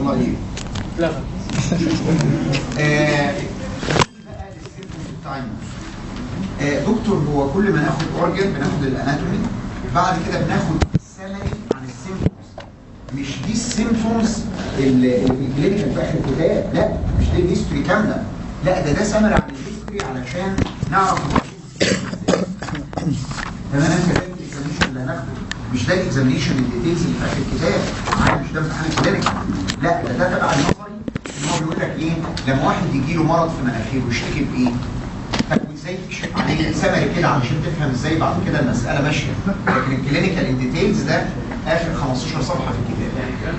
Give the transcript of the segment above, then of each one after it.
الله ايه لا آه، بقى للسيمبتومز بتاعنا. آه، دكتور هو كل ما ناخد اورجن بناخد الاناتومي بعد كده بناخد سمري عن السيمبتومز مش دي السيمبتومز اللي اللي في الكلينيكال في اخر الكتاب لا مش دي الهيستوري كامله لا ده ده سمري عن الهيستوري علشان نعرف تمام انت ده الاكزاميشن اللي هناخده مش ده الاكزاميشن الديتيلز اللي في اخر الكتاب معايا مش ده امتحان الكلينيكال لا ده ده تبع النظري ان هو بيقول لك ايه لما واحد يجي له مرض في مناخيره يشتكي بايه؟ طب وازاي تكشف عليه سمري كده علشان تفهم ازاي بعد كده المساله ماشيه لكن الكلينيكال الديتيلز ده اخر 15 صفحه في الكتاب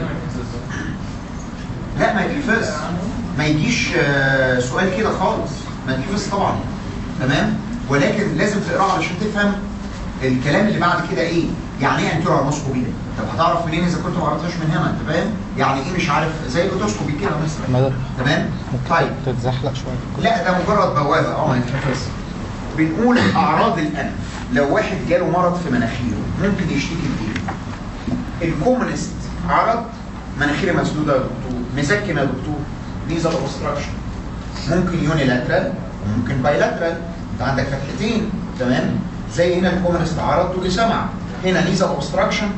لا ما يجيش فز ما يجيش آه، سؤال كده خالص ما يجيش فز طبعا تمام ولكن لازم تقراه علشان تفهم الكلام اللي بعد كده ايه يعني ايه انتورا ارموسكوبي طب هتعرف منين اذا كنت ما عرفتهاش من هنا انت فاهم يعني ايه مش عارف زي الاوتوسكوبي كده مثلا مدى تمام طيب تتزحلق شويه لا ده مجرد بوابه اه ما يتحفظ بنقول اعراض الانف لو واحد جاله مرض في مناخيره ممكن يشتكي بايه الكومنست عرض مناخيري مسدوده يا دكتور مزكم يا دكتور نيزل اوبستراكشن ممكن يونيلاترال وممكن بايلاترال انت عندك فتحتين تمام زي هنا الكومنست عرض واللي سمع هنا نيزل اوبستراكشن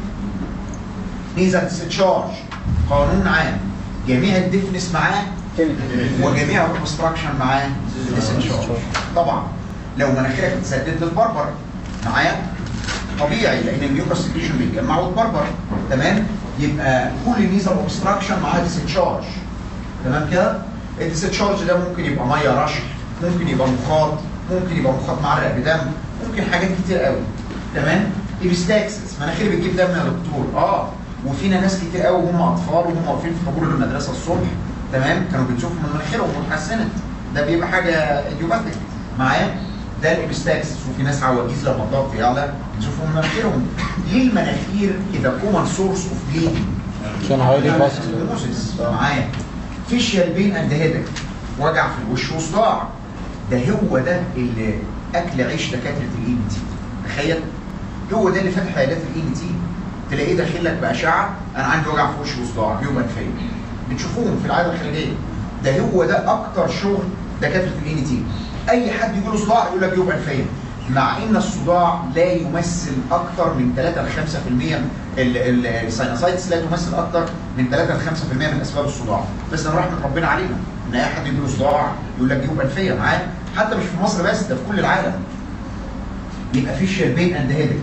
نيزل ديسشارج قانون عام جميع الديفنس معاه وجميع الكونستراكشن معاه ديسنشارج طبعا لو مناخيرك اتسدد للبربر معايا طبيعي لان الميوكس سكريشن بيتجمع وتبربر تمام يبقى كل ميزه اوبستراكشن معاه ديسنشارج تمام كده الديسنشارج ده ممكن يبقى ميه رشح ممكن يبقى مخاط ممكن يبقى مخاط معرق بدم ممكن حاجات كتير قوي تمام ايبستاكسس مناخيري بتجيب دم يا دكتور اه وفينا ناس كتير قوي هم اطفال وهم واقفين في طابور المدرسه الصبح تمام كانوا بيشوفوا من مناخيرهم واتحسنت ده بيبقى حاجه ايديوباتيك معايا ده الابستاكس وفي ناس عواجيز لما الضغط يعلى بيشوفوا من مناخيرهم ليه المناخير كده كومن سورس اوف بليدنج عشان هايلي فاسكولار فاسكولار معايا فيشيال بين اند هيدك وجع في الوش وصداع ده هو ده اللي اكل عيش دكاتره الاي ان تي تخيل هو ده اللي فاتح عيادات الاي ان تي تلاقيه داخل لك باشعه انا عندي وجع في وشي وصداع هيومن فين بتشوفوهم في العاده الخارجيه ده هو ده اكتر شغل دكاتره الاي ان تي اي حد يقول له صداع يقول لك هيومن فين مع ان الصداع لا يمثل اكتر من 3 ل 5% الساينوسايتس لا تمثل اكتر من 3 ل 5% من اسباب الصداع بس انا رحمه ربنا علينا ان اي حد يجي له صداع يقول لك جيوب انفيه معاه حتى مش في مصر بس ده في كل العالم يبقى في شربين اند هيدك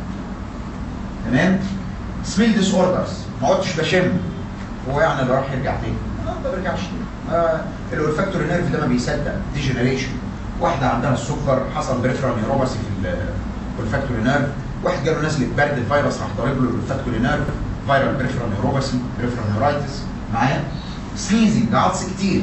تمام سميل ديس اوردرز ما عدتش بشم هو يعني اللي راح يرجع تاني آه، ما بيرجعش تاني آه الاولفاكتوري نيرف ده ما بيصدق ديجنريشن واحده عندها السكر حصل بريفرال نيوروباثي في الاولفاكتوري نيرف واحد جاله نزله برد الفيروس راح ضارب له الاولفاكتوري نيرف فيرال بريفرال نيوروباثي بريفرال نيورايتس معايا سنيزنج عطس كتير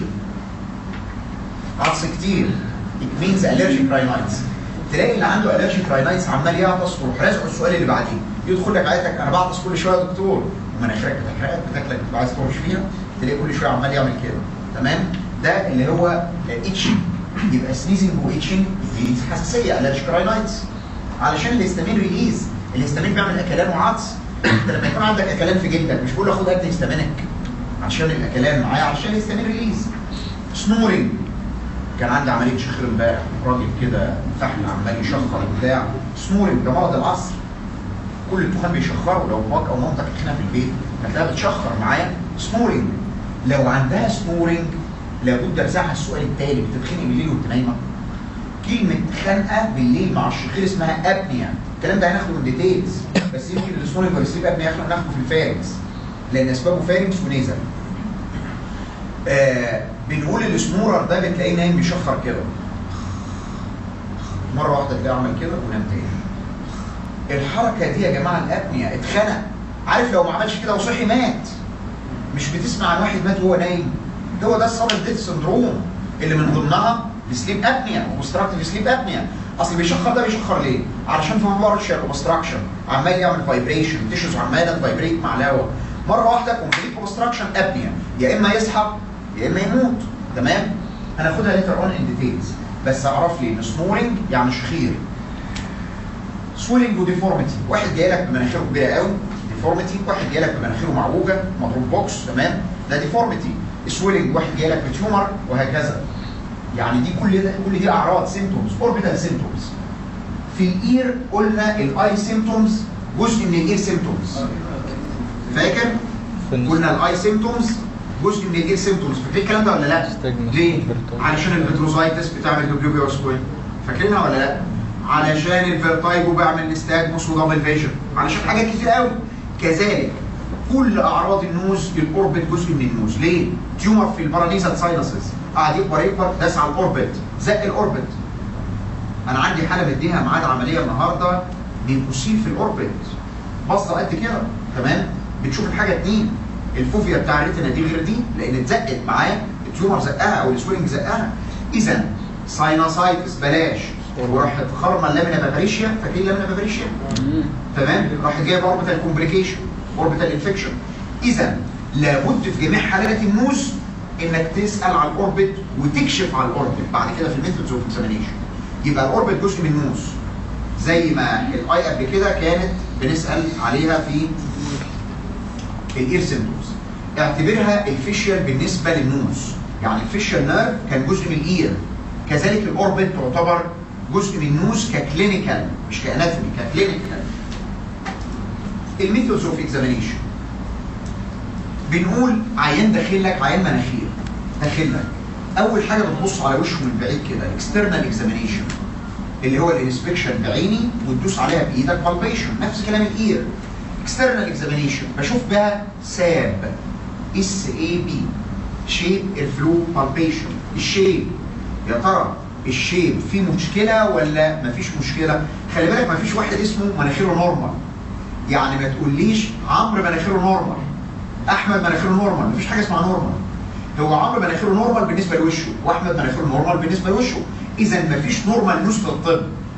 عطس كتير it means allergic rhinitis تلاقي اللي عنده allergic rhinitis عمال يعطس ويروح رازقه السؤال اللي بعديه يدخل لك عيادتك انا بعطس كل شويه يا دكتور ومناخيرك بتحرقك بتاكلك بتبقى عايز تخش فيها تلاقي كل شويه عمال يعمل كده تمام ده اللي هو اتشنج يبقى سنيزنج واتشنج دي حساسيه allergic rhinitis علشان الهستامين ريليز الهستامين بيعمل اكلان وعطس انت لما يكون عندك اكلان في جلدك مش بقول له خد اكل هستامينك عشان الاكلان معايا عشان الهستامين ريليز سنورنج كان عندي عمليه شخير امبارح راجل كده فحل عمال يشخر وبتاع سنورنج ده مرض العصر كل الدخان بيشخروا لو باباك او مامتك اتخانق في البيت هتلاقيها بتشخر معايا سنورنج لو عندها سنورنج لابد ارزعها السؤال التالي بتتخنق بالليل وانت نايمه كلمه خنقه بالليل مع الشخير اسمها ابنيا الكلام ده هناخده من ديتيلز بس يمكن السنورنج والسليب ابنيا احنا هناخده في الفارنكس لان اسبابه فارنكس ونيزل آه بنقول السنورر ده بتلاقيه نايم بيشخر كده مره واحده تلاقيه عمل كده ونام تاني الحركه دي يا جماعه الابنيا اتخنق عارف لو ما عملش كده وصحي مات مش بتسمع عن واحد مات وهو نايم ده هو ده السبب ديث سندروم اللي من ضمنها السليب ابنيا وبستراكتيف سليب ابنيا اصل بيشخر ده بيشخر ليه؟ علشان في بارشال اوبستراكشن عمال يعمل فايبريشن تيشوز عماله تفايبريت مع الهواء مره واحده كومبليت اوبستراكشن ابنيا يا اما يسحب يا اما يموت تمام؟ هناخدها ليتر اون ان ديتيلز بس اعرف لي ان سنورنج يعني شخير سويلنج وديفورميتي واحد جاي لك بمناخيره كبيره قوي ديفورميتي واحد جاي لك بمناخيره معوجه مضروب بوكس تمام ده ديفورميتي سويلنج واحد جاي لك بتيومر وهكذا يعني دي كل ده كل دي اعراض سيمتومز اوربيتال سيمتومز في الاير قلنا الاي سيمتومز جزء من الاير سيمتومز فاكر قلنا الاي سيمتومز جزء من الاير سيمتومز فاكر الكلام ده ولا لا Nystagmus ليه والvertigo. علشان البتروزايتس بتعمل هيبلوبيور سكوين فاكرينها ولا لا علشان الفيرتايجو بيعمل نستاجموس ودبل فيجن علشان حاجات كتير قوي كذلك كل اعراض النوز الاوربت جزء من النوز ليه تيومر في البارانيزال ساينسز قاعد يكبر يكبر داس على الاوربت زق الاوربت انا عندي حاله بديها ميعاد عمليه النهارده بيكوسيل في الاوربت بصه قد كده تمام بتشوف الحاجه اتنين الفوفيا بتاع الريتنا دي غير دي لان اتزقت معاه التيومر زقها او السوينج زقها اذا ساينوسايتس بلاش وراحت خرمه اللامينا بابريشيا فاكرين اللامينا بابريشيا تمام راح جايب اوربيتال كومبليكيشن اوربيتال انفكشن اذا لابد في جميع حالات النوز انك تسال على الاوربت وتكشف على الاوربت بعد كده في الميثودز اوف اكزامينيشن يبقى الاوربت جزء من النوز زي ما الاي قبل كده كانت بنسال عليها في الاير سيمتومز اعتبرها الفيشيال بالنسبه للنوز يعني الفيشيال نيرف كان جزء من الاير كذلك الاوربت تعتبر جزء من النوز ككلينيكال مش كاناتومي ككلينيكال الميثودز اوف اكزامينيشن بنقول عيان داخل لك عيان مناخير داخل لك اول حاجه بتبص على وشه من بعيد كده الاكسترنال اكزامينيشن اللي هو الانسبكشن بعيني وتدوس عليها بايدك بالبيشن نفس كلام الاير اكسترنال اكزامينيشن بشوف بها ساب اس اي بي شيب الفلو بالبيشن الشيب يا ترى الشيب فيه مشكله ولا مفيش مشكله خلي بالك مفيش واحد اسمه مناخيره نورمال يعني ما تقوليش عمرو مناخيره نورمال احمد مناخيره نورمال مفيش حاجه اسمها نورمال هو عمرو مناخيره نورمال بالنسبه لوشه واحمد مناخيره نورمال بالنسبه لوشه اذا مفيش نورمال نوز في الطب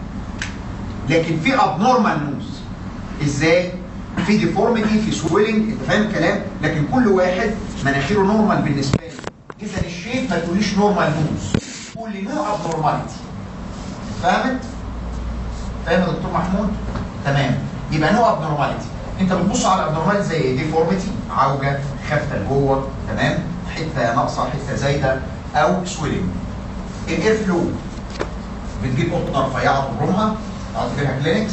لكن في اب نورمال نوز ازاي في ديفورميتي في سويلنج انت فاهم الكلام لكن كل واحد مناخيره نورمال بالنسبه له اذا الشيب ما تقوليش نورمال نوز قول لي نوع اب نورماليتي فهمت فاهم يا دكتور محمود تمام يبقى نوع اب نورماليتي انت بتبص على الابنورماليتي زي ايه ديفورميتي عوجه خفه لجوه تمام حته ناقصه حته زايده او سويلنج الاير فلو بتجيب قطنه رفيعه تبرمها تعتبرها كلينكس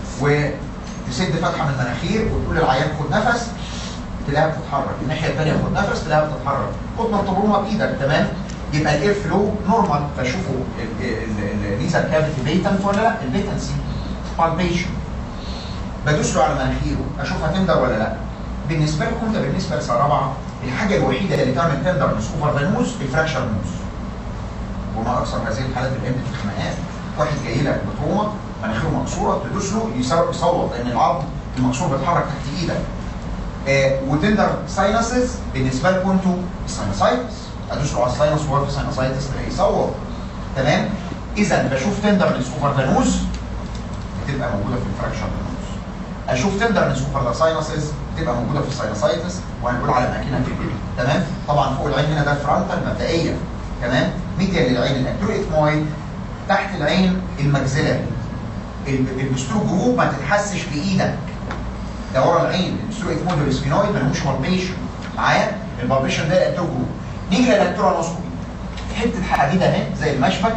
وتسد فتحه من المناخير وتقول للعيان خد نفس تلاقيها بتتحرك الناحيه الثانيه خد نفس تلاقيها بتتحرك قطنه بتبرمها بايدك تمام يبقى الاير فلو نورمال فشوفوا النيزل كافيتي بيتنت ولا لا البيتنسي بالبيشن بدوس له على مناخيره اشوف هتندر ولا لا بالنسبه لكم ده بالنسبه لسنه رابعه الحاجه الوحيده اللي تعمل تندر اوفر ذا نوز الفراكشر نوز وما اكثر هذه الحالات اللي قامت في الخناقات واحد جاي لك بتروما مناخيره مكسوره تدوس له يصوت يصوت لان العظم المكسور بيتحرك تحت ايدك آه وتندر ساينسز بالنسبه لكم انتوا الساينسايتس ادوس له على الساينس وهو في ساينسايتس تلاقيه يصوت تمام اذا بشوف تندرنس اوفر ذا نوز بتبقى موجوده في الفراكشر نوز اشوف تندرنس اوفر ذا ساينسز بتبقى موجوده في الساينسايتس وهنقول على اماكنها في الجلد تمام طبعا فوق العين هنا ده فرونتال مبدئيا تمام ميديا للعين الاكتوري اثمويد تحت العين المجزله البسترو جروب ما تتحسش بايدك ده ورا العين البسترو اثمويد والسفينويد ما لهمش بالبيشن معايا البالبيشن ده الاكتور جروب نيجي للالكترونوسكوبي حته حديده اهي زي المشبك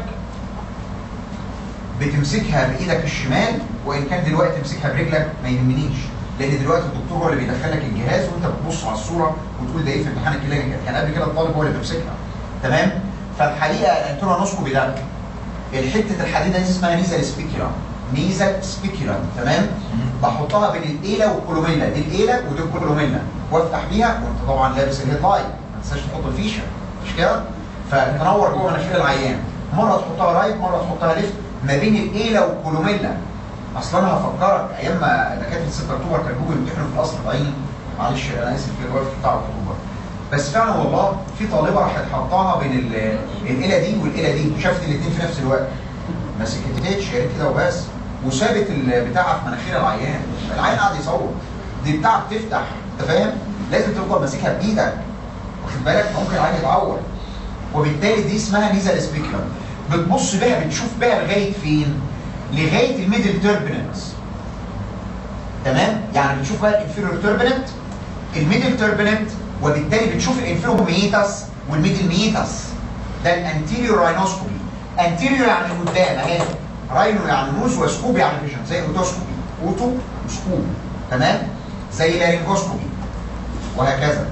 بتمسكها بايدك الشمال وان كان دلوقتي تمسكها برجلك ما يهمنيش لان دلوقتي الدكتور هو اللي بيدخلك الجهاز وانت بتبص على الصوره وتقول ده ايه في امتحان الكلينيكال كان قبل كده الطالب هو اللي بيمسكها تمام فالحقيقه الالكترونوسكوبي ده الحته الحديده دي اسمها نيزل سبيكيولم نيزل سبيكيولم تمام بحطها بين الايله والكولوميلا دي الايله ودي الكولوميلا وافتح بيها وانت طبعا لابس الهيد لايت ما تنساش تحط الفيشه مش كده فتنور جوه مناخير العيان مره تحطها رايت مره تحطها ليفت ما بين الايله والكولوميلا اصل انا هفكرك ايام ما دكاتره 6 اكتوبر كانوا بيجوا يمتحنوا في القصر العيني معلش انا اسف في الوقت بتاع اكتوبر بس فعلا والله في طالبه راحت حطاها بين ال- الاله دي والاله دي وشافت الاثنين في نفس الوقت ما سكتتش هي كده وبس وسابت البتاعه في مناخير العيان العيان قاعد يصور دي بتاعه بتفتح انت فاهم لازم تفضل ماسكها بايدك واخد بالك ممكن العيان يتعور وبالتالي دي اسمها نيزل سبيكولم بتبص بيها بتشوف بيها لغايه فين لغايه الميدل تربننت تمام يعني بتشوف بقى الانفيريور تربننت الميدل تربننت وبالتالي بتشوف الانفيرو ميتاس والميدل ميتاس ده الانتيريور راينوسكوبي انتيريور يعني قدام اهي راينو يعني نوز وسكوب يعني فيجن زي اوتوسكوبي اوتو وسكوب تمام زي لارينجوسكوبي وهكذا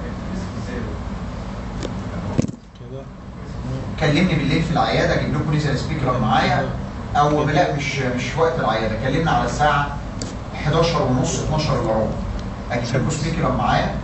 كده كلمني بالليل في العياده اجيب لكم نزل سبيكر معايا او لا مش مش في وقت العياده كلمنا على الساعه 11 ونص 12 الا ربع اجيب لكم سبيكر معايا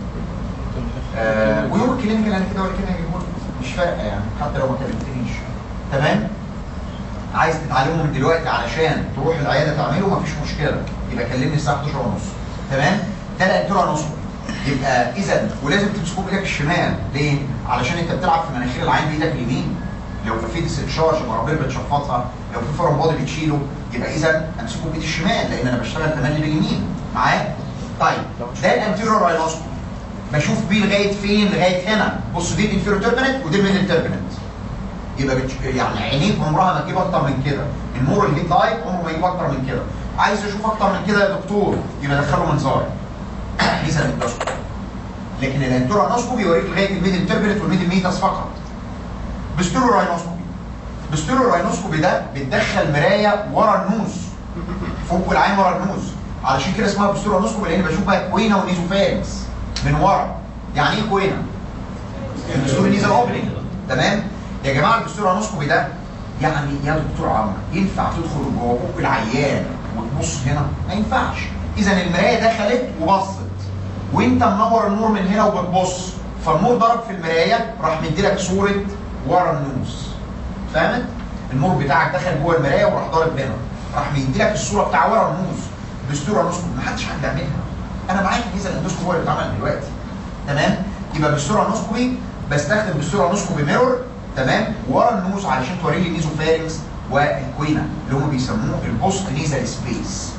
آه ويوم الكلينيكال انا كده ولا كده هجيبه لكم. مش فارقه يعني حتى لو ما كلمتنيش تمام عايز تتعلمه من دلوقتي علشان تروح العياده تعمله مفيش مشكله يبقى كلمني الساعه 11 ونص تمام ده الانتورا نص يبقى اذا ولازم تمسكوه بايدك الشمال ليه؟ علشان انت بتلعب في مناخير العين بايدك اليمين لو في ديستشارج مرابيل بتشفطها لو في فرم بودي بتشيله يبقى اذا امسكوه بايدي الشمال لان انا بشتغل تملي باليمين معايا؟ طيب ده الانتيريور راينوسكوبي بشوف بيه لغايه فين؟ لغايه هنا بص دي الانفيرو تربنت ودي الميدل تربنت يبقى بتش... يعني عينيك عمرها ما تجيب اكتر من كده النور الهيد لايت عمره ما يجيب اكتر من كده عايز اشوف اكتر من كده يا دكتور يبقى دخله منظار ليس الاندوسكوب لكن الانتورا انوسكوبي يوريك لغايه الميدل تربنت والميدل ميتاس فقط بستيرو راينوسكوبي بستيرو راينوسكوبي ده بتدخل مرايه ورا النوز فوق العين ورا النوز علشان كده اسمها بستيرو راينوسكوبي لان بشوف بقى كوينه ونيزوفارنكس من ورا يعني ايه كوينه؟ البستور نيزل اوبننج تمام يا جماعه البستور انوسكوبي ده يعني يا دكتور عمرو ينفع تدخل جوه بق العيان وتبص هنا ما ينفعش اذا المرايه دخلت وبصت وانت منور النور من هنا وبتبص فالنور ضرب في المرايه راح مديلك صوره ورا النوز فاهمت النور بتاعك دخل جوه المرايه وراح ضارب هنا راح مديلك الصوره بتاع ورا النوز بستور انوسكوبي ما حدش حد يعملها انا معاك ميزه الاندوسكوبي هو اللي بيتعمل دلوقتي تمام يبقى بالصوره نوسكوبي بستخدم بالصوره نوسكوبي ميرور تمام ورا النوز علشان توري لي النيزوفارنكس والكوينا اللي هم بيسموه البوست نيزل سبيس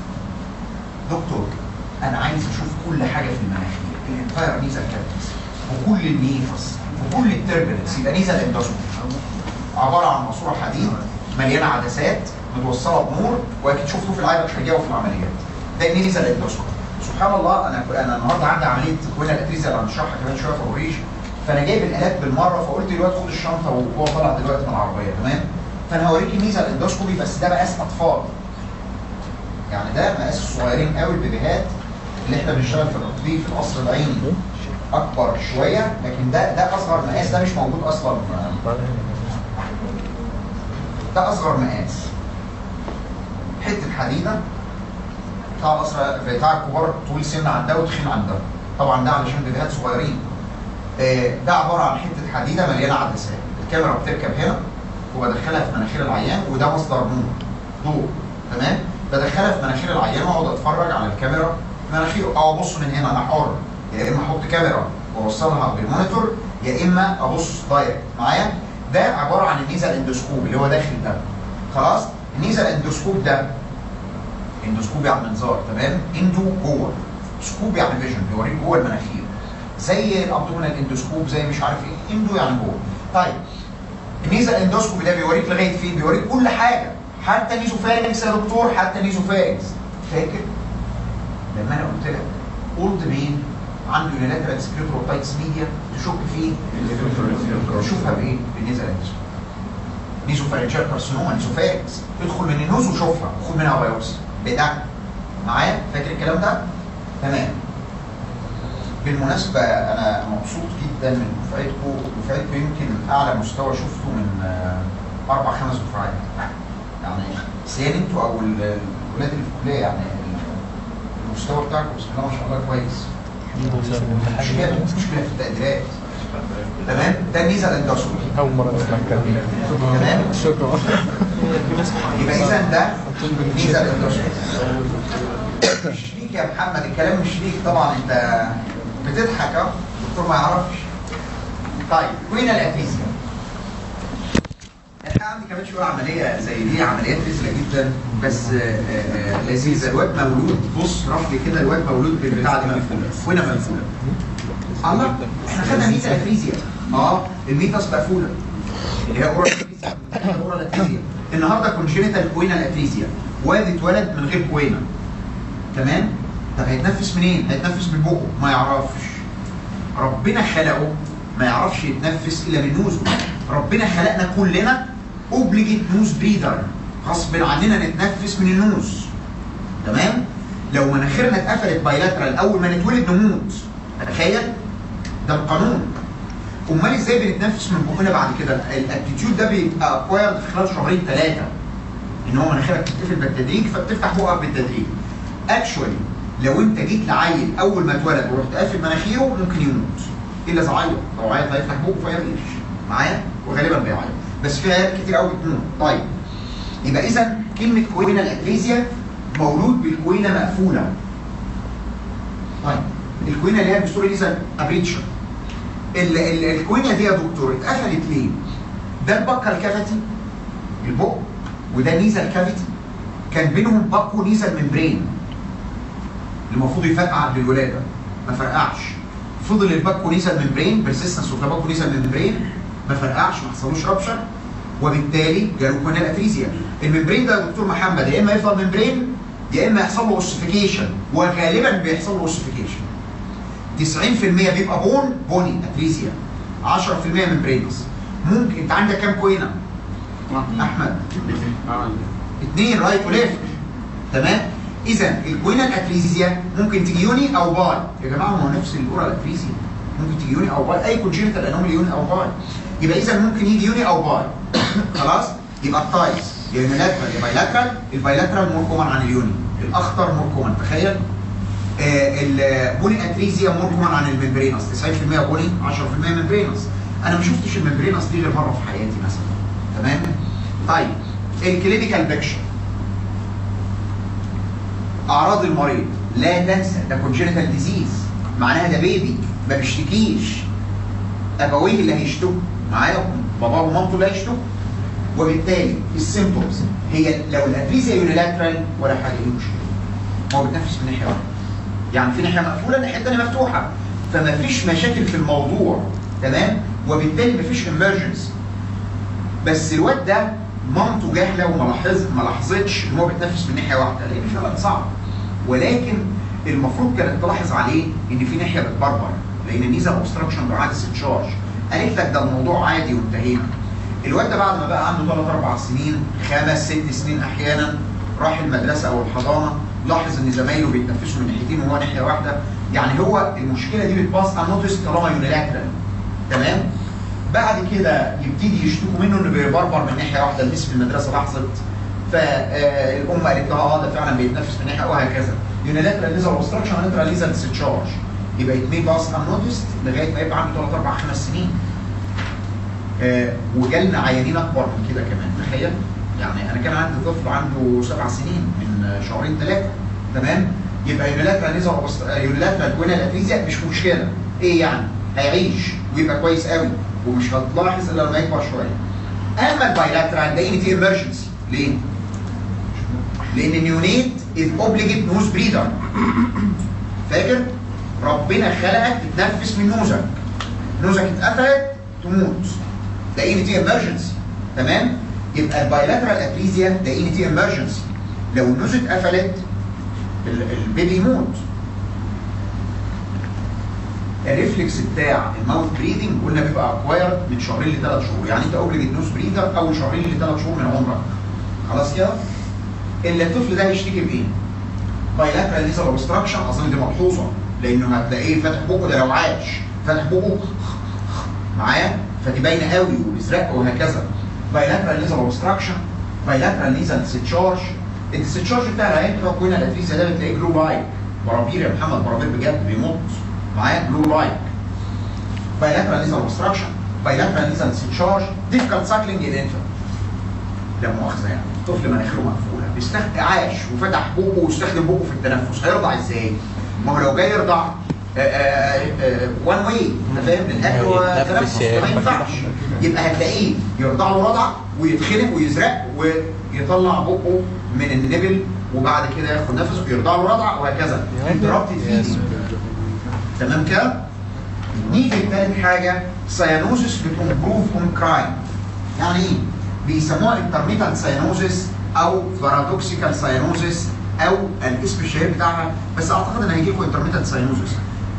دكتور انا عايز اشوف كل حاجه في المناخير الانتاير نيزل كابتس وكل النيفس وكل التربلنس يبقى نيزل اندوسكوبي عباره عن ماسوره حديد مليانه عدسات متوصله بنور واكيد شفتوه في العيادة مش هجاوب في العمليات ده النيزل اندوسكوبي سبحان الله انا انا النهارده عندي عمليه كوينا الاتريزيا اللي هنشرحها كمان شويه في الريش فانا جايب الالات بالمره فقلت دلوقتي خد الشنطه وهو طالع دلوقتي من العربيه تمام فانا هوريك الميزه الاندوسكوبي بس ده مقاس اطفال يعني ده مقاس الصغيرين قوي البيبيهات اللي احنا بنشتغل في التطبيق في القصر العيني اكبر شويه لكن ده ده اصغر مقاس ده مش موجود اصلا ده اصغر مقاس حته حديده بتاع القصر بتاع الكبار طويل سن عن ده وتخين عن ده طبعا ده علشان بيبيهات صغيرين آه، ده عباره عن حته حديده مليانه عدسات الكاميرا بتركب هنا وبدخلها في مناخير العيان وده مصدر نور ضوء تمام بدخلها في مناخير العيان واقعد اتفرج على الكاميرا في مناخيره او ابص من هنا انا حر يا اما احط كاميرا واوصلها بالمونيتور يا اما ابص دايركت معايا ده عباره عن النيزل اندوسكوب اللي هو داخل ده خلاص النيزل اندوسكوب ده اندوسكوب يعني منظار تمام اندو جوه سكوب يعني فيجن بيوريك جوه المناخير زي الابدومينال اندوسكوب زي مش عارف ايه اندو يعني جوه طيب النيزل اندوسكوب ده بيوريك لغايه فين بيوريك كل حاجه حتى نيزوفارنكس يا دكتور حتى نيزوفارنكس فاكر لما انا قلت لك قلت مين عنده يونيلاترال سكريبتورايتس ميديا تشك فيه تشوفها بايه بالنيزل اندوسكوب نيزوفارنجيال كارسينوما نيزوفارنكس ادخل من النوز وشوفها وخد منها بايوبسي بدم معايا فاكر الكلام ده تمام بالمناسبة أنا مبسوط جدا من دفعتكم دفعتكم يمكن أعلى مستوى شفته من آه، أربع خمس دفعات يعني سواء أنتوا أو ال- الولاد اللي في الكلية يعني المستوى بتاعكم بسم الله ما شاء الله كويس مشكلة مشكلة في التقديرات تمام ده الميزة الاندوسكوبي أول مرة نسمع الكلام تمام شكرا يبقى إذا ده ميزة الاندوسكوبي مش ليك يا محمد الكلام مش ليك طبعا انت بتضحك اهو الدكتور ما يعرفش طيب وين الافيزيا احنا عندي كمان شويه عمليه زي دي عمليات رزله جدا بس آه، آه، آه، لذيذه الواد مولود بص رفلي كده الواد مولود بالبتاعه دي مقفوله وين مقفوله الله احنا خدنا ميتا افريزيا اه الميتاس مقفوله اللي هي اورال افريزيا اورال افريزيا النهارده كونجينيتال كوينا الافريزيا واد اتولد من غير كوينا تمام طب هيتنفس منين هيتنفس من بقه ما يعرفش ربنا خلقه ما يعرفش يتنفس الا من نوزه ربنا خلقنا كلنا اوبليجيت نوز بريدر غصب عننا نتنفس من النوز تمام لو مناخيرنا اتقفلت بايلاترال اول ما نتولد نموت تخيل ده القانون امال ازاي بنتنفس من بقنا بعد كده الاتيتيود ده بيبقى اكوايرد في خلال شهرين ثلاثه ان هو مناخيرك بتتقفل بالتدريج فبتفتح بقك بالتدريج اكشولي لو انت جيت لعيل اول ما اتولد ورحت قافل مناخيره ممكن يموت الا اذا عيط لو عيط هيفتح بقه فيرقش معايا وغالبا بيعيط بس في عيال كتير قوي بتموت طيب يبقى اذا كلمه كوينا الاتريزيا مولود بالكوينه مقفوله طيب الكوينه اللي هي بصوره ليزا ابريتشر ال- ال- الكوينه دي يا دكتور اتقفلت ليه؟ ده البكر كافيتي البق وده نيزل كافيتي كان بينهم باكو نيزل ممبرين اللي المفروض يفرقع قبل الولاده ما فرقعش فضل الباكو نيزل ممبرين بيرسيستنس اوف باكو نيزل ممبرين ما فرقعش ما حصلوش رابشر وبالتالي جاله كونال اتريزيا الممبرين ده يا دكتور محمد يا اما يفضل ممبرين يا اما يحصل له اوسيفيكيشن وغالبا بيحصل له اوسيفيكيشن 90% بيبقى بون بوني اتريزيا 10% ممبرينس ممكن انت عندك كام كوينه؟ احمد اثنين رايت وليفت تمام اذا الكوينه الاتريزيا ممكن تيجي يوني او باي يا جماعه ما هو نفس الاورال الاتريزيا ممكن تيجي يوني او باي اي كونجنتال انومالي يوني او باي يبقى اذا ممكن يجي يوني او باي خلاص يبقى التايز يا يونيلاترال يا بايلاترال البايلاترال مور كومن عن اليوني الاخطر مور كومن تخيل آه البوني اتريزيا مور كومن عن الممبرينس 90% بوني 10% ممبرينس انا ما شفتش الممبرينس دي غير مره في حياتي مثلا تمام طيب الكلينيكال بيكشر اعراض المريض لا تنسى ده كونجنتال ديزيز معناها ده بيبي ما بيشتكيش ابويه اللي هيشتكوا معايا باباه ومامته اللي هيشتكوا وبالتالي السيمبتومز هي لو الاتريزيا يونيلاترال ولا حاجه ايه المشكله؟ ما هو بيتنفس من ناحيه واحده يعني في ناحيه مقفوله الناحيه الثانيه مفتوحه فما فيش مشاكل في الموضوع تمام وبالتالي ما فيش امرجنسي بس الواد ده مامته جاهله وما لاحظ ما لاحظتش ان هو بيتنفس من ناحيه واحده لان فعلا صعب ولكن المفروض كانت تلاحظ عليه ان في ناحيه بتبربر لان النيزل اوبستراكشن بعد تشارج قالت لك ده الموضوع عادي وانتهينا الواد ده بعد ما بقى عنده 3 4 سنين خمس ست سنين احيانا راح المدرسه او الحضانه لاحظ ان زمايله بيتنفسوا من ناحيتين وهو ناحيه واحده يعني هو المشكله دي بتباص انوتس طالما يونيلاترال تمام بعد كده يبتدي يشتكوا منه انه بيبربر من ناحيه واحده المس في المدرسه لاحظت فالام قالت لها اه ده فعلا بيتنفس من ناحيه وهكذا يونيلاترال ليزر اوبستراكشن ونيترال ليزر ديسشارج يبقى يتمي باص انوتست لغايه ما يبقى عنده 3 4 5 سنين آه وجالنا عيانين اكبر من كده كمان تخيل يعني انا كان عندي طفل عنده سبع سنين من آه، شهرين ثلاثه تمام يبقى يونيلاترال ليزر يونيلاترال كوينال اتريزيا مش مشكله ايه يعني هيعيش ويبقى كويس قوي ومش هتلاحظ الا لما يكبر شويه اما البايلاترال ده انتي ايمرجنسي ليه؟ لان النيونيت از اوبليجيت نوز بريدر فاكر؟ ربنا خلقك تتنفس من نوزك نوزك اتقفلت تموت ده انتي ايمرجنسي تمام؟ يبقى البايلاترال اتريزيا ده انتي ايمرجنسي لو النوز اتقفلت ال- البيبي يموت الريفلكس بتاع الماوث بريدنج قلنا بيبقى اكوايرد من شهرين لثلاث شهور يعني انت اوبليجيت نوز بريدر اول شهرين لثلاث شهور من عمرك خلاص كده اللي الطفل ده هيشتكي بايه؟ بايلاترال ليزر اوبستراكشن اظن دي ملحوظه لانه هتلاقيه فاتح بقه ده لو عاش فاتح بقه معايا فدي باينه قوي وبيزرق وهكذا بايلاترال ليزر اوبستراكشن بايلاترال ليزر ديسشارج الديسشارج بتاع العيان بتوع كوينه الاتريسيا ده بتلاقيه جلو لايك برابير يا محمد برابير بجد بيمط معايا جلو لايك بايلاترال ليزر اوبستراكشن بايلاترال ليزر ديسشارج ديفيكالت سايكلينج ان انفنت لا مؤاخذه يعني طفل مناخيره مقفوله بيستخدم عاش وفتح بقه واستخدم بقه في التنفس هيرضع ازاي؟ ما هو لو جاي يرضع وان واي انت فاهم الاكل والتنفس ما ينفعش يبقى هتلاقيه يرضع له رضع ويتخنق ويزرق ويطلع بقه من النبل وبعد كده ياخد نفسه ويرضع له رضع وهكذا انترابتد فيدنج تمام كده؟ نيجي لتالت حاجه سيانوزس بتمبروف اون كرايم يعني ايه؟ بيسموها انترميتال ساينوزس او بارادوكسيكال ساينوزس او الاسم الشهير بتاعها بس اعتقد ان هيجي لكم انترميتال ساينوزس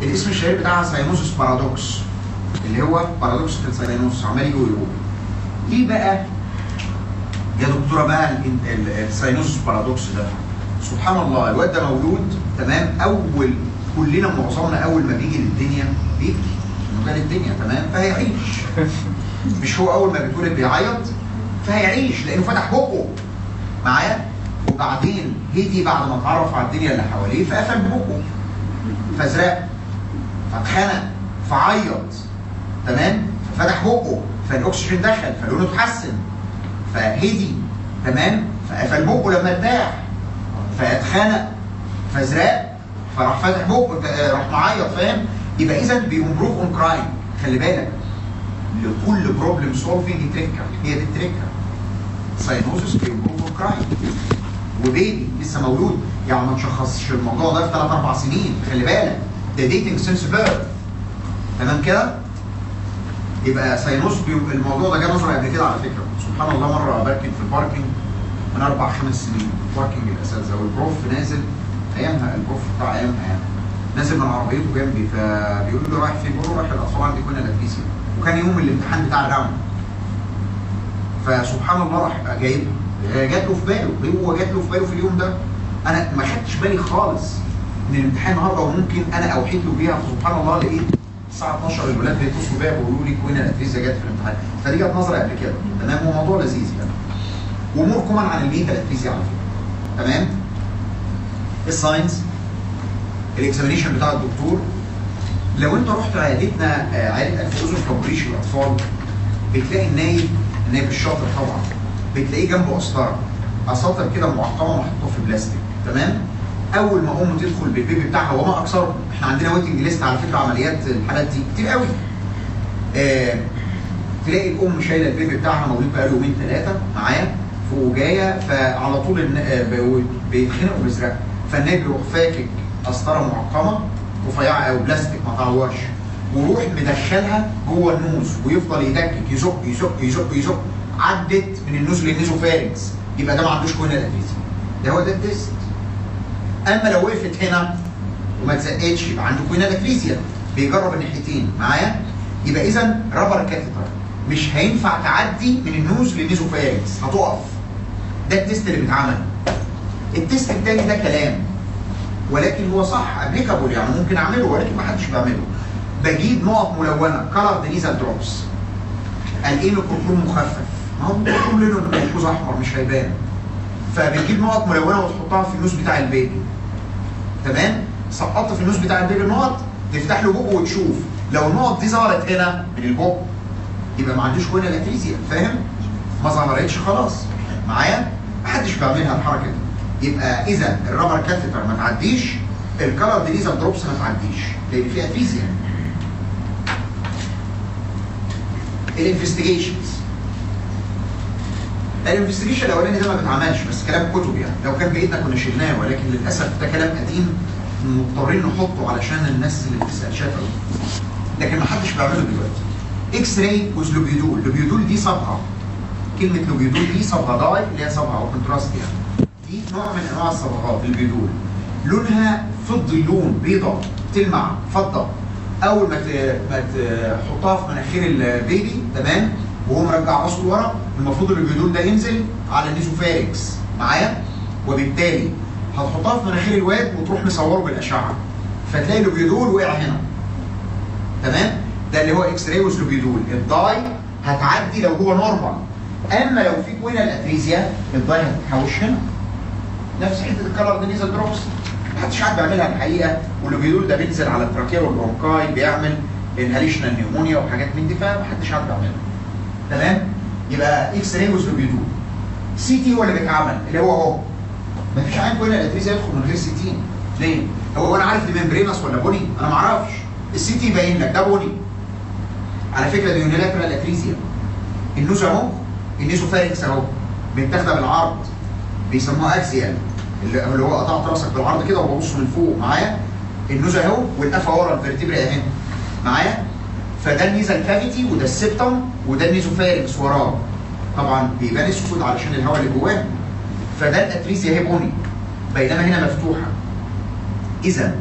الاسم الشهير بتاعها ساينوسس بارادوكس اللي هو بارادوكس ساينوسس عمال يجي ويقول ليه بقى يا دكتوره بقى ال- ال- الساينوسس بارادوكس ده سبحان الله الواد ده مولود تمام اول كلنا معظمنا اول ما بيجي للدنيا بيبكي انه جه للدنيا تمام فهيعيش مش هو اول ما بيتولد بيعيط فهيعيش لانه فتح بقه معايا وبعدين هدي بعد ما اتعرف على الدنيا اللي حواليه فقفل بقه فازرق فاتخنق فعيط تمام ففتح بقه فالاكسجين دخل فلونه اتحسن فهدي تمام فقفل بقه لما ارتاح فاتخنق فازرق فراح فاتح بقه راح معيط فاهم يبقى اذا بيمبروف اون كرايم خلي بالك لكل بروبلم سولفنج تريكه هي دي التريكه ساينوزس بيمبروف اون كرايم وبيبي لسه مولود يعني ما تشخصش الموضوع ده في 3 4 سنين خلي بالك ده ديتنج سينس بيرث تمام كده يبقى ساينوس بي... الموضوع ده جه نظري قبل كده على فكره سبحان الله مره بركن في الباركينج من اربع خمس سنين باركينج الاساتذه والبروف نازل ايامها البروف بتاع ايامها يعني نازل من عربيته جنبي فبيقول لي رايح فين؟ بقول له رايح الاطفال عندي كنا لاتريسيا وكان يوم الامتحان بتاع الراوند فسبحان الله راح جايبها جات له في باله هو جات له في باله في اليوم ده انا ما خدتش بالي خالص ان الامتحان النهارده وممكن انا اوحيت له بيها فسبحان الله لقيت الساعه 12 الولاد بيتصلوا بيا بيقولوا لي كوين الاتريزيا جت في الامتحان فدي جت نظري قبل كده تمام هو موضوع لذيذ يعني ومور كومن عن الميتا الاتريزيا على فكره تمام الساينس الاكزامينيشن بتاع الدكتور لو انت رحت عيادتنا آه، عياده انف اذن كبريش الاطفال بتلاقي النايب النايب الشاطر طبعا بتلاقيه جنبه قسطره اساطر كده معقمه محطوطه في بلاستيك تمام اول ما ام تدخل بالبيبي بتاعها وما اكثره احنا عندنا ويتنج ليست على فكره عمليات الحالات دي كتير قوي آه تلاقي الام شايله البيبي بتاعها مولود بقاله يومين ثلاثه معاه وجايه فعلى طول الن- آه، ب- بيتخنقوا بيزرقوا فالنايب يروح فاكك قسطره معقمه رفيعه او بلاستيك ما تعورش ويروح مدخلها جوه النوز ويفضل يدكك يزق يزق يزق يزق عدت من النوز للنيزوفارنكس يبقى ده ما عندوش كوينال ادريسي ده هو ده التيست اما لو وقفت هنا وما اتزقتش يبقى عنده كوينال ادريسيا بيجرب الناحيتين معايا يبقى اذا رابر كاتيتر مش هينفع تعدي من النوز للنيزوفارنكس هتقف ده التيست اللي بيتعمل التيست التاني ده كلام ولكن هو صح ابليكابل يعني ممكن اعمله ولكن ما حدش بيعمله بجيب نقط ملونه كلر نيزل دروبس القيم الكركم مخفف ما هو الكركم لونه ملحوظ احمر مش هيبان فبتجيب نقط ملونه وتحطها في النوز بتاع البيبي تمام سقطت في النوز بتاع البيبي نقط تفتح له بقه وتشوف لو النقط دي ظهرت هنا من البق يبقى ما عندوش كوينال اتريزيا فاهم ما ظهرتش خلاص معايا محدش بيعملها الحركه دي يبقى اذا الرابر كاتيتر ما تعديش الكلر ديليزر دروبس ما تعديش لان فيها اتريزيا الانفستيجيشنز الانفستيجيشن الاولاني ده ما بيتعملش بس كلام كتب يعني لو كان بايدنا كنا شلناه ولكن للاسف ده كلام قديم مضطرين نحطه علشان الناس اللي بتسال شافه لكن ما حدش بيعمله دلوقتي اكس راي وزلوبيدول لوبيدول دي صبغه كلمه لوبيدول دي صبغه داي اللي هي صبغه او كونتراست يعني دي نوع من انواع الصبغات البيدول لونها فضي اللون بيضة تلمع فضة اول ما ت- ما تحطها في مناخير البيبي تمام وهو مرجع راسه لورا المفروض البيدول ده ينزل على النيزوفاريكس معايا وبالتالي هتحطها في مناخير الواد وتروح مصوره بالاشعه فتلاقي البيدول وقع هنا تمام ده اللي هو اكس راي وسلوبيدول الداي هتعدي لو هو نورمال اما لو في كوينال اتريزيا الداي هتتحوش هنا نفس حته الكلر دي نيزل دروبس محدش قاعد بيعملها الحقيقه واللوبيدول ده بينزل على التراكيه والبرونكاي بيعمل انهاليشنال نيومونيا وحاجات من دي فمحدش قاعد بيعملها تمام يبقى اكس راي وسلوبيدول سي تي هو اللي بيتعمل اللي هو اهو مفيش عين كوينال اتريزيا يدخل من غير سي تي ليه؟ هو انا عارف دي ممبرينس ولا بني؟ انا ما اعرفش السي تي يبين لك ده بني على فكره دي يونيلاترال اتريزيا النوز اهو النيزوفاريكس اهو متاخده بالعرض بيسموها اكسيال اللي اللي هو قطعت راسك بالعرض كده وببص من فوق معايا النوز اهو والقفا ورا الفرتبرا اهي معايا فده النيزل كافيتي وده السبتم وده النيزوفاريكس وراه طبعا بيبان اسود علشان الهواء اللي جواه فده الاتريزيا اهي بني بينما هنا مفتوحه اذا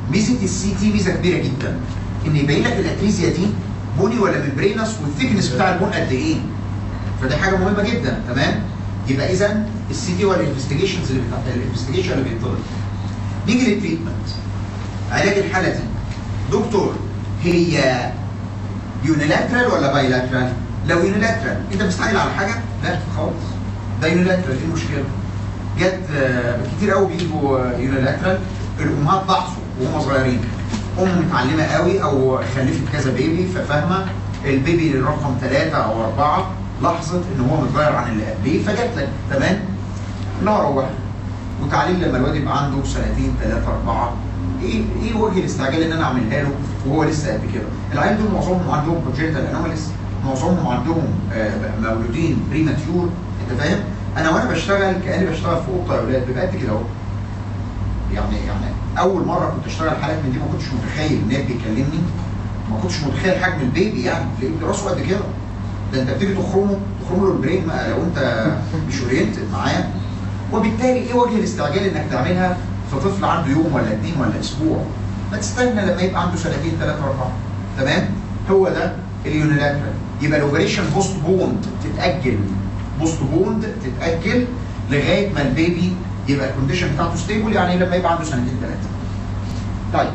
ميزه السي تي ميزه كبيره جدا ان يبين لك الاتريزيا دي بني ولا ممبرينس والثيكنس بتاع البون قد ايه فدي حاجه مهمه جدا تمام يبقى اذا السي تي هو الانفستيجيشنز اللي بتاع الانفستيجيشن اللي بيطلب نيجي للتريتمنت علاج الحاله دي دكتور هي يونيلاترال ولا بايلاترال؟ لو يونيلاترال انت مستعجل على حاجه؟ لا خالص ده يونيلاترال ايه المشكله؟ جت آه، كتير قوي بيجوا يونيلاترال الامهات ضعفوا وهم صغيرين ام متعلمه قوي او خلفت كذا بيبي ففاهمه البيبي رقم ثلاثه او اربعه لاحظت ان هو متغير عن اللي قبليه فجت لك تمام؟ لا روح وتعليل لما الواد يبقى عنده سنتين ثلاثه اربعه ايه ايه وجه الاستعجال ان انا اعملها له وهو لسه قد كده؟ العيال دول معظمهم عندهم كونجنتال انوماليز معظمهم عندهم آه، مولودين بريماتيور انت فاهم؟ انا وانا بشتغل كاني بشتغل في اوضه يا اولاد بيبقى قد كده اهو يعني يعني اول مره كنت اشتغل حالات من دي ما كنتش متخيل الناب بيكلمني ما كنتش متخيل حجم البيبي يعني تلاقيه راسه قد كده ده انت بتيجي تخرمه تخرم له البرين ما- لو انت مش اورينتد معايا وبالتالي ايه وجه الاستعجال انك تعملها في طفل عنده يوم ولا اتنين ولا اسبوع ما تستنى لما يبقى عنده سنتين ثلاثه اربعه تمام هو ده اليونيلاترال يبقى الاوبريشن بوست بوند تتاجل بوست بوند تتاجل لغايه ما البيبي يبقى الكونديشن بتاعته ستيبل يعني لما يبقى عنده سنتين ثلاثه طيب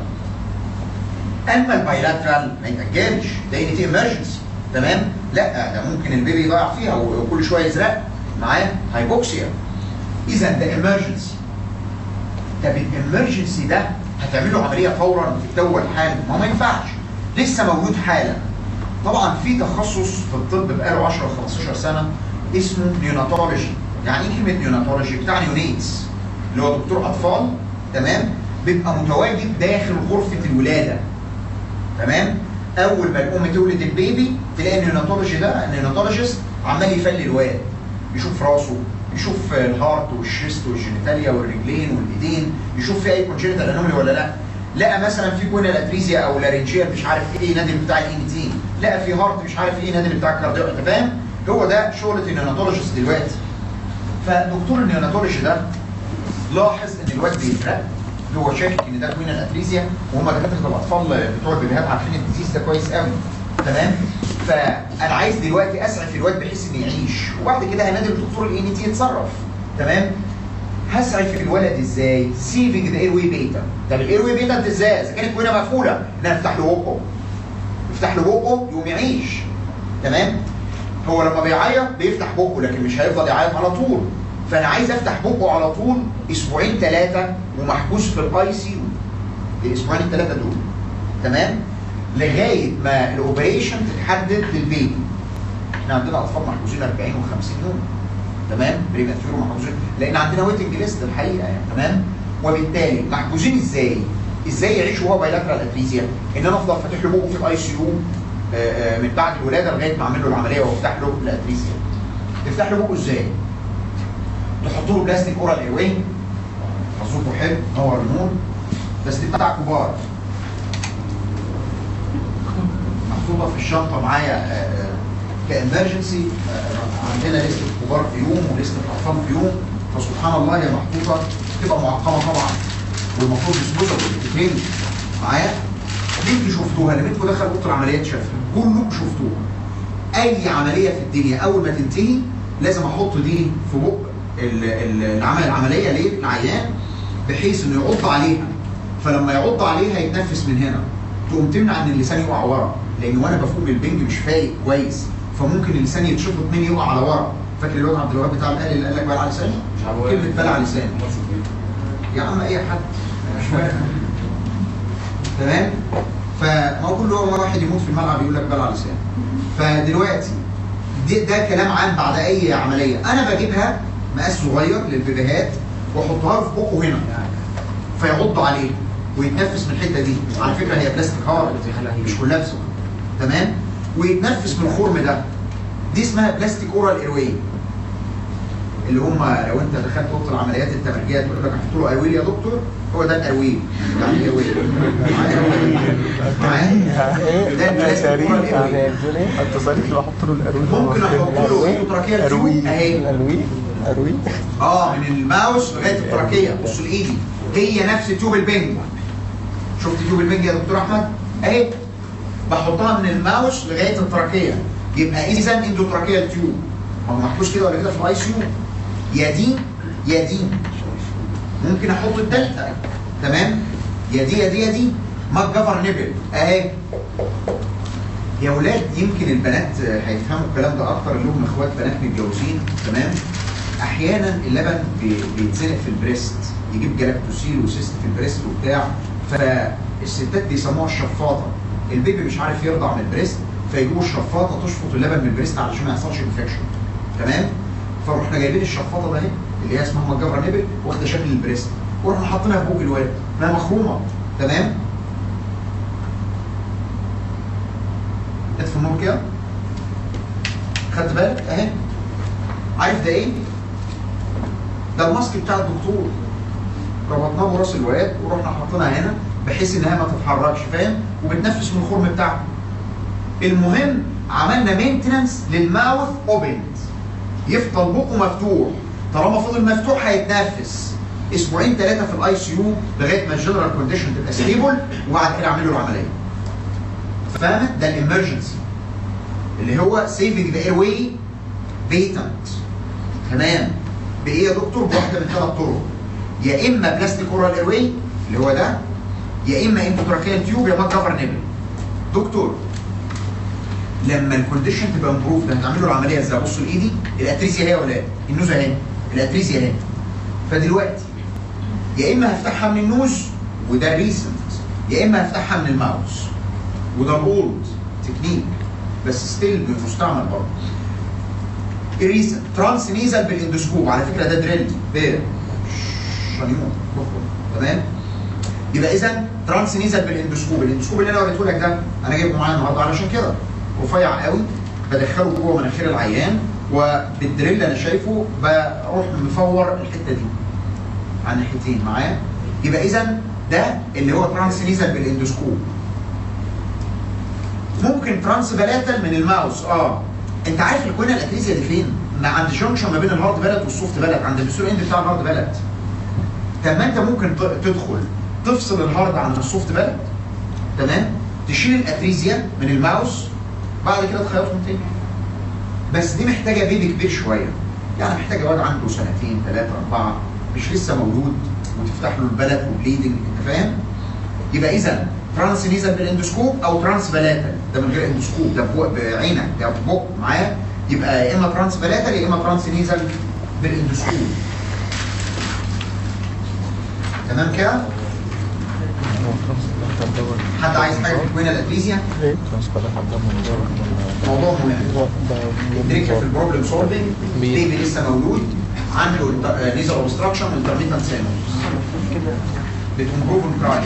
اما البايلاترال ما يتاجلش ده ان تي ايمرجنسي تمام لا ده ممكن البيبي يضيع فيها وكل شويه يزرق معاه هايبوكسيا اذا ده ايمرجنسي طب الامرجنسي ده هتعمل له عمليه فورا في تو الحال ما هو ما ينفعش لسه موجود حالا طبعا في تخصص في الطب بقاله 10 15 سنه اسمه نيوناتولوجي يعني ايه كلمه نيوناتولوجي بتاع نيونيتس اللي هو دكتور اطفال تمام بيبقى متواجد داخل غرفه الولاده تمام اول ما الام تولد البيبي تلاقي النيوناتولوجي ده النيوناتولوجيست عمال يفلي الواد يشوف راسه يشوف الهارت والشيست والجينيتاليا والرجلين والايدين يشوف في اي كونجنتال انومالي ولا لا لقى مثلا في كوينال اتريزيا او لارنجيا مش عارف ايه نادل بتاع الاي تي لقى في هارت مش عارف ايه نادل بتاع الكارديو انت فاهم هو ده شغله النيوناتولوجيست دلوقتي فدكتور النيوناتولوجي ده لاحظ ان الواد بيفرق هو شاكك ان ده كوينال اتريزيا وهم دكاتره الاطفال بتوع البيبيهات عارفين الديزيز ده كويس قوي تمام فانا عايز دلوقتي اسعف الواد بحيث انه يعيش وبعد كده هنادي الدكتور الان تي يتصرف تمام هسعف الولد ازاي؟ سيفنج ذا اير واي بيتا طب الاير واي بيتا انت ازاي؟ اذا كانت كوينه مقفوله ان انا افتح له بقه افتح له بقه يقوم يعيش تمام هو لما بيعيط بيفتح بقه لكن مش هيفضل يعيط على طول فانا عايز افتح بقه على طول اسبوعين ثلاثه ومحبوس في الاي سي يو الاسبوعين الثلاثه دول تمام لغايه ما الاوبريشن تتحدد للبيبي احنا عندنا اطفال محجوزين 40 و50 يوم تمام بريماتيور محجوزين لان عندنا ويتنج ليست الحقيقه يعني تمام وبالتالي محجوزين ازاي؟ ازاي يعيش وهو بايلاترال اتريزيا؟ ان انا افضل فاتح له بقه في الاي سي يو من بعد الولاده لغايه ما اعمل له العمليه وافتح له الاتريزيا. تفتح له بقه ازاي؟ تحط له بلاستيك اورال ايروين حظوظه حلو نور النور بس دي بتاع كبار محطوطه في الشنطه معايا كامرجنسي عندنا لسته كبار في يوم ولسته اطفال في يوم فسبحان الله هي محطوطه تبقى معقمه طبعا والمفروض يثبتها بتترمي معايا بنتي شفتوها اللي بنتكم دخل اوضه العمليات شافها كلكم شفتوها اي عمليه في الدنيا اول ما تنتهي لازم احط دي في بق ال- ال- العمل العمليه ليه العيان بحيث انه يعض عليها فلما يعض عليها يتنفس من هنا تقوم تمنع ان اللسان يقع ورا لان وانا بفوق من البنج مش فايق كويس فممكن اللسان يتشفط مني يقع على ورا فاكر الواد عبد الوهاب بتاع الاهلي اللي قال لك بلع لسان كلمه بلع لسان يا عم اي حد مش فاهم تمام فما هو كل يوم واحد يموت في الملعب يقول لك بلع لسان فدلوقتي دي ده كلام عام بعد اي عمليه انا بجيبها مقاس صغير للبيبيهات واحطها له في بقه هنا فيعض عليه ويتنفس من الحته دي على فكره هي بلاستيك هارد مش كولابسه تمام ويتنفس من الخرم ده دي اسمها بلاستيك اورال ايروي اللي هم لو انت دخلت اوضه العمليات التمرجيه تقول لك هحط له ايرويل يا دكتور هو ده الايرويل بتاع الايرويل معايا ده البلاستيك اورال ايروي التصاريف اللي بحط له الأروي ممكن احط له ايدوتراكيه أروي تيوب اهي الأروي أروي اه من الماوس لغايه التراكيه بصوا لايدي هي نفس تيوب البنج شفت تيوب المنج يا دكتور احمد اهي بحطها من الماوس لغايه التراكيه يبقى اذا اندوتراكيال تيوب ما هو محطوش كده ولا كده في الاي سي يو يا دي يا دي ممكن احط الدلتا تمام يا دي يا دي يا دي ما جفر نبل اهي يا ولاد يمكن البنات هيفهموا الكلام ده اكتر اللي هم اخوات بنات متجوزين تمام احيانا اللبن بي- بيتزنق في البريست يجيب جلاكتوسيل وسيست في البريست وبتاع فالستات بيسموها الشفاطه البيبي مش عارف يرضع من البريست فيجيبوا الشفاطه تشفط اللبن من البريست علشان ما يحصلش انفكشن تمام فرحنا جايبين الشفاطه ده اهي اللي هي اسمها مجبره نبل واخده شكل البريست ورحنا حاطينها في بوق الواد ما مخرومه تمام اطفي النور كده خدت بالك اهي عارف ده ايه؟ ده الماسك بتاع الدكتور ربطناه براس الواد ورحنا حاطينها هنا بحيث انها ما تتحركش فاهم؟ وبتنفس من الخرم بتاعها. المهم عملنا مينتننس للماوث اوبند يفضل بقه مفتوح طالما فضل مفتوح هيتنفس اسبوعين ثلاثه في الاي سي يو لغايه ما الجنرال كونديشن تبقى ستيبل وبعد كده اعمل له العمليه. فاهمه؟ ده الامرجنسي اللي هو سيفنج ذا اير واي بيتنت تمام بايه يا دكتور؟ بواحده من ثلاث طرق يا اما بلاستيك اورال اير واي اللي هو ده يا اما انتوتراكيال تيوب يا ما كفر نبل دكتور لما الكونديشن تبقى امبروف ده هتعمل له العمليه ازاي؟ بصوا لايدي الاتريزيا اهي ولا النوز اهي الاتريزيا اهي فدلوقتي يا اما هفتحها من النوز وده ريسنت يا اما هفتحها من الماوس وده الاولد تكنيك بس ستيل بمستعمل برضه ريسنت ترانس نيزل بالاندوسكوب على فكره ده دريل بير شنيون تمام يبقى اذا ترانس نيزل بالاندوسكوب الاندوسكوب اللي انا وريته لك ده انا جايبه معايا النهارده علشان كده رفيع قوي بدخله جوه مناخير العيان وبالدريل انا شايفه بروح مفور الحته دي على الناحيتين معايا يبقى اذا ده اللي هو ترانس نيزل بالاندوسكوب ممكن ترانس بلاتل من الماوس اه انت عارف الكوينه الاتريزيا دي فين؟ ما عند جنكشن ما بين الهارد بلد والسوفت بلد عند البسور اند بتاع الهارد بلد طب ما انت ممكن ت- تدخل تفصل الهارد عن السوفت بلد تمام تشيل الاتريزيا من الماوس بعد كده تخيطهم تاني بس دي محتاجه بيبي كبير شويه يعني محتاجه واد عنده سنتين ثلاثه اربعه مش لسه مولود وتفتح له البلد وبليدنج انت فاهم؟ يبقى اذا ترانس نيزل بالاندوسكوب او ترانس بلاتل ده من غير اندوسكوب ده بق بعينك ده بق معاه يبقى يا اما ترانس بلاتل يا اما ترانس نيزل بالاندوسكوب تمام كده؟ حد عايز حاجه في الكوينه الاتريزيا؟ ايه ترانسبيرنت ده منظر موضوع مهم الدريكه في البروبلم سولفنج بي- بيبي لسه مولود عنده نيزل اوبستراكشن انترميتنت سينوس بتمبروف كراي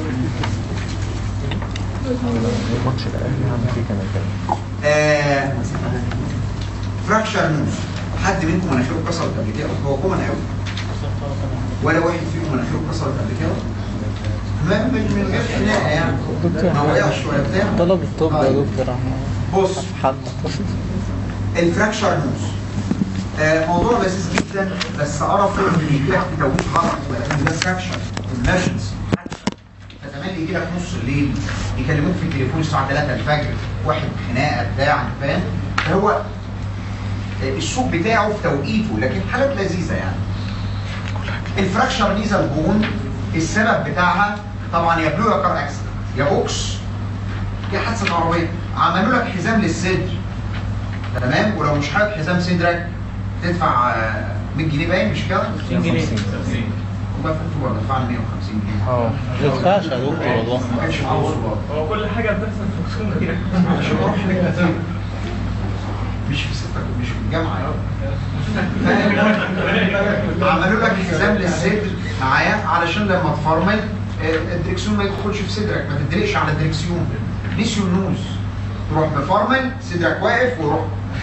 الماتش الاهلي عامل فيه كان كده فراكشر نوز حد منكم مناخيره اتكسرت قبل كده هو كومن قوي ولا واحد فيكم مناخيره اتكسرت قبل كده ما من من غير خناقه يعني ما وقعش ولا بتاع طلب الطب يا طيب. دكتور احنا بص حد الفراكشر نوز آه موضوع لذيذ جدا بس اعرف ان يجي لك في توقيت غلط ولكن ده فراكشر emergency فتملي يجي لك نص الليل يكلموك في التليفون الساعه 3 الفجر واحد خناقه بتاع انت فاهم فهو آه، السوق بتاعه في توقيته لكن حالات لذيذه يعني الفراكشر نيزل بون السبب بتاعها طبعا يا بلو يا كار اكسيدنت يا بوكس يا حادثه عربيه عملوا لك حزام للصدر تمام ولو مش حابب حزام صدرك تدفع آه، 100 جنيه باين مش كده؟ 200 جنيه والله كنت برضه دفعنا 150 جنيه اه ما ينفعش يا دكتور والله ما كانش فلوس برضه هو كل حاجه بتحصل في الخصوم دي عشان اروح حاجه كتير مش في ستة مش في الجامعه عملوا لك حزام للصدر معايا علشان لما تفرمل آه، الدركسيون ما يدخلش في صدرك ما تدركش على الدركسيون نسيوا النوز تروح مفرمل صدرك واقف وروح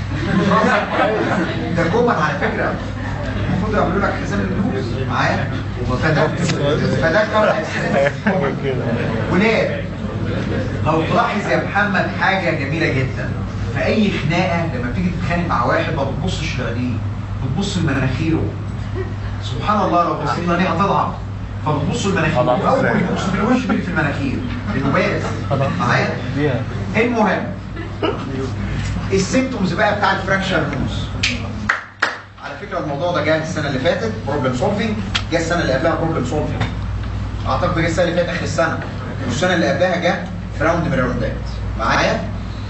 ده كومن على فكره المفروض يعملوا لك حزام للنوز معايا فده فده كار كده ولاد لو تلاحظ يا محمد حاجه جميله جدا في اي خناقه لما بتيجي تتخانق مع واحد ما بتبصش لعينيه بتبص لمناخيره سبحان الله لو بصيت لعينيه هتضعف فبتبص المناخير أضعف اول إزاي؟ ما يبص في الوش بيجي في المناخير لانه بارز معايا دي المهم السيمتومز بقى بتاع الفراكشر نوز على فكره الموضوع ده جه السنه اللي فاتت بروبلم سولفنج جه السنه اللي قبلها بروبلم سولفنج اعتقد جه السنه اللي فاتت اخر السنه والسنه اللي قبلها جه في راوند من الراوندات معايا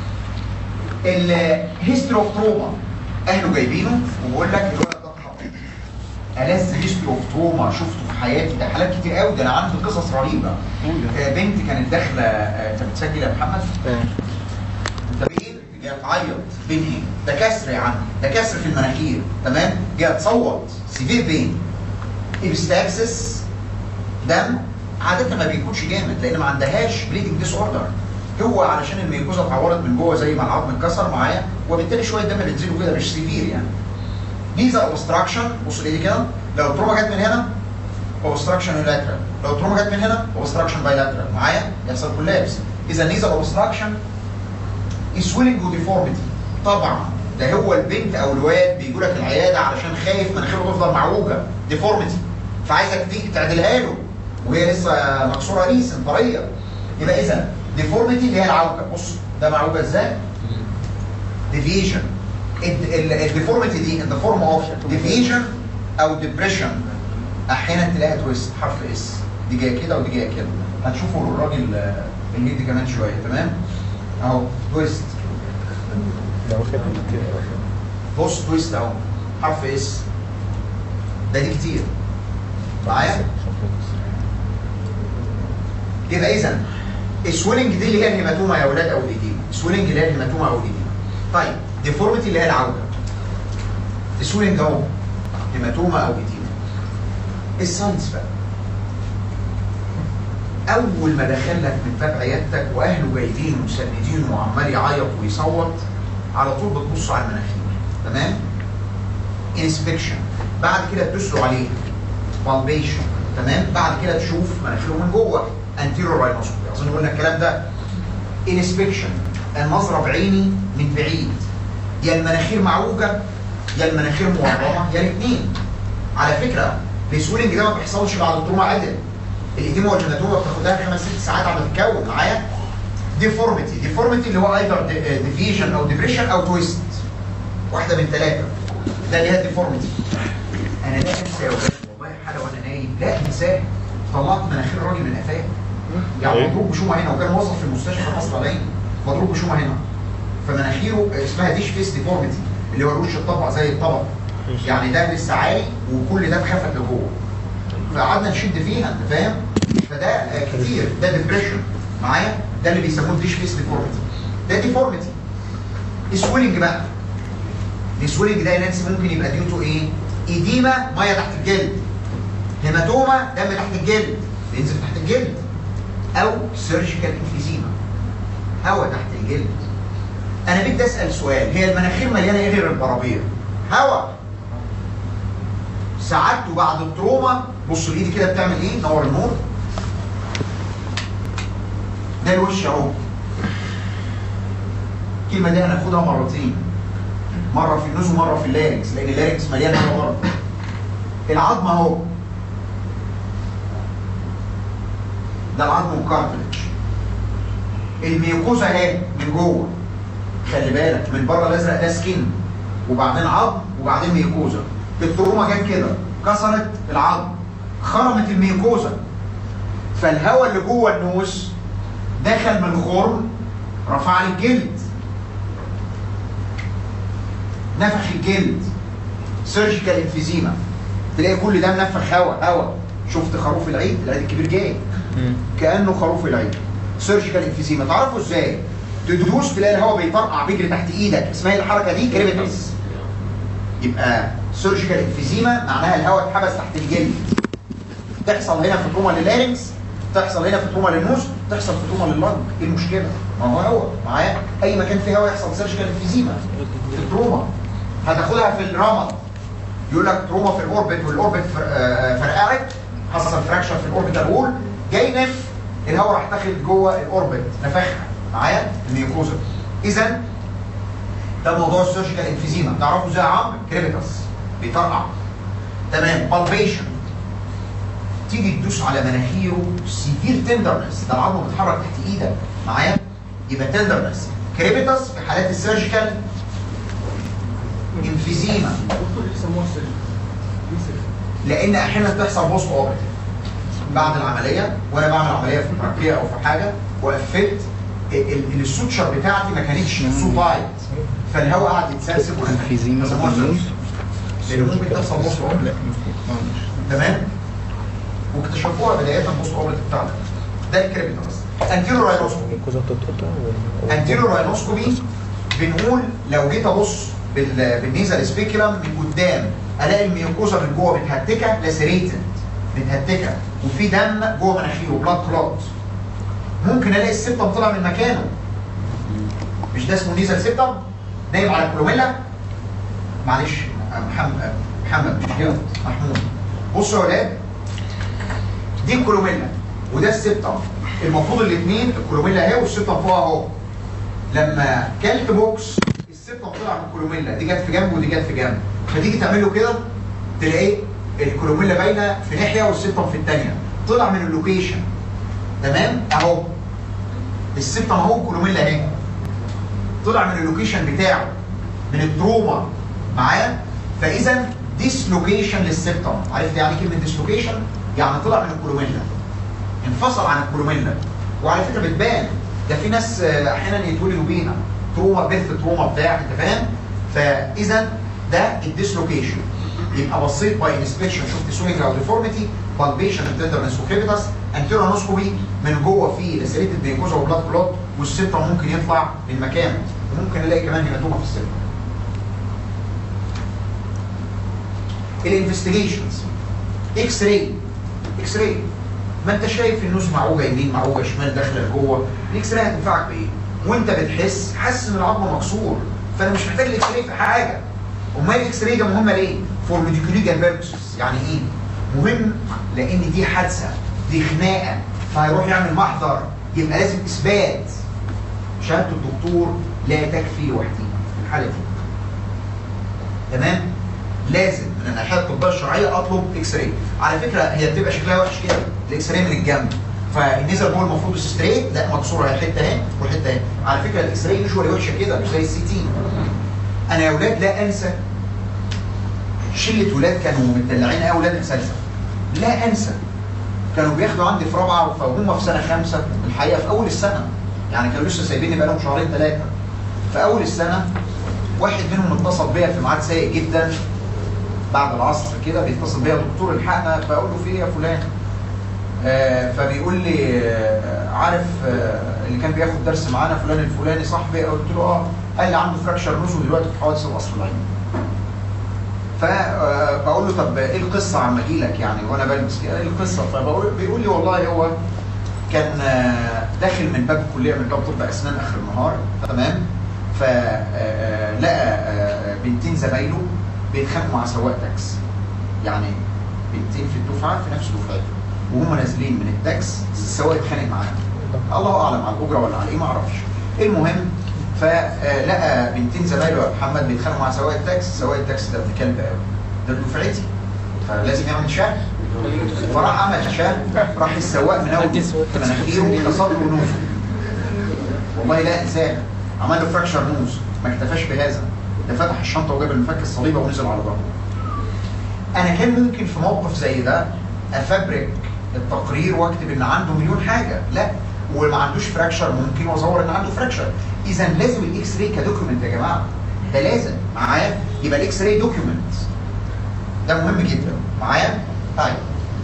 الهيستوري اوف تروما اهله جايبينه وبقول لك الولد ده اتخبط ألذ هيستوري اوف تروما شفته في حياتي ده حالات كتير قوي ده انا عندي قصص رهيبه آه، بنت كانت داخله آه، انت بتسجل يا محمد طب ايه جايه تعيط بين ايه ده كسر يا عم ده كسر في المناخير تمام جايه تصوت سيفير بين ابستاكسس دم عاده ما بيكونش جامد لان ما عندهاش بليدنج ديس اوردر هو علشان الميكوزا اتعورت من جوه زي ما العظم اتكسر معايا وبالتالي شويه دم بينزلوا كده مش سيفير يعني ميزه اوبستراكشن بص لي كده لو التروما جت من هنا اوبستراكشن لاترال لو التروما جت من هنا اوبستراكشن بايلاترال معايا يحصل كولابس اذا نيزل اوبستراكشن سويلنج وديفورميتي طبعا ده هو البنت او الواد بيجوا لك العياده علشان خايف مناخيره تفضل معوجه ديفورميتي فعايزك تيجي تعدلها له وهي لسه مكسوره ريسن طريه يبقى اذا ديفورميتي اللي هي العوجه بص ده معوجه ازاي؟ ديفيجن الديفورميتي دي ان ذا فورم اوف ديفيجن او ديبريشن احيانا تلاقي تويست حرف اس دي جايه كده ودي جايه كده هتشوفوا الراجل آه، اللي دي كمان شويه تمام اهو تويست ده واخد كتير بص تويست اهو حرف اس ده دي كتير معايا يبقى اذا السويلنج دي اللي هي الهيماتوما يا اولاد او الايديما السويلنج اللي هي الهيماتوما او الايديما طيب ديفورميتي اللي هي العوجه السويلنج اهو هيماتوما او ايديما الساينس بقى اول ما دخل لك من باب عيادتك واهله جايبين ومسندين وعمال يعيط ويصوت على طول بتبص على المناخير تمام انسبكشن بعد كده تدوس له عليه بالبيشن تمام بعد كده تشوف مناخيره من جوه انتيرو راينوسكوبي اظن قلنا الكلام ده انسبكشن النظره بعيني من بعيد يا المناخير معوجه يا المناخير مورمه يا الاثنين على فكره السويلنج ده ما بيحصلش بعد التروما عدل الايديما والجناتوما بتاخدها خمس ست ساعات على ما تتكون معايا ديفورميتي ديفورميتي اللي هو ايذر ديفيجن او ديبريشن او تويست واحده من ثلاثه ده اللي هي ديفورميتي انا لا انسى يا ولاد والله حاله وانا نايم لا انساه طلعت مناخير الراجل من قفاه يعني إيه؟ مضروب بشومه هنا وكان موظف في المستشفى مصر العين مضروب بشومه هنا فمناخيره اسمها ديش فيس ديفورميتي اللي هو الوش الطبق زي الطبق يعني ده لسه عالي وكل ده اتخفت لجوه فقعدنا نشد فيها انت فاهم فده آه، كتير ده ديبريشن معايا ده اللي بيسموه ديش فيس ديفورميتي ده ديفورميتي السويلنج بقى السويلنج ده يا نانسي ممكن يبقى ديو تو ايه ايديما ميه تحت الجلد هيماتوما دم تحت الجلد بينزل تحت الجلد او سيرجيكال انفيزيما هواء تحت الجلد انا بدي اسال سؤال هي المناخير مليانه ايه غير البرابير هواء ساعات وبعد التروما بص الايد كده بتعمل ايه نور النور ده الوش اهو الكلمه دي هناخدها مرتين مره في النوز ومره في اللارنكس لان اللارنكس مليان هواء برضه العظم اهو ده العظم والكارتلج الميوكوزا اهي من جوه خلي بالك من بره الازرق ده سكين وبعدين عظم وبعدين ميوكوزا التروما جت كده كسرت العظم خرمت الميوكوزا فالهواء اللي جوه النوز دخل من الخرم رفع لي الجلد نفخ الجلد سيرجيكال انفيزيما تلاقي كل ده منفخ هواء هواء شفت خروف العيد العيد الكبير جاي كانه خروف العيد سيرجيكال انفيزيما تعرفوا ازاي تدوس تلاقي الهواء بيطرقع بيجري تحت ايدك اسمها ايه الحركه دي كريبتس يبقى سيرجيكال انفيزيما معناها الهواء اتحبس تحت الجلد تحصل هنا في تروما للارنكس تحصل هنا في تروما للنوز تحصل في تروما لللنج ايه المشكله ما هو هواء معايا اي مكان فيه هواء يحصل سيرجيكال انفيزيما في التروما هتاخدها في الرمد يقول لك تروما في الاوربت والاوربت فر- آه، فرقعت حصل فراكشر في الاوربيتال وول جاي نف الهواء راح داخل جوه الاوربت نفخها معايا الميوكوزا اذا ده موضوع السيرجيكال انفيزيما تعرفوا ازاي يا عمرو كريبيتاس بيطرقع تمام بالبيشن تيجي تدوس على مناخيره سيفير تندرنس ده العظم بيتحرك تحت ايدك معايا يبقى تندرنس كريبيتاس في حالات السيرجيكال انفيزيما دكتور ليه سموها سر ليه سر لان احيانا بتحصل بوست اوبريتيف بعد العمليه وانا بعمل عمليه في التركيه او في حاجه وقفلت ال- ال- السوتشر بتاعتي ما كانتش سو تايت فالهواء قعد يتسرسب انفيزيما فسموها بالنص. سيرجيكال. لان ممكن تحصل بوست اوبريتيف تمام واكتشفوها بدايه بوست اوبريتيف بتاعتك ده الكريبيتاس انتيرو راينوسكوبي الكوزة بتتقطع وال- انتيرو راينوسكوبي بنقول لو جيت ابص بال- بالنيزل سبيكولم من قدام الاقي الميوكوزا من جوه متهتكه لاسريتد متهتكه وفي دم جوه مناخيره بلاد كلوت ممكن الاقي السبتم طلع من مكانه مش ده اسمه نيزل سبتم نايم على الكلوميلا معلش محمد محمد مش كده محمود بصوا يا ولاد دي الكلوميلا وده السبتم المفروض الاثنين الكلوميلا اهي والسبتم فوق اهو لما كلت بوكس السبتم طلع من الكلوميلا دي جت في جنب ودي جت في جنب فتيجي تعمل له كده تلاقيه الكلوميلا باينه في ناحيه والسبتم في الثانيه طلع من اللوكيشن تمام اهو السبتم اهو الكلوميلا اهي طلع من اللوكيشن بتاعه من التروما معاه فاذا ديسلوكيشن للسبتم عرفت يعني كلمه ديسلوكيشن يعني طلع من الكلوميلا انفصل عن الكلوميلا وعلى فكره بتبان ده في ناس آه، احيانا يتولدوا بيها تروما بيرث تروما بتاع انت فاهم فاذا ده الديسلوكيشن يبقى بصيت باي انسبكشن شفت سوينج او ديفورميتي بالبيشن تندرنس وكريبيتاس انتيرونوسكوبي من جوه في لاسيريتد بيكوزا وبلاد كلوت والسبتم ممكن يطلع من مكانه وممكن نلاقي كمان هيماتوما في السبتم الانفستيجيشنز اكس راي اكس راي ما انت شايف النوز معوجه يمين معوجه شمال داخله لجوه الاكس راي هتنفعك بايه؟ وانت بتحس حاسس ان العظم مكسور فانا مش محتاج الاكس راي في حاجه امال الاكس راي ده مهمه ليه؟ فور ميديكوليجال بيربسز يعني ايه؟ مهم لان دي حادثه دي خناقه فهيروح يعمل محضر يبقى لازم اثبات شهاده الدكتور لا تكفي لوحدها في الحاله دي تمام لازم من الناحيه الطبيه الشرعيه اطلب اكس راي على فكره هي بتبقى شكلها وحش كده الاكس راي من الجنب فالنيزل بول المفروض ستريت لا مكسوره هي حته اهي وحته اهي على فكره الاكس راي مش وحشه كده مش زي السي تي انا يا اولاد لا انسى شله ولاد كانوا متدلعين قوي ولاد اساتذه لا انسى كانوا بياخدوا عندي في رابعه فهم في سنه خمسه الحقيقه في اول السنه يعني كانوا لسه سايبيني بقالهم شهرين ثلاثه في اول السنه واحد منهم اتصل بيا في ميعاد سيء جدا بعد العصر كده بيتصل بيا دكتور الحقنا فاقول له في ايه يا فلان آه فبيقول لي آه عارف آه اللي كان بياخد درس معانا فلان الفلاني صاحبي قلت له اه قال لي عنده فراكشر نوز ودلوقتي في حوادث الاصلعين فبقول له طب ايه القصه عم اجي لك يعني وانا بلبس كده ايه القصه فبقول بيقول لي والله هو كان آه، داخل من باب الكليه من باب طب اسنان اخر النهار تمام فلقى بنتين زمايله بيتخانقوا مع سواق تاكس يعني بنتين في الدفعه في نفس دفعته وهم نازلين من التاكس السواق اتخانق معاهم الله اعلم على الاجره ولا على ايه ما اعرفش المهم فلقى بنتين زمايله يا محمد بيتخانقوا مع سواق التاكس سواق التاكس ده ابن كلب قوي ده دفعتي فلازم يعمل شهر فراح عمل شهر راح السواق منوم في مناخيره كسر له نوزه والله لا انساه عمل له فراكشر نوز ما اكتفاش بهذا ده فتح الشنطه وجاب المفك الصليبه ونزل على ظهره انا كان ممكن في موقف زي ده افبرك التقرير واكتب ان عنده مليون حاجه لا وما عندوش فراكشر ممكن واصور ان عنده فراكشر اذا لازم الاكس راي كدوكيومنت يا جماعه ده لازم معايا يبقى الاكس راي دوكيومنت ده مهم جدا معايا طيب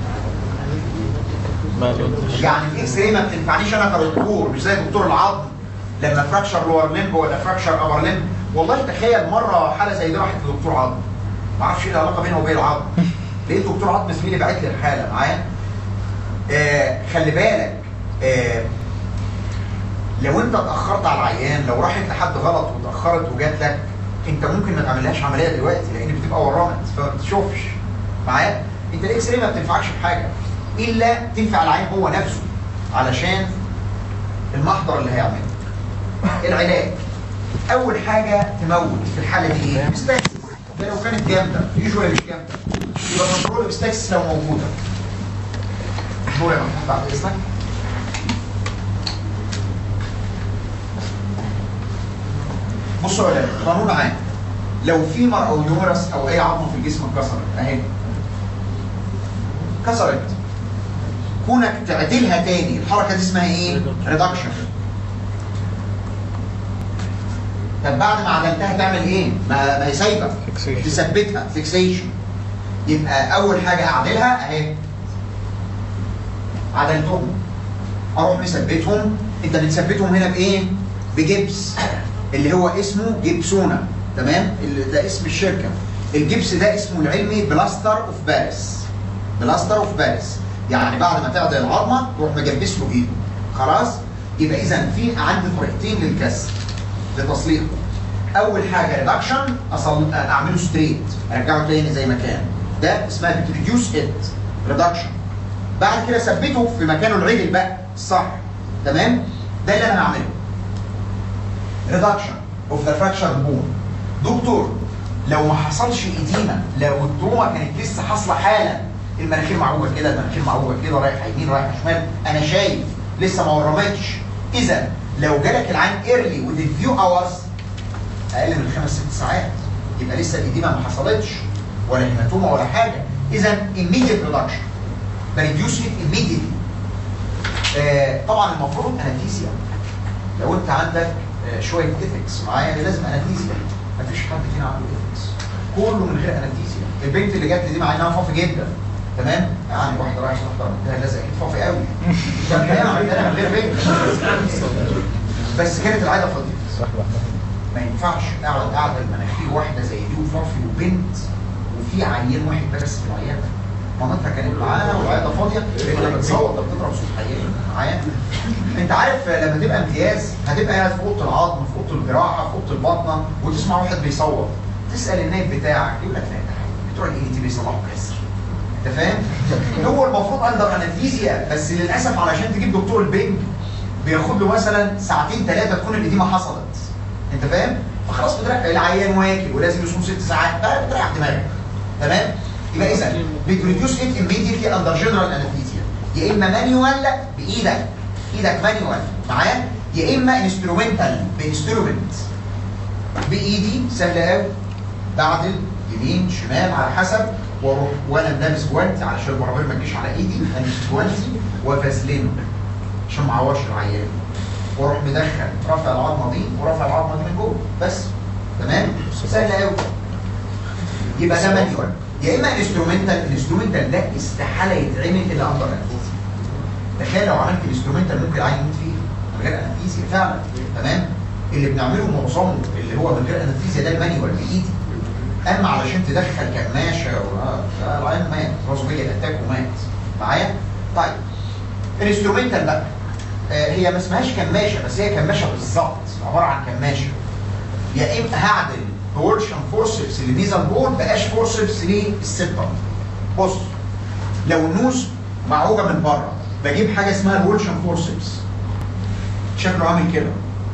ما قلتش يعني الاكس راي ما بتنفعنيش انا كدكتور مش زي دكتور العظم لما فراكشر لور ليمب ولا فراكشر ابر ليمب والله تخيل مره حاله زي دي راحت لدكتور عظم ما اعرفش ايه العلاقه بينه وبين العظم لقيت دكتور عظم زميلي باعت لي الحاله معايا آه خلي بالك آه لو انت اتاخرت على العيان لو راحت لحد غلط واتاخرت وجات لك انت ممكن ما تعملهاش عمليه دلوقتي لان بتبقى ورمت فما بتشوفش معايا انت الاكس راي ما بتنفعكش في حاجه الا تنفع العيان هو نفسه علشان المحضر اللي هيعمله العلاج اول حاجه تموت في الحاله دي ايه؟ ستاكسس ده لو كانت جامده يوجوالي مش جامده يبقى كنترول ستاكسس لو موجوده نور يا محمود بعد اذنك بصوا يا ولاد قانون عام لو فيمر او يورس او اي عظمه في الجسم اتكسرت اهي كسرت كونك تعدلها تاني الحركه دي اسمها ايه؟ ريدكشن طب بعد ما عدلتها تعمل ايه؟ ما, ما هي سايبه Fixation. تثبتها فيكسيشن يبقى اول حاجه اعدلها اهي عدلتهم اروح مثبتهم انت بتثبتهم هنا بايه؟ بجبس اللي هو اسمه جبسونا تمام؟ اللي ده اسم الشركه الجبس ده اسمه العلمي بلاستر اوف باريس بلاستر اوف باريس يعني بعد ما تعدل العظمه تروح مجبس له ايده خلاص؟ يبقى اذا في عندي طريقتين للكسر لتصليحه اول حاجه ريدكشن اصل اعمله ستريت ارجعه تاني زي ما كان ده اسمها بتريديوس ات ريدكشن بعد كده ثبته في مكانه العدل بقى الصح تمام ده اللي انا هعمله ريدكشن اوف ذا فراكشر بون دكتور لو ما حصلش ايدينا لو التروما كانت لسه حاصله حالا المناخير معوجه كده المناخير معوجه كده رايح يمين رايح شمال انا شايف لسه ما ورمتش اذا لو جالك العين ايرلي within few hours اقل من خمس ست ساعات يبقى لسه الايديما ما حصلتش ولا هيماتوما ولا حاجه اذا immediate reduction بريديوس it immediately آه طبعا المفروض انستيزيا لو انت عندك آه شويه ايثكس معايا لازم انستيزيا مفيش حد فينا عنده ايثكس كله من غير انستيزيا البنت اللي جات لي دي مع انها فافي جدا تمام يعني واحده رايحه تحضر منتهى لازم اكيد فافي قوي كان هيعمل عندنا من غير بنت بس كانت العاده فاضيه صح بقى ما ينفعش اقعد قاعده المناخير واحده زي دي وفافي وبنت وفي عيان واحد بس في العياده مامتها كانت معانا والعياده فاضيه لما بتصوت ده بتضرب صوت عيان معايا انت عارف لما تبقى امتياز هتبقى قاعد في اوضه العظم في اوضه الجراحه في اوضه البطنه وتسمع واحد بيصوت تسال النايب بتاعك يقول لك لا ده بتوع الاي تي بيصلحوا كسر انت فاهم؟ هو المفروض اندر انستيزيا بس للاسف علشان تجيب دكتور البنج بياخد له مثلا ساعتين ثلاثه تكون الاديمه حصلت انت فاهم؟ فخلاص بتريح العيان واكل ولازم يصوم ست ساعات بقى بتريح دماغك تمام؟ يبقى اذا بتريديوس ات immediately اندر جنرال انستيزيا يا اما مانيوال بايدك ايدك مانيوال معايا يا اما انسترومنتال بانسترومنت بايدي سهله قوي بعدل يمين شمال على حسب واروح وانا لابس جوانتي علشان البرابير ما تجيش على ايدي البس جوانتي وافازلينه عشان ما اعورش العيان واروح مدخل رافع العظمه دي ورافع العظمه دي من جوه بس تمام سهله قوي يبقى ده مانيوال يا اما انسترومنتال انسترومنتال ده استحاله يتعمل الا اندر انستيزيا تخيل لو عملت انسترومنتال ممكن العين يموت فيه من غير انستيزيا فعلا تمام اللي بنعمله معظمه اللي هو من غير انستيزيا ده المانيوال بايدي اما علشان تدخل كماشه و- لا، العين مات راس بيا اتاك ومات معايا طيب الانسترومنتال بقى آه، هي ما اسمهاش كماشه بس هي كماشه بالظبط عباره عن كماشه يا اما هعدل تورشن فورسبس للنيزل بول بقاش فورسبس للسيبتم بص لو النوز معوجه من بره بجيب حاجه اسمها الورشن فورسبس شكله عامل كده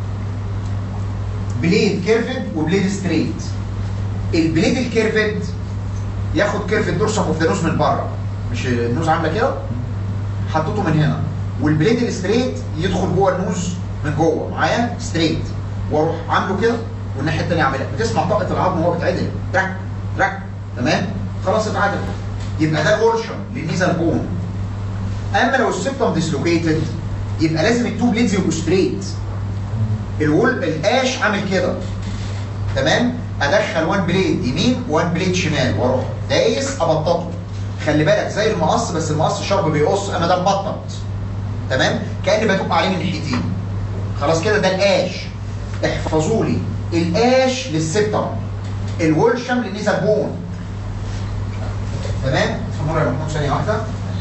بليد كيرفد وبليد ستريت البليد الكيرفد ياخد كيرفد دورسم اوف ذا نوز من بره مش النوز عامله كده حطيته من هنا والبليد الستريت يدخل جوه النوز من جوه معايا ستريت واروح عامله كده والناحيه الثانيه اعملها بتسمع طاقه العظم وهو بيتعدل تراك تراك تمام خلاص اتعدل يبقى ده اورشن للنيزل بون اما لو السيبتم ديسلوكيتد يبقى لازم التو بليدز يبقوا ستريت الول القاش عامل كده تمام ادخل وان بليد يمين وان بليد شمال واروح دايس ابططه خلي بالك زي المقص بس المقص شرب بيقص انا ده مبطط تمام كاني بدق عليه من ناحيتين خلاص كده ده القاش احفظوا لي القاش للسبتم الولشم للنيزل بون تمام نور يا محمود ثانيه واحده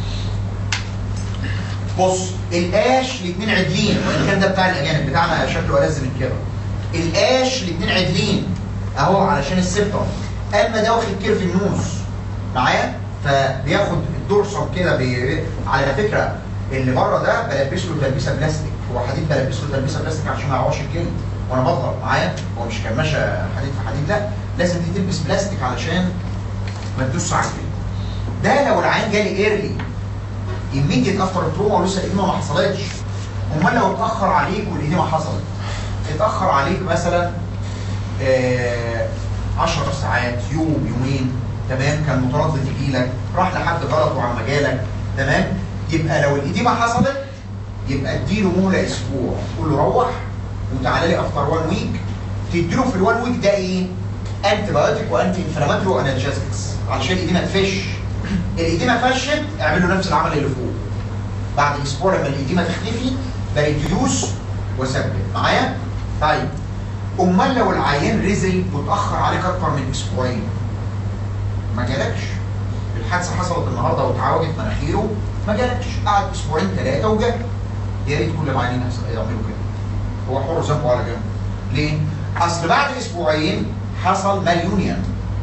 بص القاش الاثنين عدلين وان كان ده بتاع الاجانب بتاعنا شكله ألذ من كده القاش الاثنين عدلين اهو علشان السبتم اما ده واخد كيرف النوز معايا فبياخد الدورسم كده بي... على فكره اللي بره ده بلبس له تلبيسه بلاستيك هو حديد بلبس له تلبيسه بلاستيك عشان ما يعورش الجلد وانا بضغط معايا هو مش كماشه حديد في حديد لا لازم دي تلبس بلاستيك علشان ما تدوس على الجلد ده لو العين جالي ايرلي immediate افتر التروما ولسه الاديمه ما حصلتش امال لو اتاخر عليك والاديمه حصلت اتاخر عليك مثلا آه 10 ساعات يوم يومين تمام كان متردد يجي لك راح لحد غلط وعم جالك تمام يبقى لو الاديمه حصلت يبقى اديله مهله اسبوع قول له روح وتعالى لي افتر 1 ويك تديله في الوان ويك ده ايه؟ انتي بايوتيك وانتي انفلاماتوري وانالجيزكس علشان الاديمه تفش الاديمه فشت اعملوا نفس العمل اللي فوق بعد اسبوع لما الاديمه تختفي بريديوس وثبت معايا؟ طيب امال لو العيان رزل واتاخر عليك اكتر من اسبوعين ما جالكش الحادثه حصلت النهارده واتعوجت مناخيره ما جالكش قعد اسبوعين ثلاثه وجا يا ريت كل العيانين يعملوا كده هو حر ذنبه على جنب ليه؟ اصل بعد اسبوعين حصل ماليونيان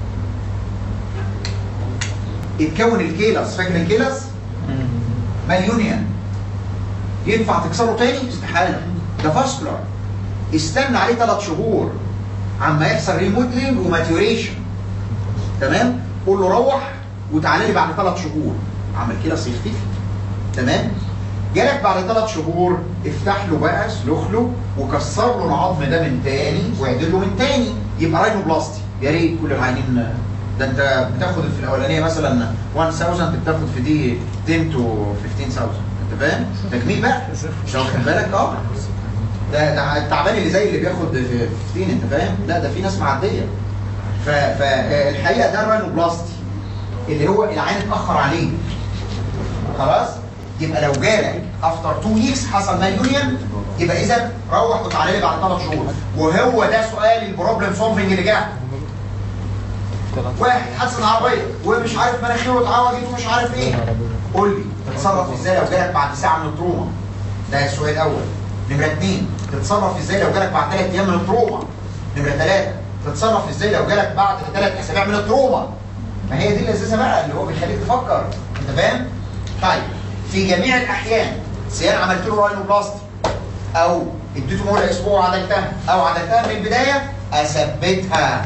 اتكون الكيلس فاكر الكيلس؟ ماليونيان ينفع تكسره تاني؟ استحاله ده فاسكولار استنى عليه ثلاث شهور عما يحصل ريموديلنج وماتيوريشن تمام؟ قول له روح وتعالى لي بعد ثلاث شهور عمل كيلس يختفي تمام؟ جالك بعد ثلاث شهور افتح له بقى سلخ له وكسر له العظم ده من تاني واعدل له من تاني يبقى راينوبلاستي يا ريت كل العيانين ده انت بتاخد في الاولانيه مثلا 1000 بتاخد في دي 10 تو 15000 انت فاهم؟ تجميل بقى مش واخد بالك اه ده ده التعبان اللي زي اللي بياخد في 15 انت فاهم؟ لا ده في ناس معديه فالحقيقه ده الراينوبلاستي اللي هو العين اتاخر عليه خلاص؟ يبقى لو جالك افتر 2 ويكس حصل ماليونيان يبقى اذا روح وتعالى لي بعد ثلاث شهور وهو ده سؤال البروبلم سولفنج اللي جه واحد حادثه العربيه ومش عارف مناخيره اتعوجت ومش عارف ايه قول لي تتصرف ازاي لو جالك بعد ساعه من التروما ده السؤال الاول نمره اثنين تتصرف ازاي لو جالك بعد ثلاث ايام من التروما نمره ثلاثه تتصرف ازاي لو جالك بعد ثلاث اسابيع من التروما ما هي دي اللذيذه بقى اللي هو بيخليك تفكر انت فاهم؟ طيب في جميع الاحيان سواء عملت له راينوبلاستي او اديته مهله اسبوع وعدلتها او عدلتها من البدايه اثبتها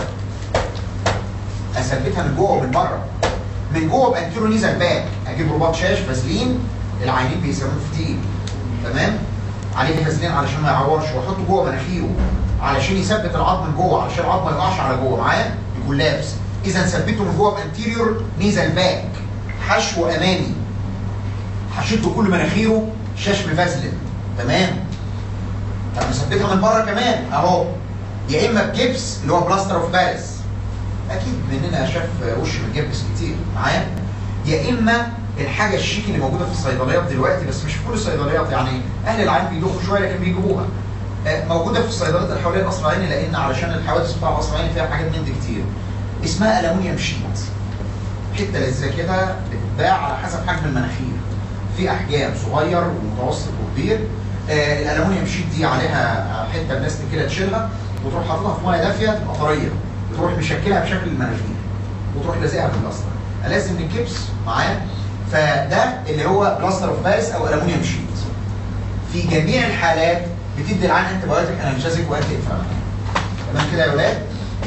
اثبتها من جوه ومن بره من جوه بانتيرو نيزل باك اجيب رباط شاش فازلين العينين بيسموه فتيل تمام عليه فازلين علشان ما يعورش واحطه جوه مناخيره علشان يثبت العظم من جوه علشان العظم ما يقعش على جوه معايا يكون لابس اذا ثبته من جوه بانتيريور نيزل باك حشو امامي حشيته كل مناخيره شاش مفازلن تمام طب مثبتها من بره كمان اهو يا اما بجبس اللي هو بلاستر اوف باريس اكيد مننا شاف وش متجبس كتير معايا يا اما الحاجه الشيك اللي موجوده في الصيدليات دلوقتي بس مش في كل الصيدليات يعني اهل العين بيدوخوا شويه لكن بيجيبوها آه، موجوده في الصيدليات اللي حوالين قصر العيني لان علشان الحوادث بتاع قصر العيني فيها حاجات من دي كتير اسمها الومنيوم شيت حته لذيذه كده بتتباع على حسب حجم المناخير في احجام صغير ومتوسط وكبير آه الالومنيوم شيت دي عليها حته بلاستيك كده تشيلها وتروح حاططها في ميه دافيه تبقى طريه وتروح مشكلها بشكل المناخير وتروح لازقها في البلاستر لازم الكبس معاه فده اللي هو بلاستر اوف باريس او الومنيوم شيت في جميع الحالات بتدي العين انتي بايوتيك انالجيزيك وانتي انفلاماتوري تمام كده يا ولاد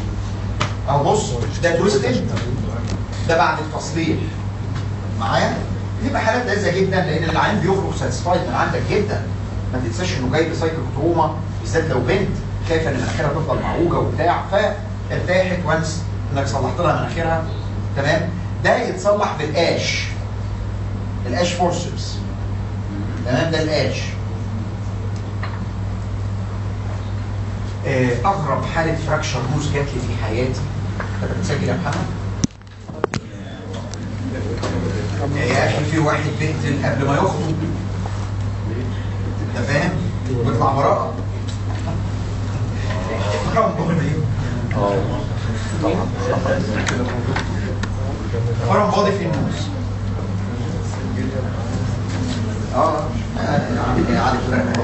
اهو بص ده تويستد ده بعد التصليح معايا بتبقى حالات لذيذه جدا لان العين بيخرج ساتسفايد من عندك جدا ما تنساش انه جاي بسايكل تروما بالذات لو بنت خايفه ان مناخيرها تفضل معوجه وبتاع فارتاحت وانس انك صلحت لها مناخيرها تمام ده يتصلح بالاش الاش فورسبس تمام ده الاش آه، اغرب حاله فراكشر نوز جات لي في حياتي انت بتسجل يا محمد يا اخي في واحد بيقتل قبل ما يخطب انت فاهم ويطلع براءه اه طبعا فرم بادي في النوز اه علي علي